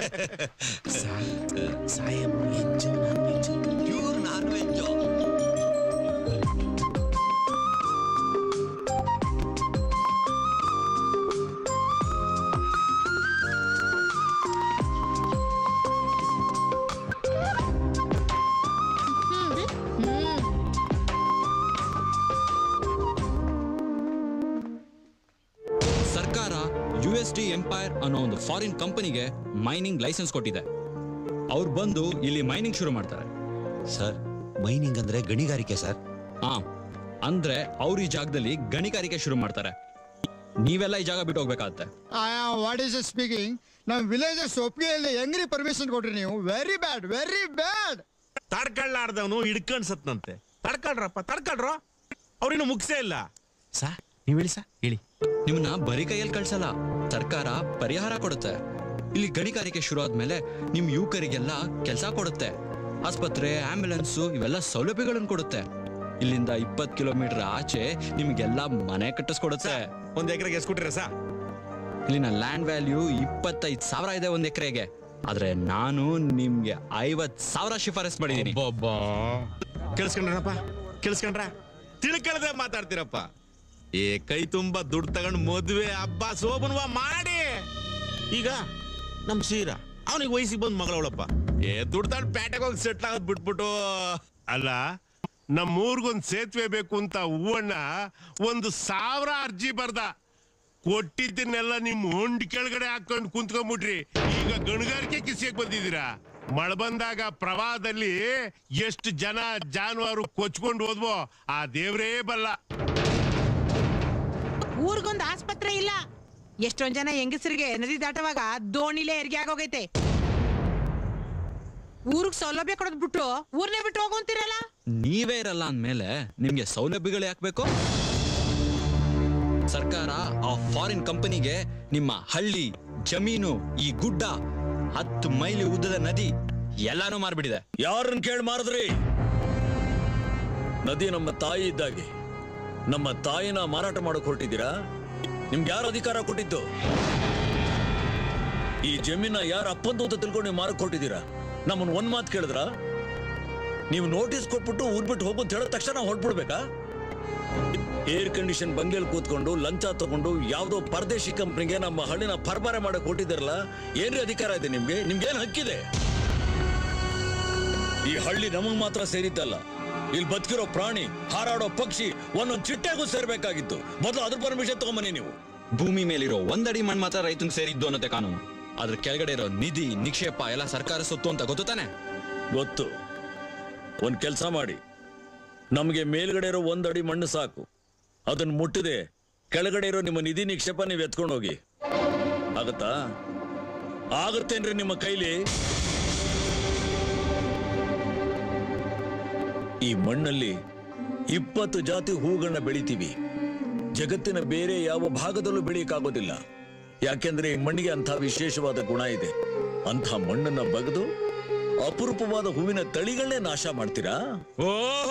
Q: ಸರ್ಕಾರ ಯು ಎಸ್ ಡಿ ಎಂಪೈರ್ ಅನ್ನೋ ಒಂದು ಫಾರಿನ್ ಕಂಪನಿಗೆ ಮೈನಿಂಗ್ ಲೈಸೆನ್ಸ್ ಕೊಟ್ಟಿದೆ ಅವ್ರು ಬಂದು ಇಲ್ಲಿ ಮೈನಿಂಗ್ ಶುರು ಮಾಡ್ತಾರೆ
K: ಸರ್ ಮೈನಿಂಗ್ ಅಂದ್ರೆ ಗಣಿಗಾರಿಕೆ ಸರ್
Q: ಹಾ ಅಂದ್ರೆ ಅವ್ರು ಈ ಜಾಗದಲ್ಲಿ ಗಣಿಗಾರಿಕೆ ಶುರು ಮಾಡ್ತಾರೆ ನೀವೆಲ್ಲ ಈ ಜಾಗ ಬಿಟ್ಟು ಹೋಗ್ಬೇಕಾಗತ್ತೆ
E: ವಾಟ್ ಈಸ್ ಸ್ಪೀಕಿಂಗ್ ನಮ್ಮ ವಿಲೇಜಸ್ ಒಪ್ಪಿಗೆಯಲ್ಲಿ ಹೆಂಗ್ರಿ ಪರ್ಮಿಷನ್ ಕೊಟ್ರಿ ನೀವು ವೆರಿ ಬ್ಯಾಡ್ ವೆರಿ ಬ್ಯಾಡ್
G: ತಡ್ಕೊಳ್ಳಾರ್ದವನು ಹಿಡ್ಕೊಂಡ್ ಸತ್ನಂತೆ ತಡ್ಕೊಳ್ರಪ್ಪ ತಡ್ಕೊಳ್ರೋ ಅವ್ರಿನ್ನು ಮುಗಿಸೇ ಇಲ್ಲ
Q: ಸಾ ನೀವ್ ಹೇಳಿ ಸಾ ಹೇಳಿ ನಿಮ್ಮನ್ನ ಬರೀ ಕೈಯಲ್ಲಿ ಕಳ್ಸಲ್ಲ ಸರ್ಕಾರ ಪರಿಹಾರ ಕೊಡುತ್ತೆ ಇಲ್ಲಿ ಗಣಿಗಾರಿಕೆ ಶುರು ಆದ್ಮೇಲೆ ನಿಮ್ ಯುವಕರಿಗೆಲ್ಲ ಕೆಲಸ ಕೊಡುತ್ತೆ ಆಸ್ಪತ್ರೆ ಆಂಬ್ಯುಲೆನ್ಸ್ ಇವೆಲ್ಲ ಸೌಲಭ್ಯಗಳನ್ನು ಕೊಡುತ್ತೆ ಇಲ್ಲಿಂದ ಇಪ್ಪತ್ ಕಿಲೋಮೀಟರ್ ಆಚೆ ನಿಮ್ಗೆಲ್ಲ ಮನೆ ಕಟ್ಟಿಸ್ಕೊಡುತ್ತೆ
G: ಒಂದ್ ಎಕರೆಗೆ ಎಷ್ಟು ಕೊಟ್ಟಿರ ಸಾ
Q: ಇಲ್ಲಿನ ಲ್ಯಾಂಡ್ ವ್ಯಾಲ್ಯೂ ಇಪ್ಪತ್ತೈದು ಸಾವಿರ ಇದೆ ಒಂದ್ ಎಕರೆಗೆ ಆದ್ರೆ ನಾನು ನಿಮ್ಗೆ ಐವತ್ ಸಾವಿರ ಶಿಫಾರಸ್ ಮಾಡಿದೀನಿ
G: ಕೇಳಿಸ್ಕೊಂಡ್ರಪ್ಪ ಕೇಳಿಸ್ಕೊಂಡ್ರ ತಿಳ್ಕೊಳ್ದೆ ಮಾತಾಡ್ತೀರಪ್ಪ ಏ ಕೈ ತುಂಬಾ ದುಡ್ಡು ತಗೊಂಡ್ ಮದ್ವೆ ಹಬ್ಬ ಸೋಬನ್ವ ಮಾಡಿ ಈಗ ನಮ್ ಸೀರ ಅವನಿಗೆ ವಯಸ್ಸಿಗೆ ಬಂದ್ ಮಗಳವಳಪ್ಪ ಏ ದುಡ್ಡು ತಗೊಂಡು ಪೇಟೆಗೆ ಹೋಗಿ ಸೆಟ್ಲ್ ಆಗೋದ್ ಬಿಟ್ಬಿಟ್ಟು
B: ಅಲ್ಲ ನಮ್ಮೂರ್ಗೊಂದ್ ಸೇತುವೆ ಬೇಕು ಅಂತ ಹೂವಣ್ಣ ಒಂದು ಸಾವಿರ ಅರ್ಜಿ ಬರ್ದ ಕೊಟ್ಟಿದ್ದನ್ನೆಲ್ಲ ನಿಮ್ ಹೊಂಡ್ ಕೆಳಗಡೆ ಹಾಕೊಂಡು ಕುಂತ್ಕೊಂಡ್ಬಿಟ್ರಿ ಈಗ ಗಣಿಗಾರಿಕೆ ಕಿಸಿಯಕ್ ಬಂದಿದ್ದೀರಾ ಮಳೆ ಬಂದಾಗ ಪ್ರವಾಹದಲ್ಲಿ ಎಷ್ಟು ಜನ ಜಾನುವಾರು ಕೊಚ್ಕೊಂಡು ಹೋದ್ವೋ ಆ ದೇವ್ರೇ ಬಲ್ಲ
D: ಊರಿಗೊಂದು ಆಸ್ಪತ್ರೆ ಇಲ್ಲ ಎಷ್ಟೊಂದ್ ಜನ ಹೆಂಗಸರಿಗೆ ನದಿ ದಾಟುವಾಗ ದೋಣಿಲೇ ಹೆರಿಗೆ ಆಗೋಗೈತೆ ಊರಿಗೆ ಸೌಲಭ್ಯ ಕೊಡೋದ್ ಬಿಟ್ಟು ಊರ್ನೇ ಬಿಟ್ಟು ಹೋಗುವಂತೀರಲ್ಲ
Q: ನೀವೇ ಇರಲ್ಲ ಅಂದ್ಮೇಲೆ ನಿಮ್ಗೆ ಸೌಲಭ್ಯಗಳು ಯಾಕಬೇಕು ಸರ್ಕಾರ ಆ ಫಾರಿನ್ ಕಂಪನಿಗೆ ನಿಮ್ಮ ಹಳ್ಳಿ ಜಮೀನು ಈ ಗುಡ್ಡ ಹತ್ತು ಮೈಲಿ ಉದ್ದದ ನದಿ ಎಲ್ಲಾನು ಮಾರ್ಬಿಟ್ಟಿದೆ
H: ಯಾರನ್ನ ಕೇಳಿ ಮಾರಿದ್ರಿ ನದಿ ನಮ್ಮ ತಾಯಿ ಇದ್ದಾಗೆ ನಮ್ಮ ತಾಯಿನ ಮಾರಾಟ ಮಾಡಕ್ ಹೊರಟಿದ್ದೀರಾ ನಿಮ್ಗೆ ಯಾರು ಅಧಿಕಾರ ಕೊಟ್ಟಿದ್ದು ಈ ಜಮೀನ ಯಾರ ಅಪ್ಪಂದು ಅಂತ ತಿಳ್ಕೊಂಡು ನೀವು ಮಾರಕ್ ಹೊರಟಿದ್ದೀರಾ ನಮ್ಮನ್ನ ಒಂದ್ ಮಾತು ಕೇಳಿದ್ರ ನೀವು ನೋಟಿಸ್ ಕೊಟ್ಬಿಟ್ಟು ಊರ್ಬಿಟ್ಟು ಹೋಗು ಅಂತ ಹೇಳಿದ ತಕ್ಷಣ ಹೊರಟ್ಬಿಡ್ಬೇಕಾ ಏರ್ ಕಂಡೀಷನ್ ಬಂಗೇಲ್ ಕೂತ್ಕೊಂಡು ಲಂಚ ತಗೊಂಡು ಯಾವ್ದೋ ಪರದೇಶಿ ಕಂಪ್ನಿಗೆ ನಮ್ಮ ಹಳ್ಳಿನ ಪರ್ಬಾರೆ ಮಾಡಕ್ ಕೊಟ್ಟಿದ್ದೀರಲ್ಲ ಏನ್ರಿ ಅಧಿಕಾರ ಇದೆ ನಿಮ್ಗೆ ನಿಮ್ಗೆ ಏನ್ ಹಕ್ಕಿದೆ ಈ ಹಳ್ಳಿ ನಮಗ್ ಮಾತ್ರ ಸೇರಿದ್ದಲ್ಲ ಇಲ್ಲಿ ಬದುಕಿರೋ ಪ್ರಾಣಿ ಹಾರಾಡೋ ಪಕ್ಷಿ ಒಂದೊಂದ್ ಚಿಟ್ಟೆಗೂ ಸೇರ್ಬೇಕಾಗಿತ್ತು ಮೊದಲು ಅದ್ರ ಪರ್ಮಿಷನ್ ತಗೊಂಬನ್ನಿ ನೀವು
Q: ಭೂಮಿ ಮೇಲಿರೋ ಒಂದಡಿ ಮಣ್ಣು ಮಾತ್ರ ರೈತಂಗೆ ಸೇರಿದ್ದು ಅನ್ನೋದೇ ಕಾನೂನು ಅದ್ರ ಕೆಳಗಡೆ ಇರೋ ನಿಧಿ ನಿಕ್ಷೇಪ ಎಲ್ಲ ಸರ್ಕಾರ ಸೊತ್ತು ಅಂತ ಗೊತ್ತು ತಾನೆ
H: ಗೊತ್ತು ಒಂದ್ ಕೆಲ್ಸ ಮಾಡಿ ನಮಗೆ ಮೇಲ್ಗಡೆ ಇರೋ ಒಂದ್ ಅಡಿ ಮಣ್ಣು ಸಾಕು ಅದನ್ನ ಮುಟ್ಟದೆ ಕೆಳಗಡೆ ಇರೋ ನಿಮ್ಮ ನಿಧಿ ನಿಕ್ಷೇಪ ನೀವು ಎತ್ಕೊಂಡು ಹೋಗಿ ಆಗತ್ತಾ ಆಗತ್ತೇನ್ರಿ ನಿಮ್ಮ ಕೈಲಿ ಈ ಮಣ್ಣಲ್ಲಿ ಇಪ್ಪತ್ತು ಜಾತಿ ಹೂಗಳನ್ನ ಬೆಳಿತೀವಿ ಜಗತ್ತಿನ ಬೇರೆ ಯಾವ ಭಾಗದಲ್ಲೂ ಬೆಳೆಯಕ್ಕಾಗೋದಿಲ್ಲ ಯಾಕೆಂದ್ರೆ ಈ ಮಣ್ಣಿಗೆ ಅಂಥ ವಿಶೇಷವಾದ ಗುಣ ಇದೆ ಅಂಥ ಮಣ್ಣನ್ನ ಬಗೆದು ಅಪರೂಪವಾದ ಹೂವಿನ ತಳಿಗಳನ್ನೇ ನಾಶ ಮಾಡ್ತೀರಾ
G: ಓ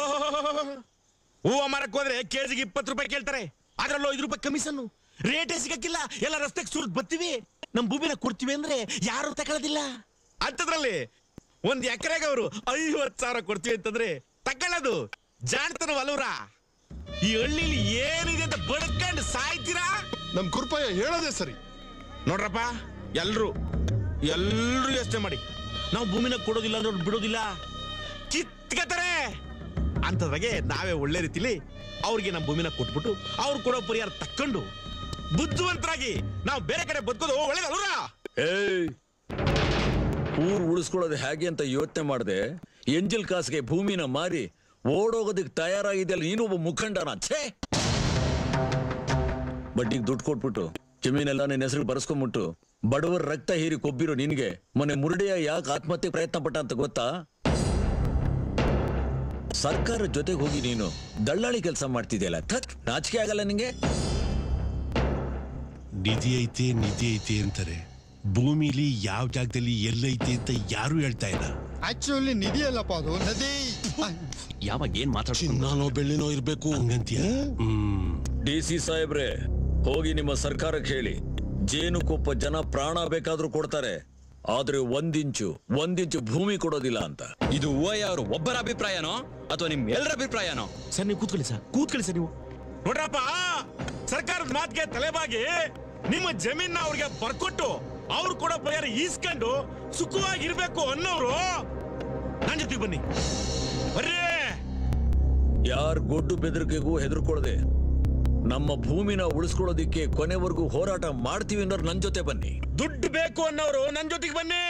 G: ಹೂವ ಮಾರಕ್ ಹೋದ್ರೆ ಕೆಜಿಗೆ ಇಪ್ಪತ್ತು ರೂಪಾಯಿ ಕೇಳ್ತಾರೆ ಅದ್ರಲ್ಲೂ ಐದು ರೂಪಾಯಿ ಕಮಿಷನ್ ರೇಟೇ ಸಿಗಕ್ಕಿಲ್ಲ ಎಲ್ಲ ರಸ್ತೆಗೆ ಸುರಿದ್ ಬರ್ತೀವಿ ನಮ್ ಭೂಮಿನ ಕೊಡ್ತೀವಿ ಅಂದ್ರೆ ಯಾರು ತಗೊಳ್ಳೋದಿಲ್ಲ ಅಂತದ್ರಲ್ಲಿ ಒಂದ್ ಎಕರೆಗೆ ಅವರು ಐವತ್ ಸಾವಿರ ಕೊಡ್ತೀವಿ ಅಂತಂದ್ರೆ ತಗೊಳ್ಳೋದು ಜಾಣ್ತನ ಅಲ್ವ್ರ ಈ ಹಳ್ಳಿಲಿ ಏನಿದೆ ಅಂತ ಬಡ್ಕಂಡು ಸಾಯ್ತೀರಾ
O: ನಮ್ ಕುರ್ಪಯ್ಯ ಹೇಳೋದೇ ಸರಿ
G: ನೋಡ್ರಪ್ಪ ಎಲ್ರು ಎಲ್ರು ಯೋಚನೆ ಮಾಡಿ ನಾವು ಭೂಮಿನ ಕೊಡೋದಿಲ್ಲ ಅಂದ್ರೆ ಅವ್ರು ಬಿಡೋದಿಲ್ಲ ಕಿತ್ಕತಾರೆ ಅಂತದ್ರಾಗೆ ನಾವೇ ಒಳ್ಳೆ ರೀತಿಲಿ ಅವ್ರಿಗೆ ನಮ್ಮ ಭೂಮಿನ ಕೊಟ್ಬಿಟ್ಟು ಅವ್ರು ಕೊಡೋ ಪರಿಹಾರ ತಕ್ಕೊಂಡು ಬುದ್ಧಿವಂತರಾಗಿ ನಾವು ಬೇರೆ ಕಡೆ ಬದುಕೋದು ಒಳ್ಳೇದಲ್ರ
H: ಏಯ್ ಊರ್ ಉಳಿಸ್ಕೊಳ್ಳೋದು ಹೇಗೆ ಅಂತ ಯೋಚನೆ ಮಾಡದೆ ಎಂಜಲ್ ಕಾಸಿಗೆ ಭೂಮಿನ ಮಾರಿ ಓಡೋಗೋದಕ್ಕೆ ತಯಾರಾಗಿದೆಯಲ್ಲ ನೀನು ಒಬ್ಬ ಮುಖಂಡನ ಛೇ ಬಡ್ಡಿಗೆ ದುಡ್ಡು ಕೊಟ್ಬಿಟ್ಟು ಜಮೀನೆಲ್ಲ ನಿನ್ನ ಹೆಸರು ಬರ್ಸ್ಕೊಂಡ್ಬಿಟ್ಟು ಬಡವರ ರಕ್ತ ಹೀರಿ ಕೊಬ್ಬಿರೋ ನಿನ್ಗೆ ಮೊನ್ನೆ ಮುರುಡೆಯ ಯಾಕೆ ಆತ್ಮಹತ್ಯೆ ಪ್ರಯತ್ನ ಪಟ್ಟ ಅಂತ ಗೊತ್ತಾ ಸರ್ಕಾರ ಜೊತೆಗೆ ಹೋಗಿ ನೀನು ದಳ್ಳಾಳಿ ಕೆಲಸ ಮಾಡ್ತಿದ್ಯಲ್ಲ ಥತ್ ನಾಚಿಕೆ ಆಗಲ್ಲ ನಿಂಗೆ
B: ನಿಧಿ ಐತೆ ನಿಧಿ ಐತೆ ಅಂತಾರೆ ಭೂಮಿಲಿ ಯಾವ ಜಾಗದಲ್ಲಿ ಎಲ್ಲೈತೆ ಅಂತ ಯಾರು ಹೇಳ್ತಾ ಇಲ್ಲ
E: ಆಕ್ಚುಲಿ ನಿಧಿ ಅಲ್ಲಪ್ಪ ಅದು ನದಿ
Q: ಯಾವಾಗ ಏನ್ ಮಾತಾಡ್ತೀನಿ
B: ಚಿನ್ನಾನೋ ಬೆಳ್ಳಿನೋ ಇರ್ಬೇಕು ಹಂಗಂತೀಯ ಹ್ಮ್
H: ಡಿ ಸಿ ಸಾಹೇಬ್ರೆ ಹೋಗಿ ನಿಮ್ಮ ಸರ್ಕಾರಕ್ಕೆ ಹೇಳಿ ಜೇನುಕೊಪ್ಪ ಜನ ಪ್ರಾಣ ಬೇಕಾದ್ರೂ ಕೊಡ್ತಾರೆ ಆದ್ರೆ ಒಂದಿಂಚು ಒಂದಿಂಚು ಭೂಮಿ ಕೊಡೋದಿಲ್ಲ ಅಂತ
Q: ಇದು ಓಯ ಅವರು ಒಬ್ಬರ ಅಭಿಪ್ರಾಯನೋ ಅಥವಾ ನಿಮ್ ಎಲ್ಲರ ಅಭಿಪ್ರಾಯನೋ
G: ಸರ್ ನೀವು ಕೂತ್ಕೊಳ್ಳಿ ಸರ್ ಕೂತ್ಕೊಳ್ಳಿ ಸರ್ ನೀವು ನೋಡ್ರಪ್ಪ ಸರ್ಕಾರದ ಮಾತಿಗೆ ತಲೆಬಾಗಿ ನಿಮ್ಮ ಜಮೀನ ಅವ್ರಿಗೆ ಬರ್ಕೊಟ್ಟು ಅವ್ರು ಕೊಡೋ ಪರಿಹಾರ ಈಸ್ಕೊಂಡು ಸುಖವಾಗಿರ್ಬೇಕು ಅನ್ನೋರು ನನ್ನ ಜೊತೆಗೆ ಬನ್ನಿ ಬರ್ರಿ
H: ಯಾರ್ ಗೊಡ್ಡು ಬೆದರಿಕೆಗೂ ಹೆದರ್ಕೊಳ್ದೆ ನಮ್ಮ ಭೂಮಿನ ಉಳಿಸ್ಕೊಳ್ಳೋದಿಕ್ಕೆ ಕೊನೆವರೆಗೂ ಹೋರಾಟ ಮಾಡ್ತೀವಿ ಅನ್ನೋರು ನನ್ ಜೊತೆ ಬನ್ನಿ
G: ದುಡ್ಡು ಬೇಕು ಅನ್ನೋರು ನನ್ನ ಜೊತೆಗೆ ಬನ್ನಿ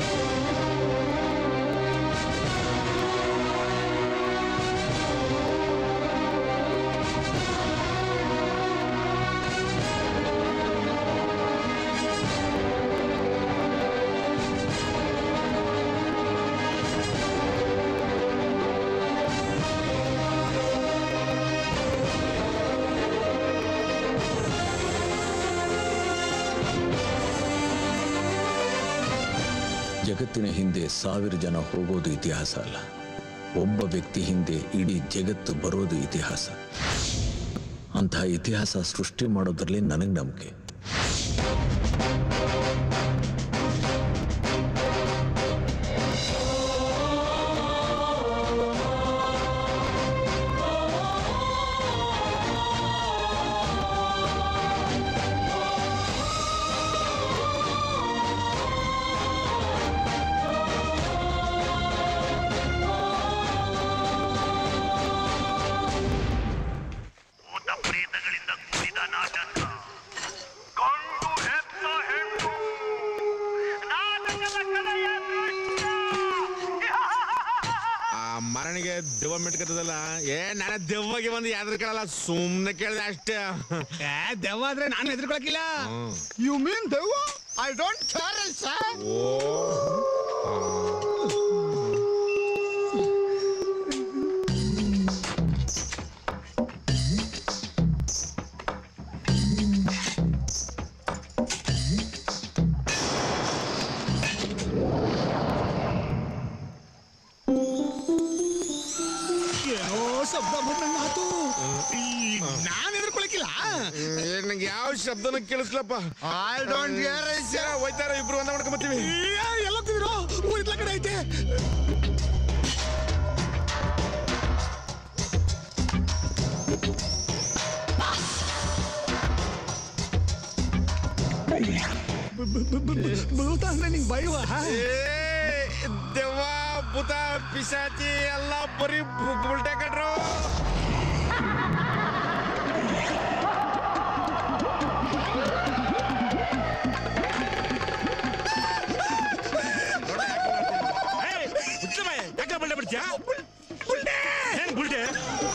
H: ಜಗತ್ತಿನ ಹಿಂದೆ ಸಾವಿರ ಜನ ಹೋಗೋದು ಇತಿಹಾಸ ಅಲ್ಲ ಒಬ್ಬ ವ್ಯಕ್ತಿ ಹಿಂದೆ ಇಡೀ ಜಗತ್ತು ಬರೋದು ಇತಿಹಾಸ ಅಂತಹ ಇತಿಹಾಸ ಸೃಷ್ಟಿ ಮಾಡೋದ್ರಲ್ಲಿ ನನಗೆ ನಂಬಿಕೆ ಆ ಮರಣಿಗೆ ದೆವ್ವ ಮೆಟ್ಕತ್ತದಲ್ಲ ಏ ನನ್ನ ದೆವ್ವಗೆ ಒಂದು ಯಾವ್ದ್ರ ಕೇಳಲ್ಲ ಸುಮ್ನೆ ಕೇಳಿದೆ ಅಷ್ಟೇ
E: ದೆವ್ವ ಆದ್ರೆ ನಾನು ಹೆದರ್ಕೊಳಕಿಲ್ಲ ಯು ಮೀನ್ ದೆವ್ವ ಐ ಡೋಂಟ್ ಕೇರ್ ಸರ್
F: ಏನೋ ಶಬ್ದ ಬಂದಂಗಾತು ನಾನು ಹೆದರ್ಕೊಳಕಿಲ್ಲ
G: ನಂಗೆ ಯಾವ ಶಬ್ದನ ಕೇಳಿಸ್ಲಪ್ಪ
E: ಐ ಡೋಂಟ್ ಕೇರ್
G: ಹೋಯ್ತಾರ ಇಬ್ರು ಒಂದ ಮಾಡ್ಕೊಂಬತ್ತೀವಿ
F: ಎಲ್ಲ ಹೋಗ್ತಿದ್ರು ಊರಿತ್ಲ ಕಡೆ ಐತೆ ಭೂತ ಅಂದ್ರೆ ನಿಂಗೆ ಭಯವ
G: ದೆವ್ವ ಭೂತ ಪಿಶಾಚಿ ಎಲ್ಲ ಬರೀ ಬು- ಬುಲ್ಟೆ ಕಟ್ರು ಯಾಕೆ ಬಲ್ಡೆ ಬಿಡ್ತೀಯಾ ಏನ್ ಬುಲ್ಟೆ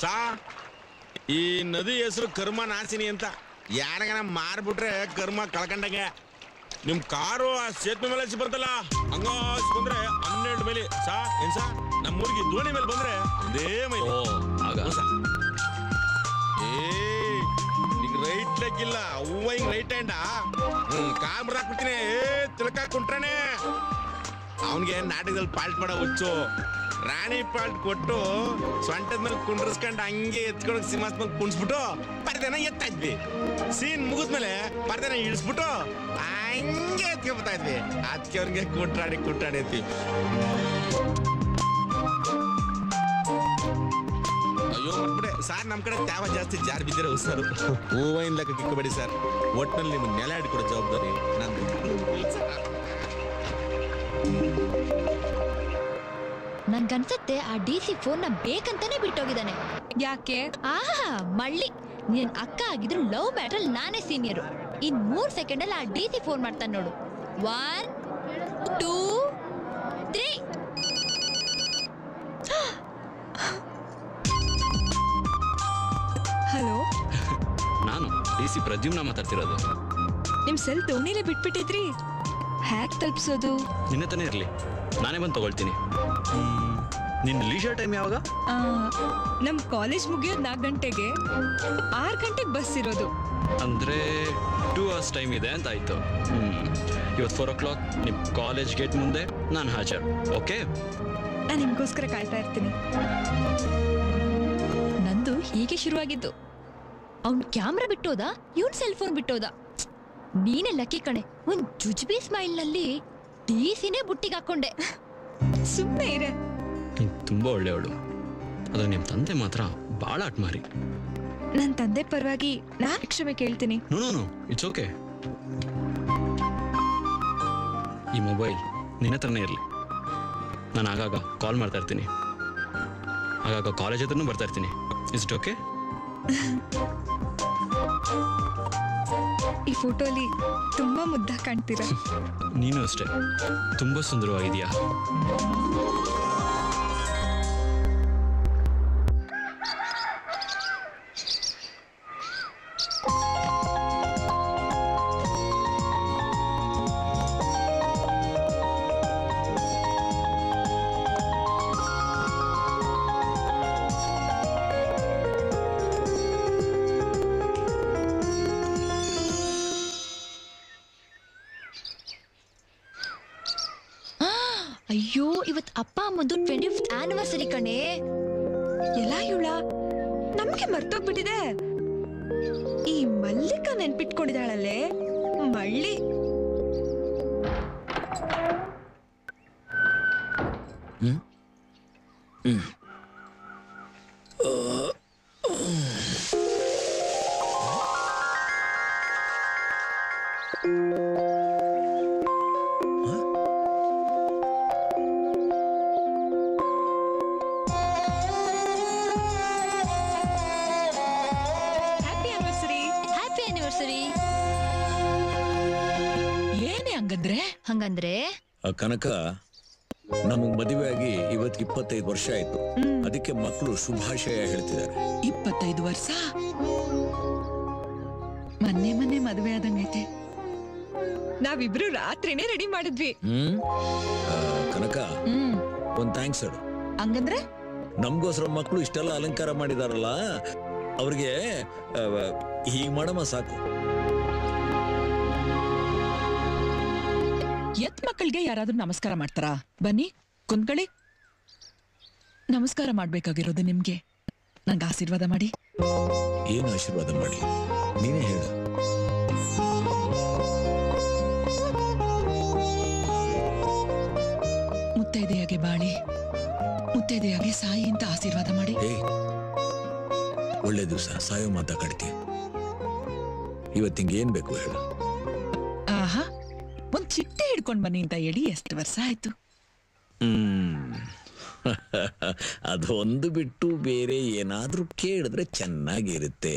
G: ಸಾ ಈ ನದಿ ಹೆಸರು ಕರ್ಮ ನಾಸಿನಿ ಅಂತ ಯಾರಗನ ಮಾರ್ಬಿಟ್ರೆ ಕರ್ಮ ಕಳ್ಕೊಂಡಂಗೆ ನಿಮ್ ಕಾರು ಆ ಸೇತುವೆ ಮೇಲೆ ಹಚ್ಚಿ ಬರ್ತಲ್ಲ ಹಂಗ ಹಚ್ಚಿ ಬಂದ್ರೆ ಹನ್ನೆರಡು ಮೈಲಿ ಸಾ ಏನ್ ಸಾ ನಮ್ಮ ಊರಿಗೆ ದೋಣಿ ಮೇಲೆ ಬಂದ್ರೆ ಒಂದೇ ಮೈಲಿ ಹ್ಞೂ ಸಾ. ಏ ಈಗ ರೈಟ್ ಲೆಗ್ ಇಲ್ಲ ಹೂವ ಹಿಂಗ್ ರೈಟ್ ಹ್ಯಾಂಡ ಹ್ಮ್ ಕಾಲ್ ಬಿಡ್ತೀನಿ ಏ ತಿಳ್ಕ ಕುಂಟ್ರಾನೆ ಅವನ್ಗೆ ನಾಟಕದಲ್ಲಿ ಪಾಲ್ಟ್ ಮಾಡೋ ಹುಚ್ಚು ರಾಣಿ ಪಾಲ್ಟ್ ಕೊಟ್ಟು ಸೊಂಟದ ಮೇಲೆ ಕುಂಡ್ರಸ್ಕೊಂಡು ಹಂಗೆ ಎತ್ಕೊಂಡು ಸಿಂಹಾಸ್ ಮೇಲೆ ಕುಣಿಸ್ಬಿಟ್ಟು ಪರ್ದೆನ ಎತ್ತಾ ಇದ್ವಿ ಸೀನ್ ಮುಗಿದ್ಮೇಲೆ ಪರ್ದೆನ ಇಳಿಸ್ಬಿಟ್ಟು ಹಂಗೆ ಎತ್ಕೊಂಡ್ಬರ್ತಾ ಇದ್ವಿ ಅದಕ್ಕೆ ಅವ್ರಿಗೆ ಕುಟ್ರಾಡಿ ಕುಟ್ರಾಡಿ ಅಂತೀವಿ ಅಯ್ಯೋ ಮರ್ಬಿಡೆ ಸರ್ ನಮ್ ಕಡೆ ತ್ಯಾವ ಜಾಸ್ತಿ ಜಾರ್ ಬಿದ್ದಿರೋ ಸರ್ ಹೂವಿನ ಲೆಕ್ಕ ಕಿಕ್ಕಬೇಡಿ ಸರ್ ಒಟ್ನಲ್ಲಿ ನಿಮ್ಗೆ ನೆಲ ಹಿಡ್ಕೊಡೋ ಜವಾಬ್ದಾರಿ ನಂದು
I: ನನ್ಗನ್ಸತ್ತೆ ಆ ಡಿ ಸಿ ಫೋನ್ ನ ಬೇಕಂತಾನೆ ಬಿಟ್ಟೋಗಿದ್ದಾನೆ ಯಾಕೆ ಆಹಾ ಮಳ್ಳಿ ನಿನ್ ಅಕ್ಕ ಆಗಿದ್ರು ಲವ್ ಮ್ಯಾಟ್ರಲ್ ನಾನೇ ಸೀನಿಯರು ಇನ್ ಮೂರ್ ಸೆಕೆಂಡ್ ಅಲ್ಲಿ ಆ ಡಿ ಸಿ ಫೋನ್ ಮಾಡ್ತಾನೆ ನೋಡು ಒನ್ ಟೂ ತ್ರೀ
R: ಹಲೋ
Q: ನಾನು ಡಿ ಸಿ ಪ್ರದ್ಯುಮ್ನ ಮಾತಾಡ್ತಿರೋದು
R: ನಿಮ್ ಸೆಲ್ ದೋಣಿಲೇ ಬಿಟ್ಬಿಟ್ಟಿದ್ರಿ ಹ್ಯಾಕ್ ತಲುಪಿಸೋದು
Q: ನಿನ್ನ ತಾನೇ ಇರಲಿ ನಾನೇ ಬಂದು ತಗೊಳ್ತೀನಿ ಹ್ಮ್, ನಿನ್ನ ಲೀಜರ್ ಟೈಮ್ ಯಾವಾಗ
R: ಆ, ನಮ್ ಕಾಲೇಜ್ ಮುಗಿಯೋದ್ ನಾಲ್ಕು ಗಂಟೆಗೆ ಆರು ಗಂಟೆಗೆ ಬಸ್ ಇರೋದು
Q: ಅಂದರೆ ಟೂ ಅವರ್ಸ್ ಟೈಮ್ ಇದೆ ಅಂತ ಆಯಿತು ಇವತ್ತು ಫೋರ್ ಓ ಕ್ಲಾಕ್ ನಿಮ್ಮ ಕಾಲೇಜ್ ಗೇಟ್ ಮುಂದೆ ನಾನು ಹಾಜರ್ ಓಕೆ
R: ನಾನು ನಿಮ್ಗೋಸ್ಕರ ಕಾಯ್ತಾ ಇರ್ತೀನಿ
I: ನಂದು ಹೀಗೆ ಶುರುವಾಗಿದ್ದು ಅವ್ನ್ ಕ್ಯಾಮ್ರಾ ಬಿಟ್ಟೋದ ಇವನ್ ಸೆಲ್ ಫೋನ್ ಬಿಟ್ಟೋದ ನೀನೇ ಲಕ್ಕಿ ಕಣೆ ಒಂದ್ ಜುಜ್ಬಿ ಸ್ಮೈಲ್ ನಲ್ಲಿ ಡಿಸಿನೇ ಬುಟ್ಟಿಗೆ ಹಾಕೊಂಡೆ
R: ಸುಮ್ಮನೆ ಇರೆ
Q: ನೀನು ತುಂಬ ಒಳ್ಳೆಯವಳು ಆದರೆ ನಿಮ್ಮ ತಂದೆ ಮಾತ್ರ ಭಾಳ ಅಟ್ಮಾರಿ
R: ನನ್ನ ತಂದೆ ಪರವಾಗಿ ನಾನು ಕ್ಷಮೆ ಕೇಳ್ತೀನಿ
Q: no no no it's okay ಈ ಮೊಬೈಲ್ ನಿನ್ನ ಹತ್ರನೇ ಇರಲಿ ನಾನು ಆಗಾಗ ಕಾಲ್ ಮಾಡ್ತಾ ಇರ್ತೀನಿ ಆಗಾಗ ಕಾಲೇಜ್ ಹತ್ರನೂ ಬರ್ತಾ ಇರ್ತೀನಿ ಇಸ್ ಇಟ್ ಓಕೆ
R: ಈ ಫೋಟೋಲಿ ತುಂಬಾ ಮುದ್ದ ಕಾಣ್ತೀರಾ
Q: ನೀನು ಅಷ್ಟೇ ತುಂಬ ಸುಂದರವಾಗಿದೆಯಾ
I: ಆ, ಅಯ್ಯೋ ಇವತ್ ಅಪ್ಪ ಅಮ್ಮಂದು ಟ್ವೆಂಟಿ ಫಿಫ್ತ್ ಆನಿವರ್ಸರಿ ಕಣೆ
R: ಎಲ್ಲ ಇವಳ ನಮ್ಗೆ ಮರ್ತೋಗ್ಬಿಟ್ಟಿದೆ ಈ ಮಲ್ಲಿಕ ನೆನ್ಪಿಟ್ಕೊಂಡಿದ್ದಾಳಲ್ಲೇ ಮಳ್ಳಿ ಹ್ಯಾಪಿ ಆನಿವರ್ಸರಿ
I: ಹ್ಯಾಪಿ ಆನಿವರ್ಸರಿ
J: ಏನೇ ಹಂಗಂದ್ರೆ
I: ಹಂಗಂದ್ರೆ
H: ಆ ಕನಕ ನಮಗ್ ಮದುವೆ ಆಗಿ ಇವತ್ತು ಇಪ್ಪತ್ತೈದು ವರ್ಷ ಆಯ್ತು ಅದಕ್ಕೆ ಮಕ್ಕಳು ಶುಭಾಶಯ ಹೇಳ್ತಿದ್ದಾರೆ
J: ಇಪ್ಪತ್ತೈದು ವರ್ಷ ಮೊನ್ನೆ ಮೊನ್ನೆ ಮದುವೆ ಆದಂಗೈತೆ
R: ನಾವಿಬ್ರು ರಾತ್ರಿನೇ ರೆಡಿ ಮಾಡಿದ್ವಿ
H: ಹ್ಮ್ ಆ, ಕನಕ
J: ಹ್ಮ್
H: ಒಂದ್ ಥ್ಯಾಂಕ್ಸ್ ಹೇಳು
J: ಹಂಗಂದ್ರೆ
H: ನಮ್ಗೋಸ್ಕರ ಮಕ್ಕಳು ಇಷ್ಟೆಲ್ಲ ಅಲಂಕಾರ ಮಾಡಿದಾರಲ್ಲ ಅವ್ರಿಗೆ ಹೀಗ್ ಮಾಡಮ್ಮ ಸಾಕು
J: ಎತ್ ಮಕ್ಕಳಿಗೆ ಯಾರಾದ್ರೂ ನಮಸ್ಕಾರ ಮಾಡ್ತಾರಾ ಬನ್ನಿ ಕುಂತ್ಕೊಳ್ಳಿ ನಮಸ್ಕಾರ ಮಾಡ್ಬೇಕಾಗಿರೋದು ನಿಮ್ಗೆ ನಂಗೆ ಆಶೀರ್ವಾದ ಮಾಡಿ
H: ಏನ್ ಆಶೀರ್ವಾದ ಮಾಡಿ ನೀನೇ ಹೇಳು
J: ಮುತ್ತೈದೆಯಾಗೆ ಬಾಳಿ ಮುತ್ತೈದೆಯಾಗೆ ಸಾಯಿ ಅಂತ ಆಶೀರ್ವಾದ ಮಾಡಿ
H: ಏ ಒಳ್ಳೆ ದಿವಸ ಸಾಯೋ ಮಾತಾಡ್ತಿ ಇವತ್ತಿಂಗೆ ಏನ್ ಬೇಕು ಹೇಳು
J: ಆಹಾ ಒಂದ್ ಚಿಟ್ಟೆ ಹಿಡ್ಕೊಂಡ್ ಬನ್ನಿ ಅಂತ ಹೇಳಿ ಎಷ್ಟು ವರ್ಷ ಆಯ್ತು
H: ಹ್ಮ್ ಅದೊಂದು ಬಿಟ್ಟು ಬೇರೆ ಏನಾದ್ರೂ ಕೇಳಿದ್ರೆ ಚೆನ್ನಾಗಿರುತ್ತೆ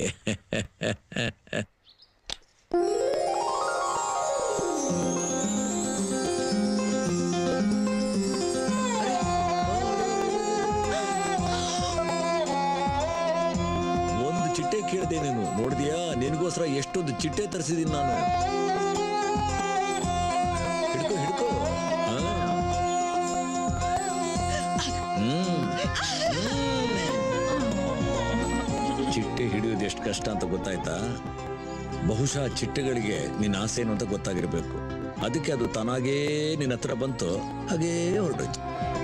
H: ಕೇಳಿದೆ ನೀನು ನೋಡಿದ್ಯಾ ನಿನಗೋಸ್ಕರ ಎಷ್ಟೊಂದು ಚಿಟ್ಟೆ ತರಿಸಿದೀನಿ ನಾನು ಹಿಡ್ಕೋ ಹಿಡ್ಕೋ ಹಾ. ಹ್ಮ್. ಹ್ಮ್. ಚಿಟ್ಟೆ ಹಿಡಿಯೋದು ಎಷ್ಟು ಕಷ್ಟ ಅಂತ ಗೊತ್ತಾಯ್ತಾ ಬಹುಶಃ ಚಿಟ್ಟೆಗಳಿಗೆ ನಿನ್ನ ಆಸೆ ಏನು ಅಂತ ಗೊತ್ತಾಗಿರ್ಬೇಕು ಅದಕ್ಕೆ ಅದು ತಾನಾಗೇ ನಿನ್ನ ಹತ್ರ ಬಂತು ಹಾಗೇ ಹೊರಟೋಯ್ತು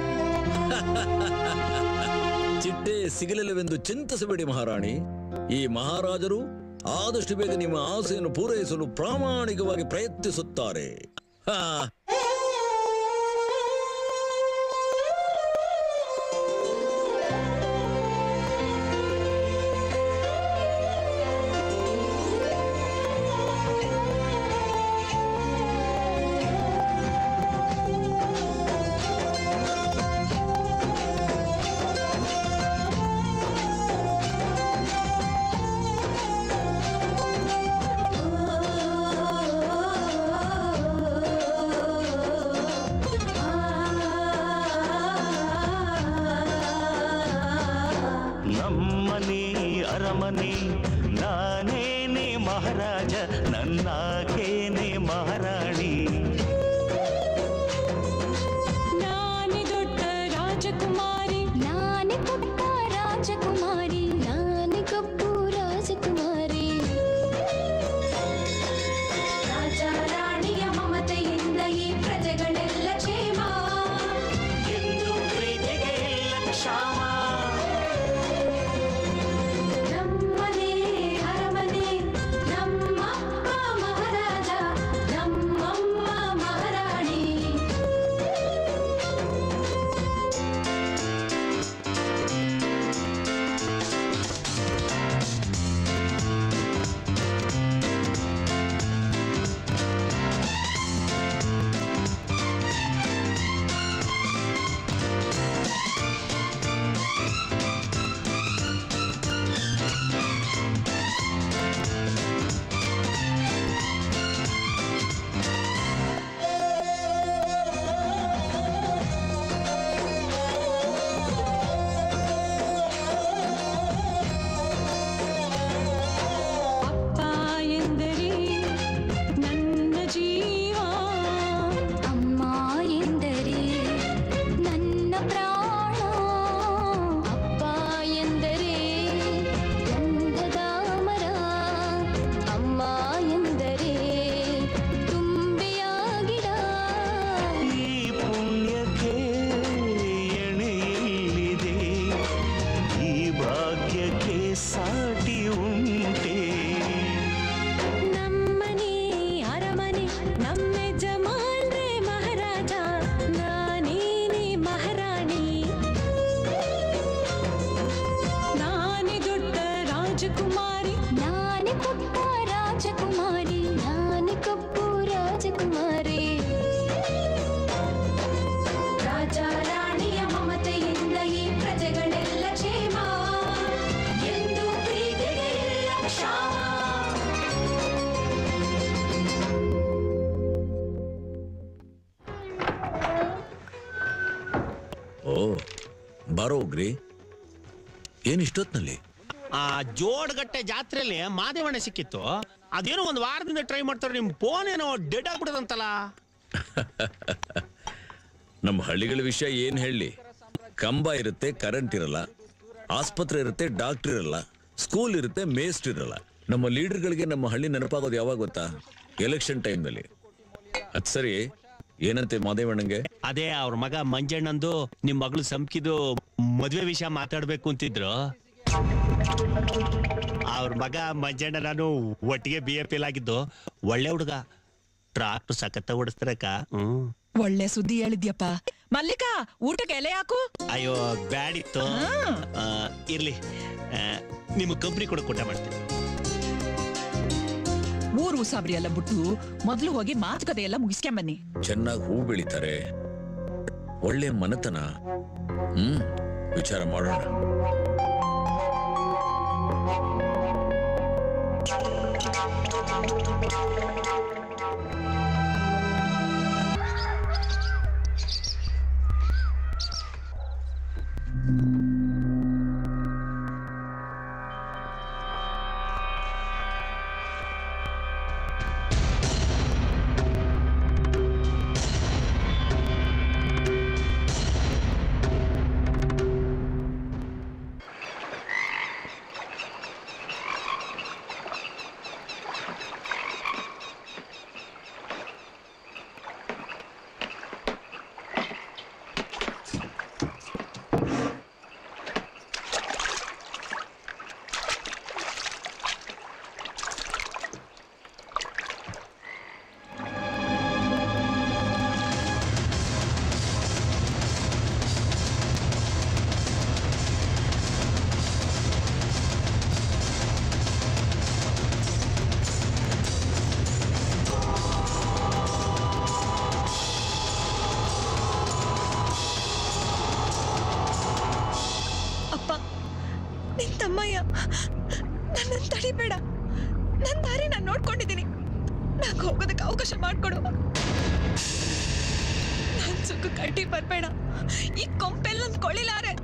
H: ಚಿಟ್ಟೆ ಸಿಗಲಿಲ್ಲವೆಂದು ಚಿಂತಿಸಬೇಡಿ ಮಹಾರಾಣಿ ಈ ಮಹಾರಾಜರು ಆದಷ್ಟು ಬೇಗ ನಿಮ್ಮ ಆಸೆಯನ್ನು ಪೂರೈಸಲು ಪ್ರಾಮಾಣಿಕವಾಗಿ ಪ್ರಯತ್ನಿಸುತ್ತಾರೆ ಹಾ
A: ನಮ್ಮನೆ ಅರಮನೆ ನಾನೇನೆ ಮಹಾರಾಜ ನನ್ನಾಗೇನೆ ಮಹಾರಾಣಿ
V: ನಾನೇ ದೊಡ್ಡ ರಾಜಕುಮಾರಿ ನಾನೇ ಪುಟ್ಟ ರಾಜಕುಮಾರಿ ನಾನೇ ಕಪ್ಪು ರಾಜಕುಮಾರಿ ರಾಜ ರಾಣಿಯ ಮಮತೆಯಿಂದ ಈ ಪ್ರಜೆಗಳೆಲ್ಲ ಕ್ಷೇಮ
A: ಎಂದು ಪ್ರೀತಿಗೆ ಇಲ್ಲ ಕ್ಷಾಮ
V: ನಮ್ಮನೆ ಅರಮನೆ ನಮ್ಮಪ್ಪ ಮಹಾರಾಜ ನಮ್ಮಮ್ಮ ಮಹಾರಾಣಿ ಅಪ್ಪ ಎಂದರೆ ನನ್ನ ಜೀವ ಅಮ್ಮ ಎಂದರೆ ನನ್ನ ಪ್ರಾಣ ಅಪ್ಪ ಎಂದರೆ ಗಂಧದ ಮರ ಅಮ್ಮ ಎಂದರೆ ತುಂಬೆಯ ಗಿಡ
A: ಈ ಪುಣ್ಯಕ್ಕೆ ಎಣೆಯಿಲ್ಲಿದೆ ಈ ಭಾಗ್ಯಕ್ಕೆ ಸಾಟಿ ಉಂಟೆ
V: ನಮ್ಮನೆ ಅರಮನೆ ನಮ್ಮ ಯಜಮಾನ್ರೆ ಮಹಾರಾಜ ನಾನೇನೆ ಮಹಾರಾಣಿ ನಾನೇ ದೊಡ್ಡ ರಾಜಕುಮಾರಿ ನಾನೇ ಪುಟ್ಟ ರಾಜಕುಮಾರಿ ನಾನೇ ಕಪ್ಪು ರಾಜಕುಮಾರಿ ರಾಜ ರಾಣಿಯ ಮಮತೆಯಿಂದ ಈ ಪ್ರಜೆಗಳೆಲ್ಲ ಕ್ಷೇಮ ಎಂದು ಪ್ರೀತಿಗೆ ಇಲ್ಲ ಕ್ಷಾಮ
H: ಓ ಬಾರೋ ಹೋಗ್ರಿ ಏನ್ ಇಷ್ಟೊತ್ನಲ್ಲಿ
S: ಆ ಜೋಡ್ಗಟ್ಟೆ ಜಾತ್ರೆಯಲ್ಲಿ ಮಾದೇವಣ್ಣ ಸಿಕ್ಕಿತ್ತು ಅದೇನೋ ಒಂದು ವಾರದಿಂದ ಟ್ರೈ ಮಾಡ್ತಾರೆ ನಿಮ್ ಫೋನ್ ಏನೋ ಡೆಡ್ ಆಗ್ಬಿಡದಂತಲ್ಲ
H: ನಮ್ಮ ಹಳ್ಳಿಗಳ ವಿಷಯ ಏನ್ ಹೇಳಿ ಕಂಬ ಇರುತ್ತೆ ಕರೆಂಟ್ ಇರಲ್ಲ ಆಸ್ಪತ್ರೆ ಇರುತ್ತೆ ಡಾಕ್ಟರ್ ಇರಲ್ಲ ಸ್ಕೂಲ್ ಇರುತ್ತೆ ಮೇಸ್ಟ್ ಇರಲ್ಲ ನಮ್ಮ ಲೀಡರ್ಗಳಿಗೆ ನಮ್ಮ ಹಳ್ಳಿ ನೆನಪಾಗೋದು ಯಾವಾಗ ಗೊತ್ತಾ ಎಲೆಕ್ಷನ್ ಟೈಮ್ನಲ್ಲಿ ಅದ್ ಸರಿ ಏನಂತೆ ಮಾದೇವಣ್ಣಂಗೆ
S: ಅದೇ ಅವ್ರ ಮಗ ಮಂಜಣ್ಣಂದು ನಿಮ್ ಮಗಳು ಸಂಕಿದು ಮದ್ವೆ ವಿಷಯ ಮಾತಾಡ್ಬೇಕು ಅಂತಿದ್ರು ಅವ್ರ ಮಗ ಮಂಜಣ್ಣ ನಾನು ಒಟ್ಟಿಗೆ ಬಿ ಎ ಫೇಲ್ ಆಗಿದ್ದು ಒಳ್ಳೆ ಹುಡುಗ ಟ್ರಾಕ್ಟರ್ ಸಖತ್ತ ಓಡಿಸ್ತಾರಕ್ಕ ಹ್ಮ್
J: ಒಳ್ಳೆ ಸುದ್ದಿ ಹೇಳಿದ್ಯಪ್ಪ ಮಲ್ಲಿಕಾ ಊಟಕ್ಕೆ ಎಲೆ ಹಾಕು
S: ಅಯ್ಯೋ ಬ್ಯಾಡಿತ್ತು ಆ, ಇರ್ಲಿ ಆ, ನಿಮ್ಗೆ ಕಂಪ್ನಿ ಕೂಡ ಕೊಟ್ಟ ಮಾಡ್ತೀನಿ
J: ಊರು ಉಸಾಬ್ರಿ ಎಲ್ಲ ಬಿಟ್ಟು ಮೊದ್ಲು ಹೋಗಿ ಮಾತುಕತೆ ಎಲ್ಲ ಮುಗಿಸ್ಕೊಂಬನ್ನಿ
H: ಚೆನ್ನಾಗಿ ಹೂ ಬೆಳಿತಾರೆ ಒಳ್ಳೆ ಮನತನ ಹ್ಮ್ ವಿಚಾರ ಮಾಡೋಣ
I: ನನ್ನನ್ನು ತಡಿಬೇಡ ನನ್ನ ದಾರಿ ನಾನು ನೋಡ್ಕೊಂಡಿದ್ದೀನಿ ನಂಗೆ ಹೋಗೋದಕ್ಕೆ ಅವಕಾಶ ಮಾಡ್ಕೊಡು ನನ್ ಸುಖ ಕಟ್ಟಿ ಬರ್ಬೇಡ ಈ ಕೊಂಪೆಲ್ ನನ್ ಕೊಳಿಲಾರೆ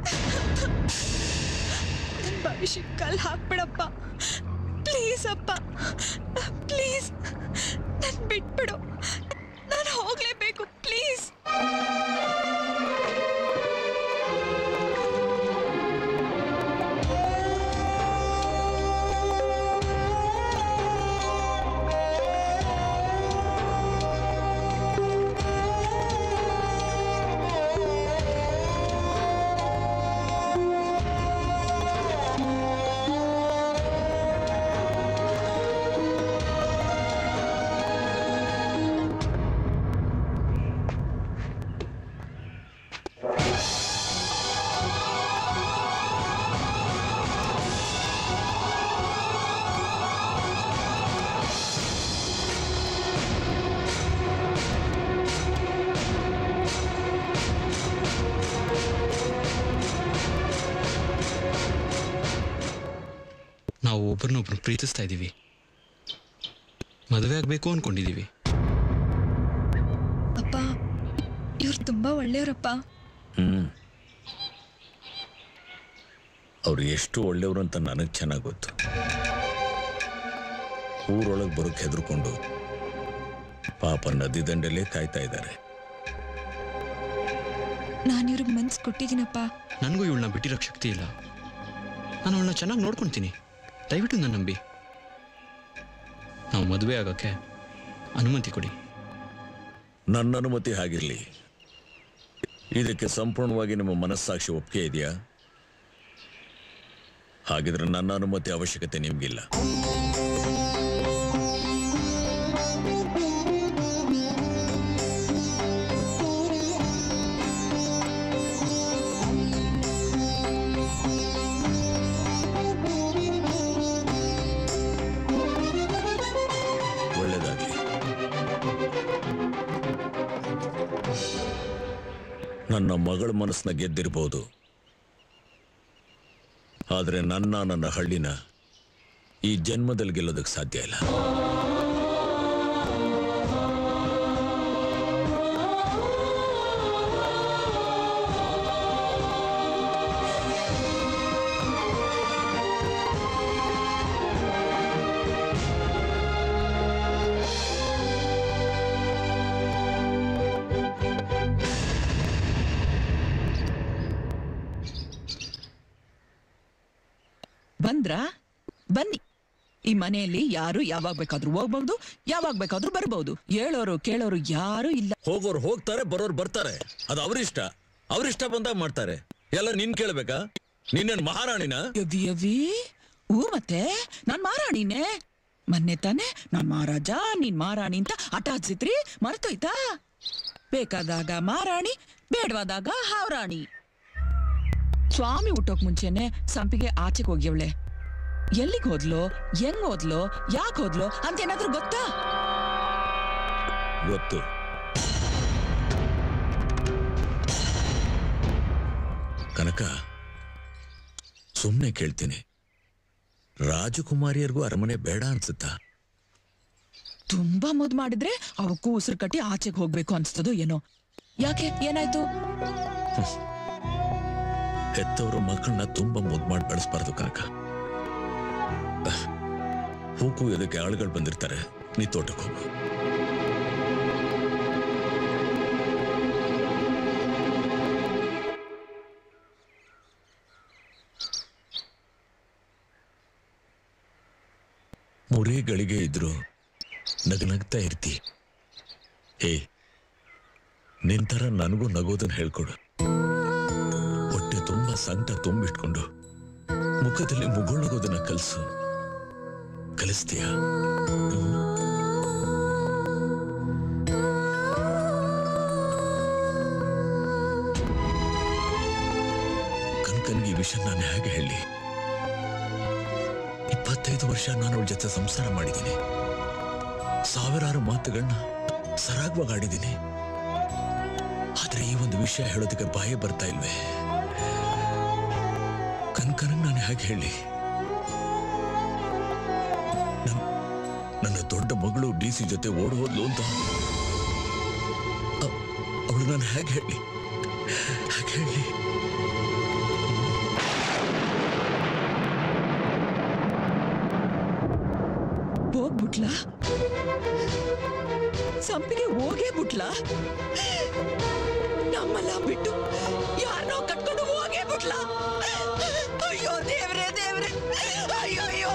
I: ನನ್ ಭವಿಷ್ಯ ಕಲ್ ಹಾಕ್ಬಿಡಪ್ಪ ಪ್ಲೀಸ್ ಅಪ್ಪ ಪ್ಲೀಸ್ ನನ್ ಬಿಟ್ಬಿಡು ನಾನು ಹೋಗ್ಲೇಬೇಕು ಪ್ಲೀಸ್
N: ನಾವು ಒಬ್ರನ್ನೊಬ್ರು ಪ್ರೀತಿಸ್ತಾ ಇದ್ದೀವಿ ಮದುವೆ ಆಗಬೇಕು ಅನ್ಕೊಂಡಿದ್ದೀವಿ
I: ಅಪ್ಪ ಇವ್ರು ತುಂಬಾ ಒಳ್ಳೆಯವರಪ್ಪ
H: ಹ್ಮ್ ಅವ್ರು ಎಷ್ಟು ಒಳ್ಳೆಯವರು ಅಂತ ನನಗೆ ಚೆನ್ನಾಗಿ ಗೊತ್ತು ಊರೊಳಗೆ ಬರೋಕ್ಕೆ ಹೆದರ್ಕೊಂಡು ಪಾಪ ನದಿ ದಂಡೆಲೇ ಕಾಯ್ತಾ ಇದ್ದಾರೆ
I: ನಾನು ಇವ್ರಿಗೆ ಮನ್ಸು ಕೊಟ್ಟಿದ್ದೀನಪ್ಪ
N: ನನಗೂ ಇವಳನ್ನ ಬಿಟ್ಟಿರೋಕ್ಕೆ ಶಕ್ತಿ ಇಲ್ಲ ನಾನು ಅವಳನ್ನ ಚೆನ್ನಾಗಿ ನೋಡ್ಕೊಳ್ತೀನಿ ದಯವಿಟ್ಟು ನನ್ನ ನಂಬಿ ನಾವು ಮದುವೆ ಆಗೋಕ್ಕೆ ಅನುಮತಿ ಕೊಡಿ
H: ನನ್ನ ಅನುಮತಿ ಹಾಗಿರಲಿ ಇದಕ್ಕೆ ಸಂಪೂರ್ಣವಾಗಿ ನಿಮ್ಮ ಮನಸ್ಸಾಕ್ಷಿ ಒಪ್ಪಿಗೆ ಇದೆಯಾ ಹಾಗಿದ್ರೆ ನನ್ನ ಅನುಮತಿ ಅವಶ್ಯಕತೆ ನಿಮ್ಗಿಲ್ಲ ಒಳ್ಳೆಯದಾಗಲಿ ನನ್ನ ಮಗಳ ಮನಸ್ಸನ್ನ ಗೆದ್ದಿರಬಹುದು ಆದರೆ ನನ್ನ ನನ್ನ ಹಳ್ಳಿನ ಈ ಜನ್ಮದಲ್ಲಿ ಗೆಲ್ಲೋದಕ್ಕೆ ಸಾಧ್ಯ ಇಲ್ಲ
J: ಬಂದ್ರಾ ಬನ್ನಿ ಈ ಮನೆಯಲ್ಲಿ ಯಾರು ಯಾವಾಗ ಬೇಕಾದ್ರೂ ಹೋಗ್ಬಹುದು ಯಾವಾಗ ಬೇಕಾದ್ರೂ ಬರ್ಬಹುದು ಹೇಳೋರು ಕೇಳೋರು ಯಾರು ಇಲ್ಲ
H: ಹೋಗೋರು ಹೋಗ್ತಾರೆ ಬರೋರು ಬರ್ತಾರೆ ಅದು ಅವರಿಷ್ಟ ಅವರಿಷ್ಟ ಬಂದಾಗ ಮಾಡ್ತಾರೆ ಎಲ್ಲ ನಿನ್ ಕೇಳ್ಬೇಕಾ ನಿನ್ನ ಮಹಾರಾಣಿನ
J: ಯವಿ ಯವಿ ಹೂ ಮತ್ತೆ ನಾನ್ ಮಾರಾಣಿನೇ ಮೊನ್ನೆ ತಾನೆ ನಾನ್ ಮಹಾರಾಜ ನೀನ್ ಮಾರಾಣಿ ಅಂತ ಹಠ ಹಚ್ಚಿದ್ರಿ ಮರ್ತೋಯ್ತಾ ಬೇಕಾದಾಗ ಮಾರಾಣಿ ಬೇಡವಾದಾಗ ಹಾವರಾಣಿ ಸ್ವಾಮಿ ಹುಟ್ಟೋಕ್ ಮುಂಚೆನೆ ಸಂಪಿಗೆ ಆಚೆಗೆ ಹೋಗ್ಯವಳೆ ಎಲ್ಲಿಗೆ ಹೋದ್ಲು ಹೆಂಗ್ ಹೋದ್ಲು ಯಾಕೆ ಹೋದ್ಲು ಅಂತ ಏನಾದ್ರೂ ಗೊತ್ತಾ
H: ಗೊತ್ತು ಕನಕ ಸುಮ್ಮನೆ ಕೇಳ್ತೀನಿ ರಾಜಕುಮಾರಿಯರಿಗೂ ಅರಮನೆ ಬೇಡ ಅನ್ಸುತ್ತಾ
J: ತುಂಬಾ ಮುದ್ ಮಾಡಿದ್ರೆ ಅವಕ್ಕೂ ಉಸಿರು ಕಟ್ಟಿ ಆಚೆಗೆ ಹೋಗ್ಬೇಕು ಅನ್ಸ್ತದೋ ಏನೋ ಯಾಕೆ ಏನಾಯ್ತು
H: ಹೆತ್ತವರು ಮಕ್ಕಳನ್ನ ತುಂಬಾ ಮುದ್ ಮಾಡಿ ಬೆಳೆಸ್ಬಾರ್ದು ಕನಕ ಅಹ್, ಹೂಕು ಇದಕ್ಕೆ ಆಳುಗಳು ಬಂದಿರ್ತಾರೆ ನೀ ತೋಟಕ್ಕೆ ಹೋಗು ಮೂರೇ ಗಳಿಗೆ ಇದ್ರು ನಗನಗ್ತಾ ಇರ್ತಿ ಹೇ ನಿಂತರ ನನಗೂ ನಗೋದನ್ನ ಹೇಳ್ಕೊಡು ಹೊಟ್ಟೆ ತುಂಬಾ ಸಂಕಟ ತುಂಬಿಟ್ಕೊಂಡು ಮುಖದಲ್ಲಿ ಮುಗುಳ್ನಗೋದನ್ನ ಕಲಿಸು ಕಲಿಸ್ತೀಯ ಕನ್ಕನ್ಗೆ ಈ ವಿಷಯ ನಾನು ಹೇಗೆ ಹೇಳಿ ಇಪ್ಪತ್ತೈದು ವರ್ಷ ನಾನು ಅವಳ ಜೊತೆ ಸಂಸಾರ ಮಾಡಿದ್ದೀನಿ ಸಾವಿರಾರು ಮಾತುಗಳನ್ನ ಸರಾಗವಾಗಿ ಆಡಿದ್ದೀನಿ ಆದ್ರೆ ಈ ಒಂದು ವಿಷಯ ಹೇಳೋದಕ್ಕೆ ಬಾಯೇ ಬರ್ತಾ ಇಲ್ವೇ ಕನ್ಕನಂಗ್ ನಾನು ಹೇಗೆ ಹೇಳಿ ದೊಡ್ಡ ಮಗಳು ಡಿ ಸಿ ಜೊತೆ ಓಡ್ ಹೋದ್ಲು ಅಂತ ಅವಳು ನಾನು ಹೇಗೆ ಹೇಳಿ ಹೇಗೆ ಹೇಳಿ
J: ಹೋಗ್ಬಿಟ್ಲ ಸಂಪಿಗೆ ಹೋಗೇ ಬಿಟ್ಲ ನಮ್ಮಲ್ಲ ಬಿಟ್ಟು ಯಾರನ್ನೋ ಕಟ್ಕೊಂಡು ಹೋಗೇ ಬಿಟ್ಲ ಅಯ್ಯೋ ದೇವ್ರೆ ದೇವ್ರೆ ಅಯ್ಯೋ ಅಯ್ಯೋ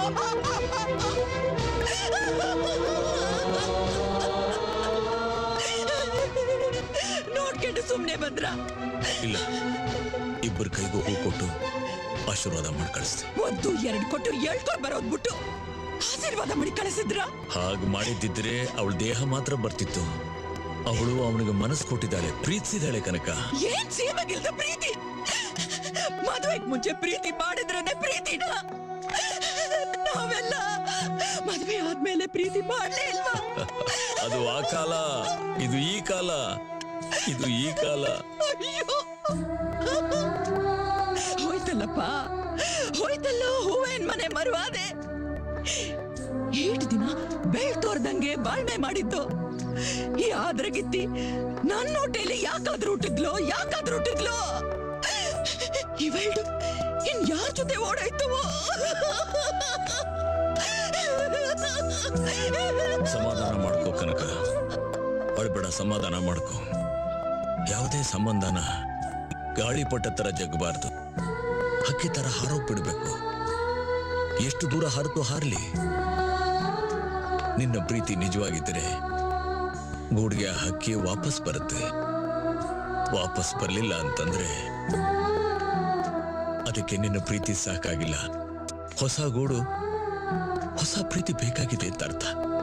J: ನೋಡ್ಕೊಂಡು ಸುಮ್ನೆ ಬಂದ್ರ
H: ಇಲ್ಲ ಇಬ್ಬರ ಕೈಗೂ ಹೂ ಕೊಟ್ಟು ಆಶೀರ್ವಾದ ಮಾಡಿ ಕಳಿಸ್ದೆ
J: ಒಂದು ಎರಡು ಕೊಟ್ಟು ಹೇಳ್ಕೊಂಡ್ ಬರೋದ್ ಬಿಟ್ಟು ಆಶೀರ್ವಾದ ಮಾಡಿ ಕಳಿಸಿದ್ರ
H: ಹಾಗೆ ಮಾಡಿದ್ದಿದ್ರೆ ಅವಳ ದೇಹ ಮಾತ್ರ ಬರ್ತಿತ್ತು ಅವಳು ಅವನಿಗೆ ಮನಸ್ಸು ಕೊಟ್ಟಿದ್ದಾಳೆ ಪ್ರೀತಿಸಿದಾಳೆ ಕನಕ
J: ಏನ್ ಸೀಮೆಗಿಲ್ದ ಪ್ರೀತಿ ಮದುವೆಗ್ ಮುಂಚೆ ಪ್ರೀತಿ ಮಾಡಿದ್ರೇನೆ ಪ್ರೀತಿನ ನಾವೆಲ್ಲ ಮದ್ವೆ ಆದ್ಮೇಲೆ ಪ್ರೀತಿ ಮಾಡ್ಲೇ ಇಲ್ವಾ
H: ಅದು ಆ ಕಾಲ ಇದು ಈ ಕಾಲ ಇದು ಈ ಕಾಲ
J: ಅಯ್ಯೋ ಹೋಯ್ತಲ್ಲಪ್ಪ ಹೋಯ್ತಲ್ಲೋ ಹೂವೇನ್ ಮನೆ ಮರುವಾದೆ ಏಟ್ ದಿನ ಬೆಳ್ ತೋರ್ದಂಗೆ ಬಾಳ್ಮೆ ಮಾಡಿದ್ದು ಈ ಆದ್ರಗಿತ್ತಿ ನನ್ನ ಹೊಟ್ಟೆಲಿ ಯಾಕಾದ್ರೂ ಹುಟ್ಟಿದ್ಲೋ ಯಾಕಾದ್ರೂ ಹುಟ್ಟಿದ್ಲೋ ಇವೆರಡು ಇನ್ ಯಾರ ಜೊತೆ ಓಡಾಯ್ತು
H: ಸಮಾಧಾನ ಮಾಡ್ಕೋ ಕನಕ ಅಳ್ಬೇಡ ಸಮಾಧಾನ ಮಾಡ್ಕೋ ಯಾವುದೇ ಸಂಬಂಧನ ಗಾಳಿಪಟ ತರ ಜಗ್ಬಾರ್ದು ಹಕ್ಕಿ ತರ ಹಾರೋಗ್ ಬಿಡ್ಬೇಕು ಎಷ್ಟು ದೂರ ಹಾರಿತು ಹಾರ್ಲಿ ನಿನ್ನ ಪ್ರೀತಿ ನಿಜವಾಗಿದ್ದರೆ ಗೂಡ್ಗೆ ಆ ಹಕ್ಕಿ ವಾಪಸ್ ಬರುತ್ತೆ ವಾಪಸ್ ಬರ್ಲಿಲ್ಲ ಅಂತಂದ್ರೆ ಅದಕ್ಕೆ ನಿನ್ನ ಪ್ರೀತಿ ಸಾಕಾಗಿಲ್ಲ ಹೊಸ ಗೂಡು ಹೊಸ ಪ್ರೀತಿ ಬೇಕಾಗಿದೆ ಅಂತ ಅರ್ಥ